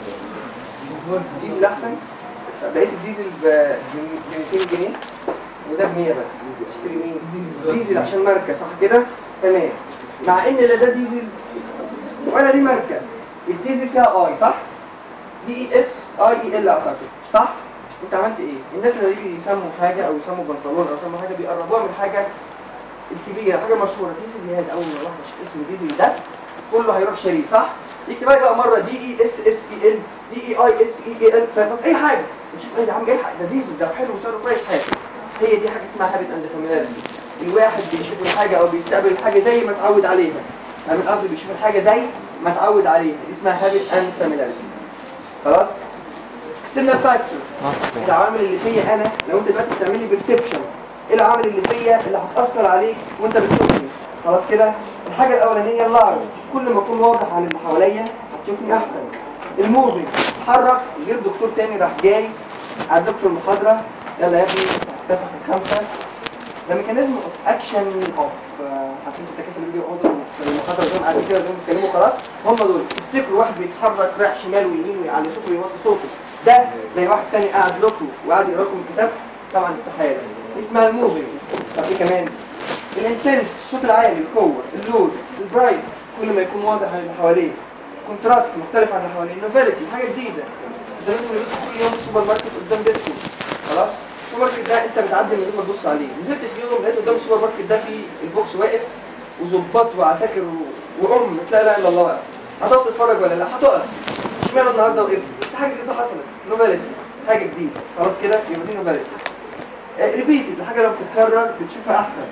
[SPEAKER 1] ديزل احسن طب لقيت الديزل ب 200 جنيه وده ب 100 بس اشتري مين؟ ديزل عشان ماركه صح كده؟ تمام مع ان لا ده ديزل ولا دي ماركه الديزل فيها اي صح؟ دي اي اس اي اي ال اعتقد صح؟ انت عملت ايه؟ الناس لما يجي يسموا حاجه او يسموا بنطلون او يسموا حاجه بيقربوها من الحاجه الكبيره حاجه مشهوره ديزل ياد اول ما واحد يشوف اسم ديزل ده كله هيروح شاريه صح؟ يكتب لك بقى مره دي اي اس اس اي ال دي اي اي اس اي اي ال فاهم قصدي؟ اي حاجه نشوف ايه يا عم الحق ده ديزل ده حلو وسعره كويس حاجه هي دي حاجه اسمها هابت اند فاميلاريتي الواحد بيشوف الحاجه او بيستقبل الحاجه زي ما اتعود عليها فاهم قصدي بيشوف الحاجه زي ما اتعود عليها دي اسمها هابت اند فاميلاريتي خلاص ستيلر فاكتور
[SPEAKER 2] نصب
[SPEAKER 1] العوامل اللي فيا انا لو انت دلوقتي بتعمل لي بيرسبشن ايه العوامل اللي فيا اللي هتاثر عليك وانت بتشوفني خلاص كده الحاجه الاولانيه اللارج كل ما اكون واضح عن اللي حواليا هتشوفني احسن الموفينج اتحرك غير دكتور تاني راح جاي قعدك في المحاضره يلا يا ابني تفتح الخمسه ده ميكانيزم اوف اكشن اوف عارفين الدكاتره اللي بيجوا يقعدوا في المحاضره دول قاعدين كده دول بيتكلموا خلاص هم دول تفتكروا واحد بيتحرك رايح شمال ويمين ويعلي صوته ويوطي صوته ده زي واحد تاني قاعد لكم وقاعد يقرا لكم الكتاب طبعا استحاله دي اسمها الموفينج طب ايه كمان الانتنس الصوت العالي القوه اللود البرايت كل ما يكون واضح عن اللي حواليه كونتراست مختلف عن اللي حواليه نوفيلتي حاجه جديده انت لازم يبقى كل يوم سوبر ماركت قدام بيتكم خلاص السوبر ماركت ده انت بتعدي من غير ما تبص عليه نزلت في يوم لقيت قدام السوبر ماركت ده في البوكس واقف وظباط وعساكر و- وام لا اله الا الله واقف هتقف تتفرج ولا لا هتقف اشمعنى النهارده وقفت في حاجه جديده حصلت نوفيلتي حاجه جديده خلاص كده يبقى دي نوفيلتي ريبيتد الحاجه لما بتتكرر بتشوفها احسن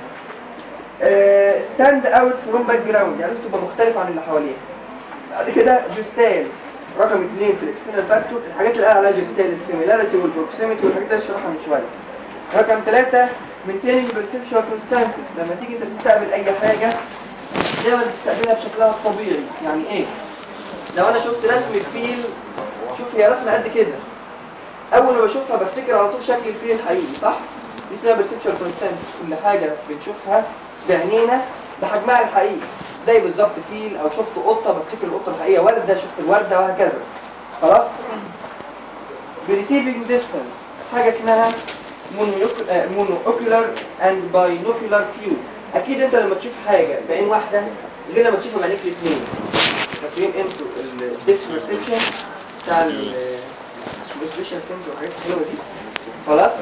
[SPEAKER 1] ستاند اوت فروم باك جراوند يعني لازم تبقى مختلف عن اللي حواليك بعد كده جوستال رقم اثنين في الاكسترنال فاكتور الحاجات اللي قال عليها جوستال السيميلاريتي والبروكسيميتي والحاجات اللي شرحها من شويه رقم ثلاثة maintaining perceptual constancy لما تيجي انت تستقبل اي حاجة دايما تستقبلها بشكلها الطبيعي يعني ايه؟ لو انا شفت رسمة فيل شوف هي رسمة قد كده اول ما بشوفها بفتكر على طول شكل الفيل الحقيقي صح؟ دي اسمها perceptual constancy كل حاجة بنشوفها بعينينا بحجمها الحقيقي زي بالظبط فيل او شفت قطة بفتكر القطة الحقيقية وردة شفت الوردة وهكذا خلاص؟ بريسيفنج ديستانس حاجة اسمها مونو اوكيولار اند باينوكيولار كيو اكيد انت لما تشوف حاجه بعين واحده غير لما تشوفها بعينيك الاثنين فاكرين انتوا الديبس بيرسبشن بتاع ال اسمه سبيشال سنس والحاجات الحلوه دي خلاص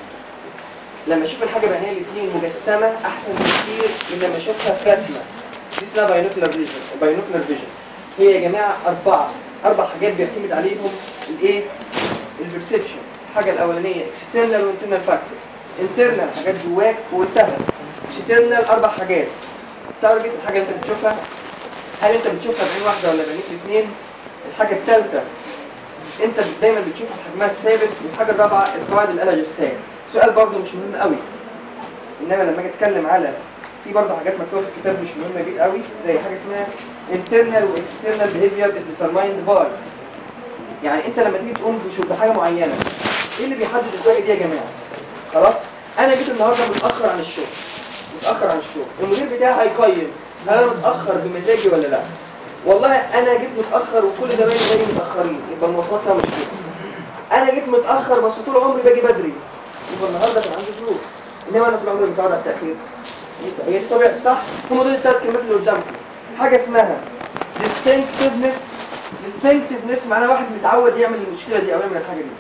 [SPEAKER 1] لما اشوف الحاجه بعينيا الاثنين مجسمه احسن بكتير من لما اشوفها في رسمه دي اسمها باينوكيولار فيجن باينوكيولار فيجن هي يا جماعه اربعه اربع حاجات بيعتمد عليهم الايه البرسبشن الحاجه الاولانيه اكسترنال وانترنال فاكتور انترنال حاجات جواك وانتهى اكسترنال اربع حاجات التارجت الحاجه اللي انت بتشوفها هل انت بتشوفها بعين واحده ولا بعينيك الاثنين الحاجه الثالثه انت دايما بتشوف حجمها الثابت والحاجه الرابعه القواعد الالجستان سؤال برضه مش مهم قوي انما لما اجي اتكلم على في برضه حاجات مكتوبه في الكتاب مش مهمه جدا قوي زي حاجه اسمها internal و external behavior is determined by يعني انت لما تيجي تقوم بشو- بحاجه معينه ايه اللي بيحدد الحاجه دي يا جماعه خلاص انا جيت النهارده متاخر عن الشغل متاخر عن الشغل المدير بتاعي هيقيم هل انا متاخر بمزاجي ولا لا والله انا جيت متاخر وكل زمايلي زيي متاخرين يبقى المواصلات فيها مشكله انا جيت متاخر بس طول عمري باجي بدري يبقى النهارده كان عندي ظروف انما انا طول عمري متعود على التاخير هي دي طبيعه صح هم دول الثلاث كلمات اللي قدامكم حاجه اسمها distinctiveness distinctiveness معناه واحد متعود يعمل المشكله دي او يعمل الحاجه دي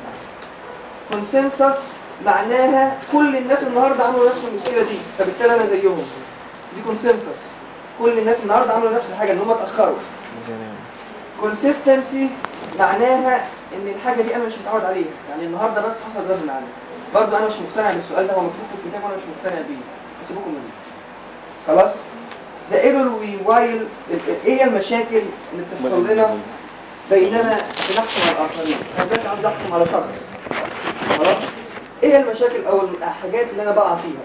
[SPEAKER 1] consensus معناها كل الناس النهارده عملوا نفس المشكله دي فبالتالي انا زيهم دي consensus كل الناس النهارده عملوا نفس الحاجه ان هم اتاخروا consistency معناها ان الحاجه دي انا مش متعود عليها يعني النهارده بس حصل غصب عني برضه انا مش مقتنع بالسؤال ده هو مكتوب في الكتاب وانا مش مقتنع بيه سيبكم منه خلاص ذا ايرور وي وايل ايه هي المشاكل اللي بتحصل لنا بينما بنحكم على الاخرين انا دلوقتي عاوز احكم على شخص خلاص ايه هي المشاكل او الحاجات اللي انا بقع فيها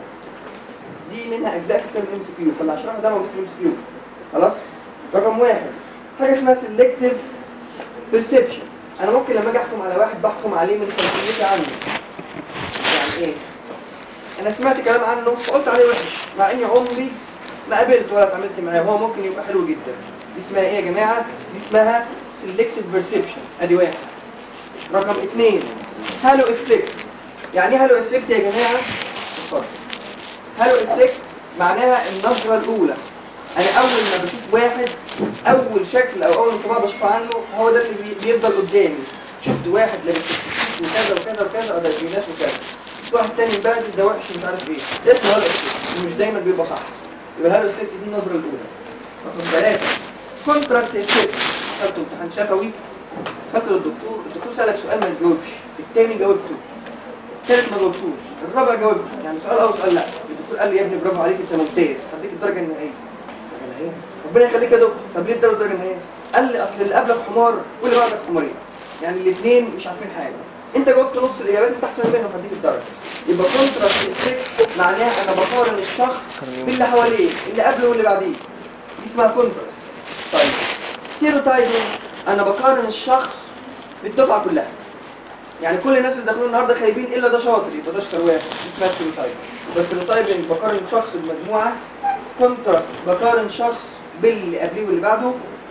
[SPEAKER 1] دي منها اجزاء في كتاب الام سي كيو فاللي هشرحه ده موجود في الام سي كيو خلاص رقم واحد حاجه اسمها سيلكتيف بيرسبشن انا ممكن لما اجي احكم على واحد بحكم عليه من خلفيتي عنه يعني ايه انا سمعت كلام عنه فقلت عليه وحش مع اني عمري ما قابلته ولا اتعاملت معاه وهو ممكن يبقى حلو جدا دي اسمها ايه يا جماعه دي اسمها سيلكتيف بيرسبشن ادي واحد رقم اثنين هالو افكت يعني ايه هالو افكت يا جماعه اتفضل هالو افكت معناها النظره الاولى انا اول ما بشوف واحد اول شكل او اول انطباع بشوفه عنه هو ده اللي بي- بيفضل قدامي شفت واحد لابس تكسيس وكذا وكذا وكذا اه ده في ناس وكذا شفت واحد تاني مبهدل ده وحش مش عارف ايه ده اسمه هالو افكت ومش دايما بيبقى صح يبقى الهالو افكت دي النظره الاولى رقم ثلاثه كونتراست افكت خدته امتحان شفوي خدته للدكتور الدكتور سالك سؤال ما تجاوبش التاني جاوبته الثالث ما جاوبتوش الرابع جاوبته يعني سؤال او سؤال لا الدكتور قال لي يا ابني برافو عليك انت ممتاز هديك الدرجه النهائيه طب أنا إيه؟ ربنا يخليك يا دكتور طب ليه اداله الدرجه النهائيه قال لي اصل اللي قبلك حمار واللي بعدك حمارين يعني الاثنين مش عارفين حاجه انت جاوبت نص الاجابات انت احسن منهم هديك الدرجه يبقى كونتراست افكت معناها انا بقارن الشخص باللي حواليه اللي قبله واللي بعديه دي اسمها كونتراست طيب ستيريوتايبنج انا بقارن الشخص بالدفعه كلها يعني كل الناس اللي دخلوا النهارده خايبين الا ده شاطر يبقى ده اشطر واحد دي اسمها ستيريوتايب بس ستيريوتايبنج بقارن شخص بمجموعه كونتراست بقارن شخص باللي قبليه واللي بعده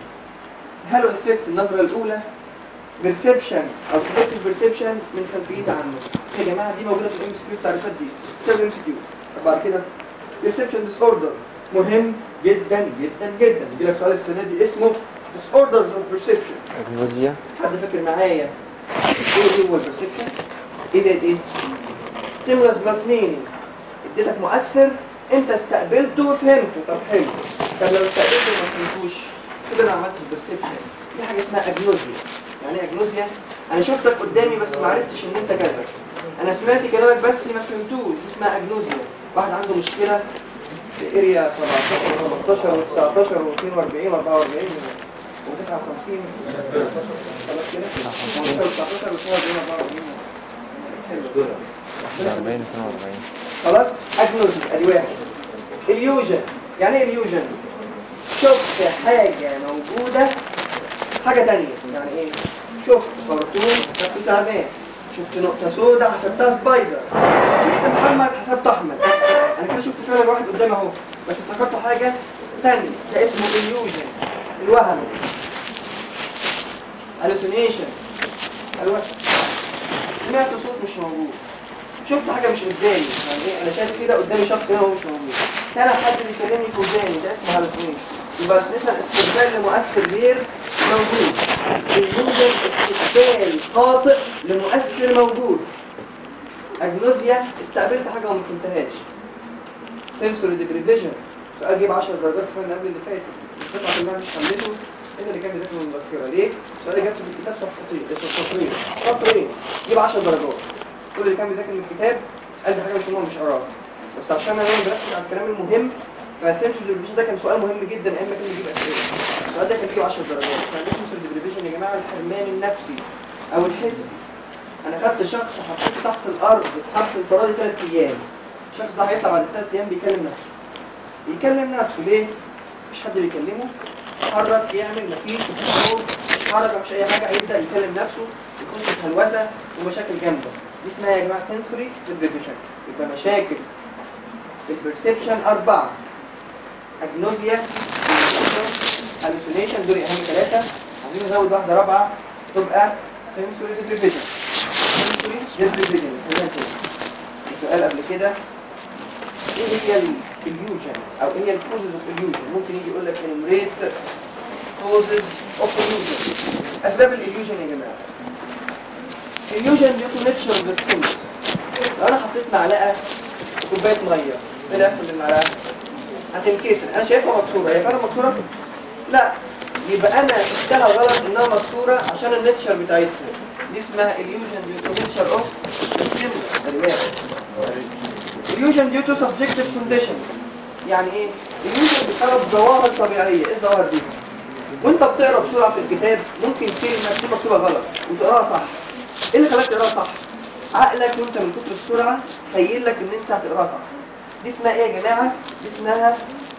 [SPEAKER 1] هالو افكت النظره الاولى بيرسبشن او سبجكتيف بيرسبشن من خلفيتي عنه يا جماعه دي موجوده في الام اس كيو التعريفات دي كتاب الام اس كيو بعد كده بيرسبشن ديس اوردر مهم جدا جدا جدا يجي لك سؤال السنه دي اسمه ديس اوردرز اوف بيرسبشن
[SPEAKER 2] الجوزية
[SPEAKER 1] حد فاكر معايا ايه هو البرسبشن؟ ايه زائد ايه؟ ستيمولس بلس مينينج اديتك مؤثر انت استقبلته وفهمته طب حلو طب لو استقبلته وما فهمتوش كده انا عملت البرسبشن دي حاجه اسمها اجنوزيا يعني ايه اجنوزيا؟ انا شفتك قدامي بس ما عرفتش ان انت كذا انا سمعت كلامك بس ما فهمتوش دي اسمها اجنوزيا واحد عنده مشكله في اريا 17 و18 و19 و42 و44 و59 خلاص كده 19 و19 و42
[SPEAKER 2] 40 42
[SPEAKER 1] خلاص اجنوزي ادي واحد اليوجن يعني ايه اليوجن شفت حاجة موجودة حاجة تانية يعني ايه شفت خرطوم حسبته تعبان شفت نقطة سوداء حسبتها سبايدر شفت محمد حسبته احمد انا كده شفت فعلا واحد قدامي اهو بس افتكرت حاجة تانية ده اسمه اليوجن الوهم hallucination الوسم سمعت صوت مش موجود شفت حاجه مش قدامي يعني ايه انا شايف كده قدامي شخص هنا هو مش موجود سامع حد بيكلمني في وداني ده اسمه هالوسينيشن يبقى هالوسينيشن استقبال لمؤثر غير موجود اليوجن استقبال خاطئ لمؤثر موجود اجنوزيا استقبلت حاجه وما فهمتهاش سنسوري ديبريفيجن سؤال جيب 10 درجات السنه اللي قبل اللي فاتت القطعه كلها مش حلته الا اللي كان بيذاكر من المذكره ليه؟ السؤال اللي جبته في الكتاب صفحتين صفحتين سطرين جيب 10 درجات كل اللي كان بيذاكر من الكتاب قال دي حاجه مش مهمه مش قراها بس عشان انا دايما بركز على الكلام المهم فالسنسوري ديبريفيشن ده كان سؤال مهم جدا ايام ما كان بيجيب اسئله السؤال ده كان فيه 10 درجات فالسنسوري ديبريفيشن يا جماعه الحرمان النفسي او الحسي انا خدت شخص وحطيته تحت الارض في حبس انفرادي ثلاث ايام الشخص ده هيطلع بعد ثلاث ايام بيكلم نفسه بيكلم نفسه ليه؟ مفيش حد بيكلمه يتحرك يعمل مفيش مفيش صوت مفيش حركه مفيش اي حاجه هيبدا يكلم نفسه يخش في هلوسه ومشاكل جامده دي اسمها يا جماعه سنسوري ديبريفيشن يبقى مشاكل البرسبشن اربعه اجنوزيا هالوسينيشن دول اهم ثلاثه عايزين نزود واحده رابعه تبقى سنسوري ديبريفيشن سنسوري ديبريفيشن السؤال قبل كده ايه هي الاليوجن او ايه هي الكوزز اوف اليوجن ممكن يجي يقول لك enumerate causes of illusion اسباب الاليوجن يا جماعه illusion due to nature of the stimulus لو انا حطيت معلقه في كوبايه ميه ايه اللي هيحصل للمعلقه هتنكسر انا شايفها مكسوره هي فعلا مكسوره لا يبقى انا شفتها غلط انها مكسوره عشان النتشر بتاعتها دي اسمها illusion due to nature of the stimulus خلي بالك illusion due to subjective conditions يعني ايه illusion بسبب ظواهر طبيعيه ايه الظواهر دي وانت بتقرا بسرعه في الكتاب ممكن كلمه تكون مكتوبه غلط وتقراها صح ايه اللي خلاك تقراها صح عقلك وانت من كتر السرعه خيل لك ان انت هتقراها صح دي اسمها ايه يا جماعه دي اسمها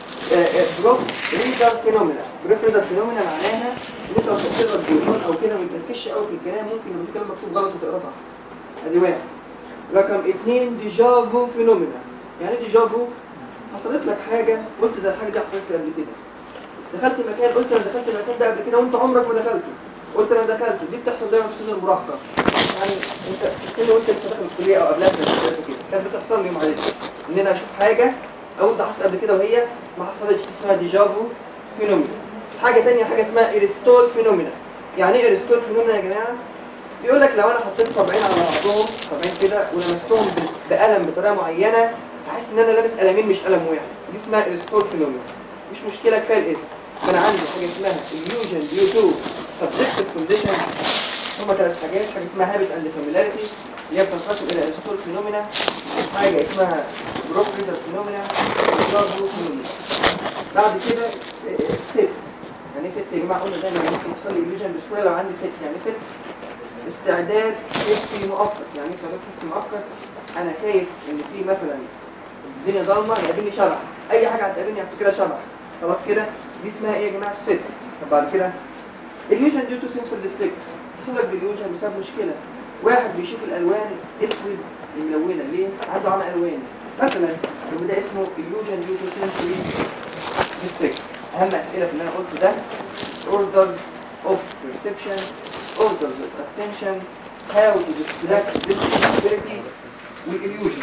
[SPEAKER 1] بروف ريدر فينومينا بروف ريدر فينومينا معناها ان انت لو بتقرا الجورنال او كده ما تركزش قوي في الكلام ممكن يبقى في كلام مكتوب غلط وتقراه صح ادي واحد رقم اثنين ديجافو فينومينا يعني ايه ديجافو حصلت لك حاجه قلت ده الحاجه دي حصلت لي قبل كده دخلت مكان قلت انا دخلت المكان ده قبل كده وانت عمرك ما دخلته قلت انا دخلته دي بتحصل دايما في سن المراهقه يعني انت في السن وانت لسه داخل الكليه او قبلها بسنتين ثلاثه كده كانت بتحصل لي معلش ان انا اشوف حاجه او انت حصل قبل كده وهي ما حصلتش اسمها ديجافو فينومينا حاجه ثانيه حاجه اسمها ارستول فينومينا يعني ايه ارستول فينومينا يا جماعه بيقول لك لو انا حطيت صبعين على بعضهم صبعين كده ولمستهم بال- بقلم بطريقه معينه هحس ان انا لابس قلمين مش قلم واحد دي اسمها ارستول فينومينا مش مشكله كفايه الاسم فانا عندي حاجه اسمها illusion due to subjective conditions هما ثلاث حاجات حاجه اسمها habit and familiarity اللي هي بتنقسم الى ارستول فينومينا حاجه اسمها بروف ريدر فينومينا فينومينا بعد كده الس- الست يعني ايه ست يا جماعه قلنا دايما ممكن يحصل لي illusion بسهوله لو عندي ست يعني ست استعداد حسي مؤقت يعني ايه استعداد حسي مؤقت انا خايف ان في مثلا الدنيا ضلمه يقابلني شبح اي حاجه هتقابلني هفتكرها شبح خلاص كده دي اسمها ايه يا جماعه الست طب بعد كده illusion due to sensor defect حصل لك illusion بسبب مشكله واحد بيشوف الالوان اسود ملونه ليه عنده عمى الوان مثلا يبقى ده اسمه illusion due to sensory defect اهم اسئله في اللي انا قلته ده orders of perception orders of attention how to distract this disability والillusion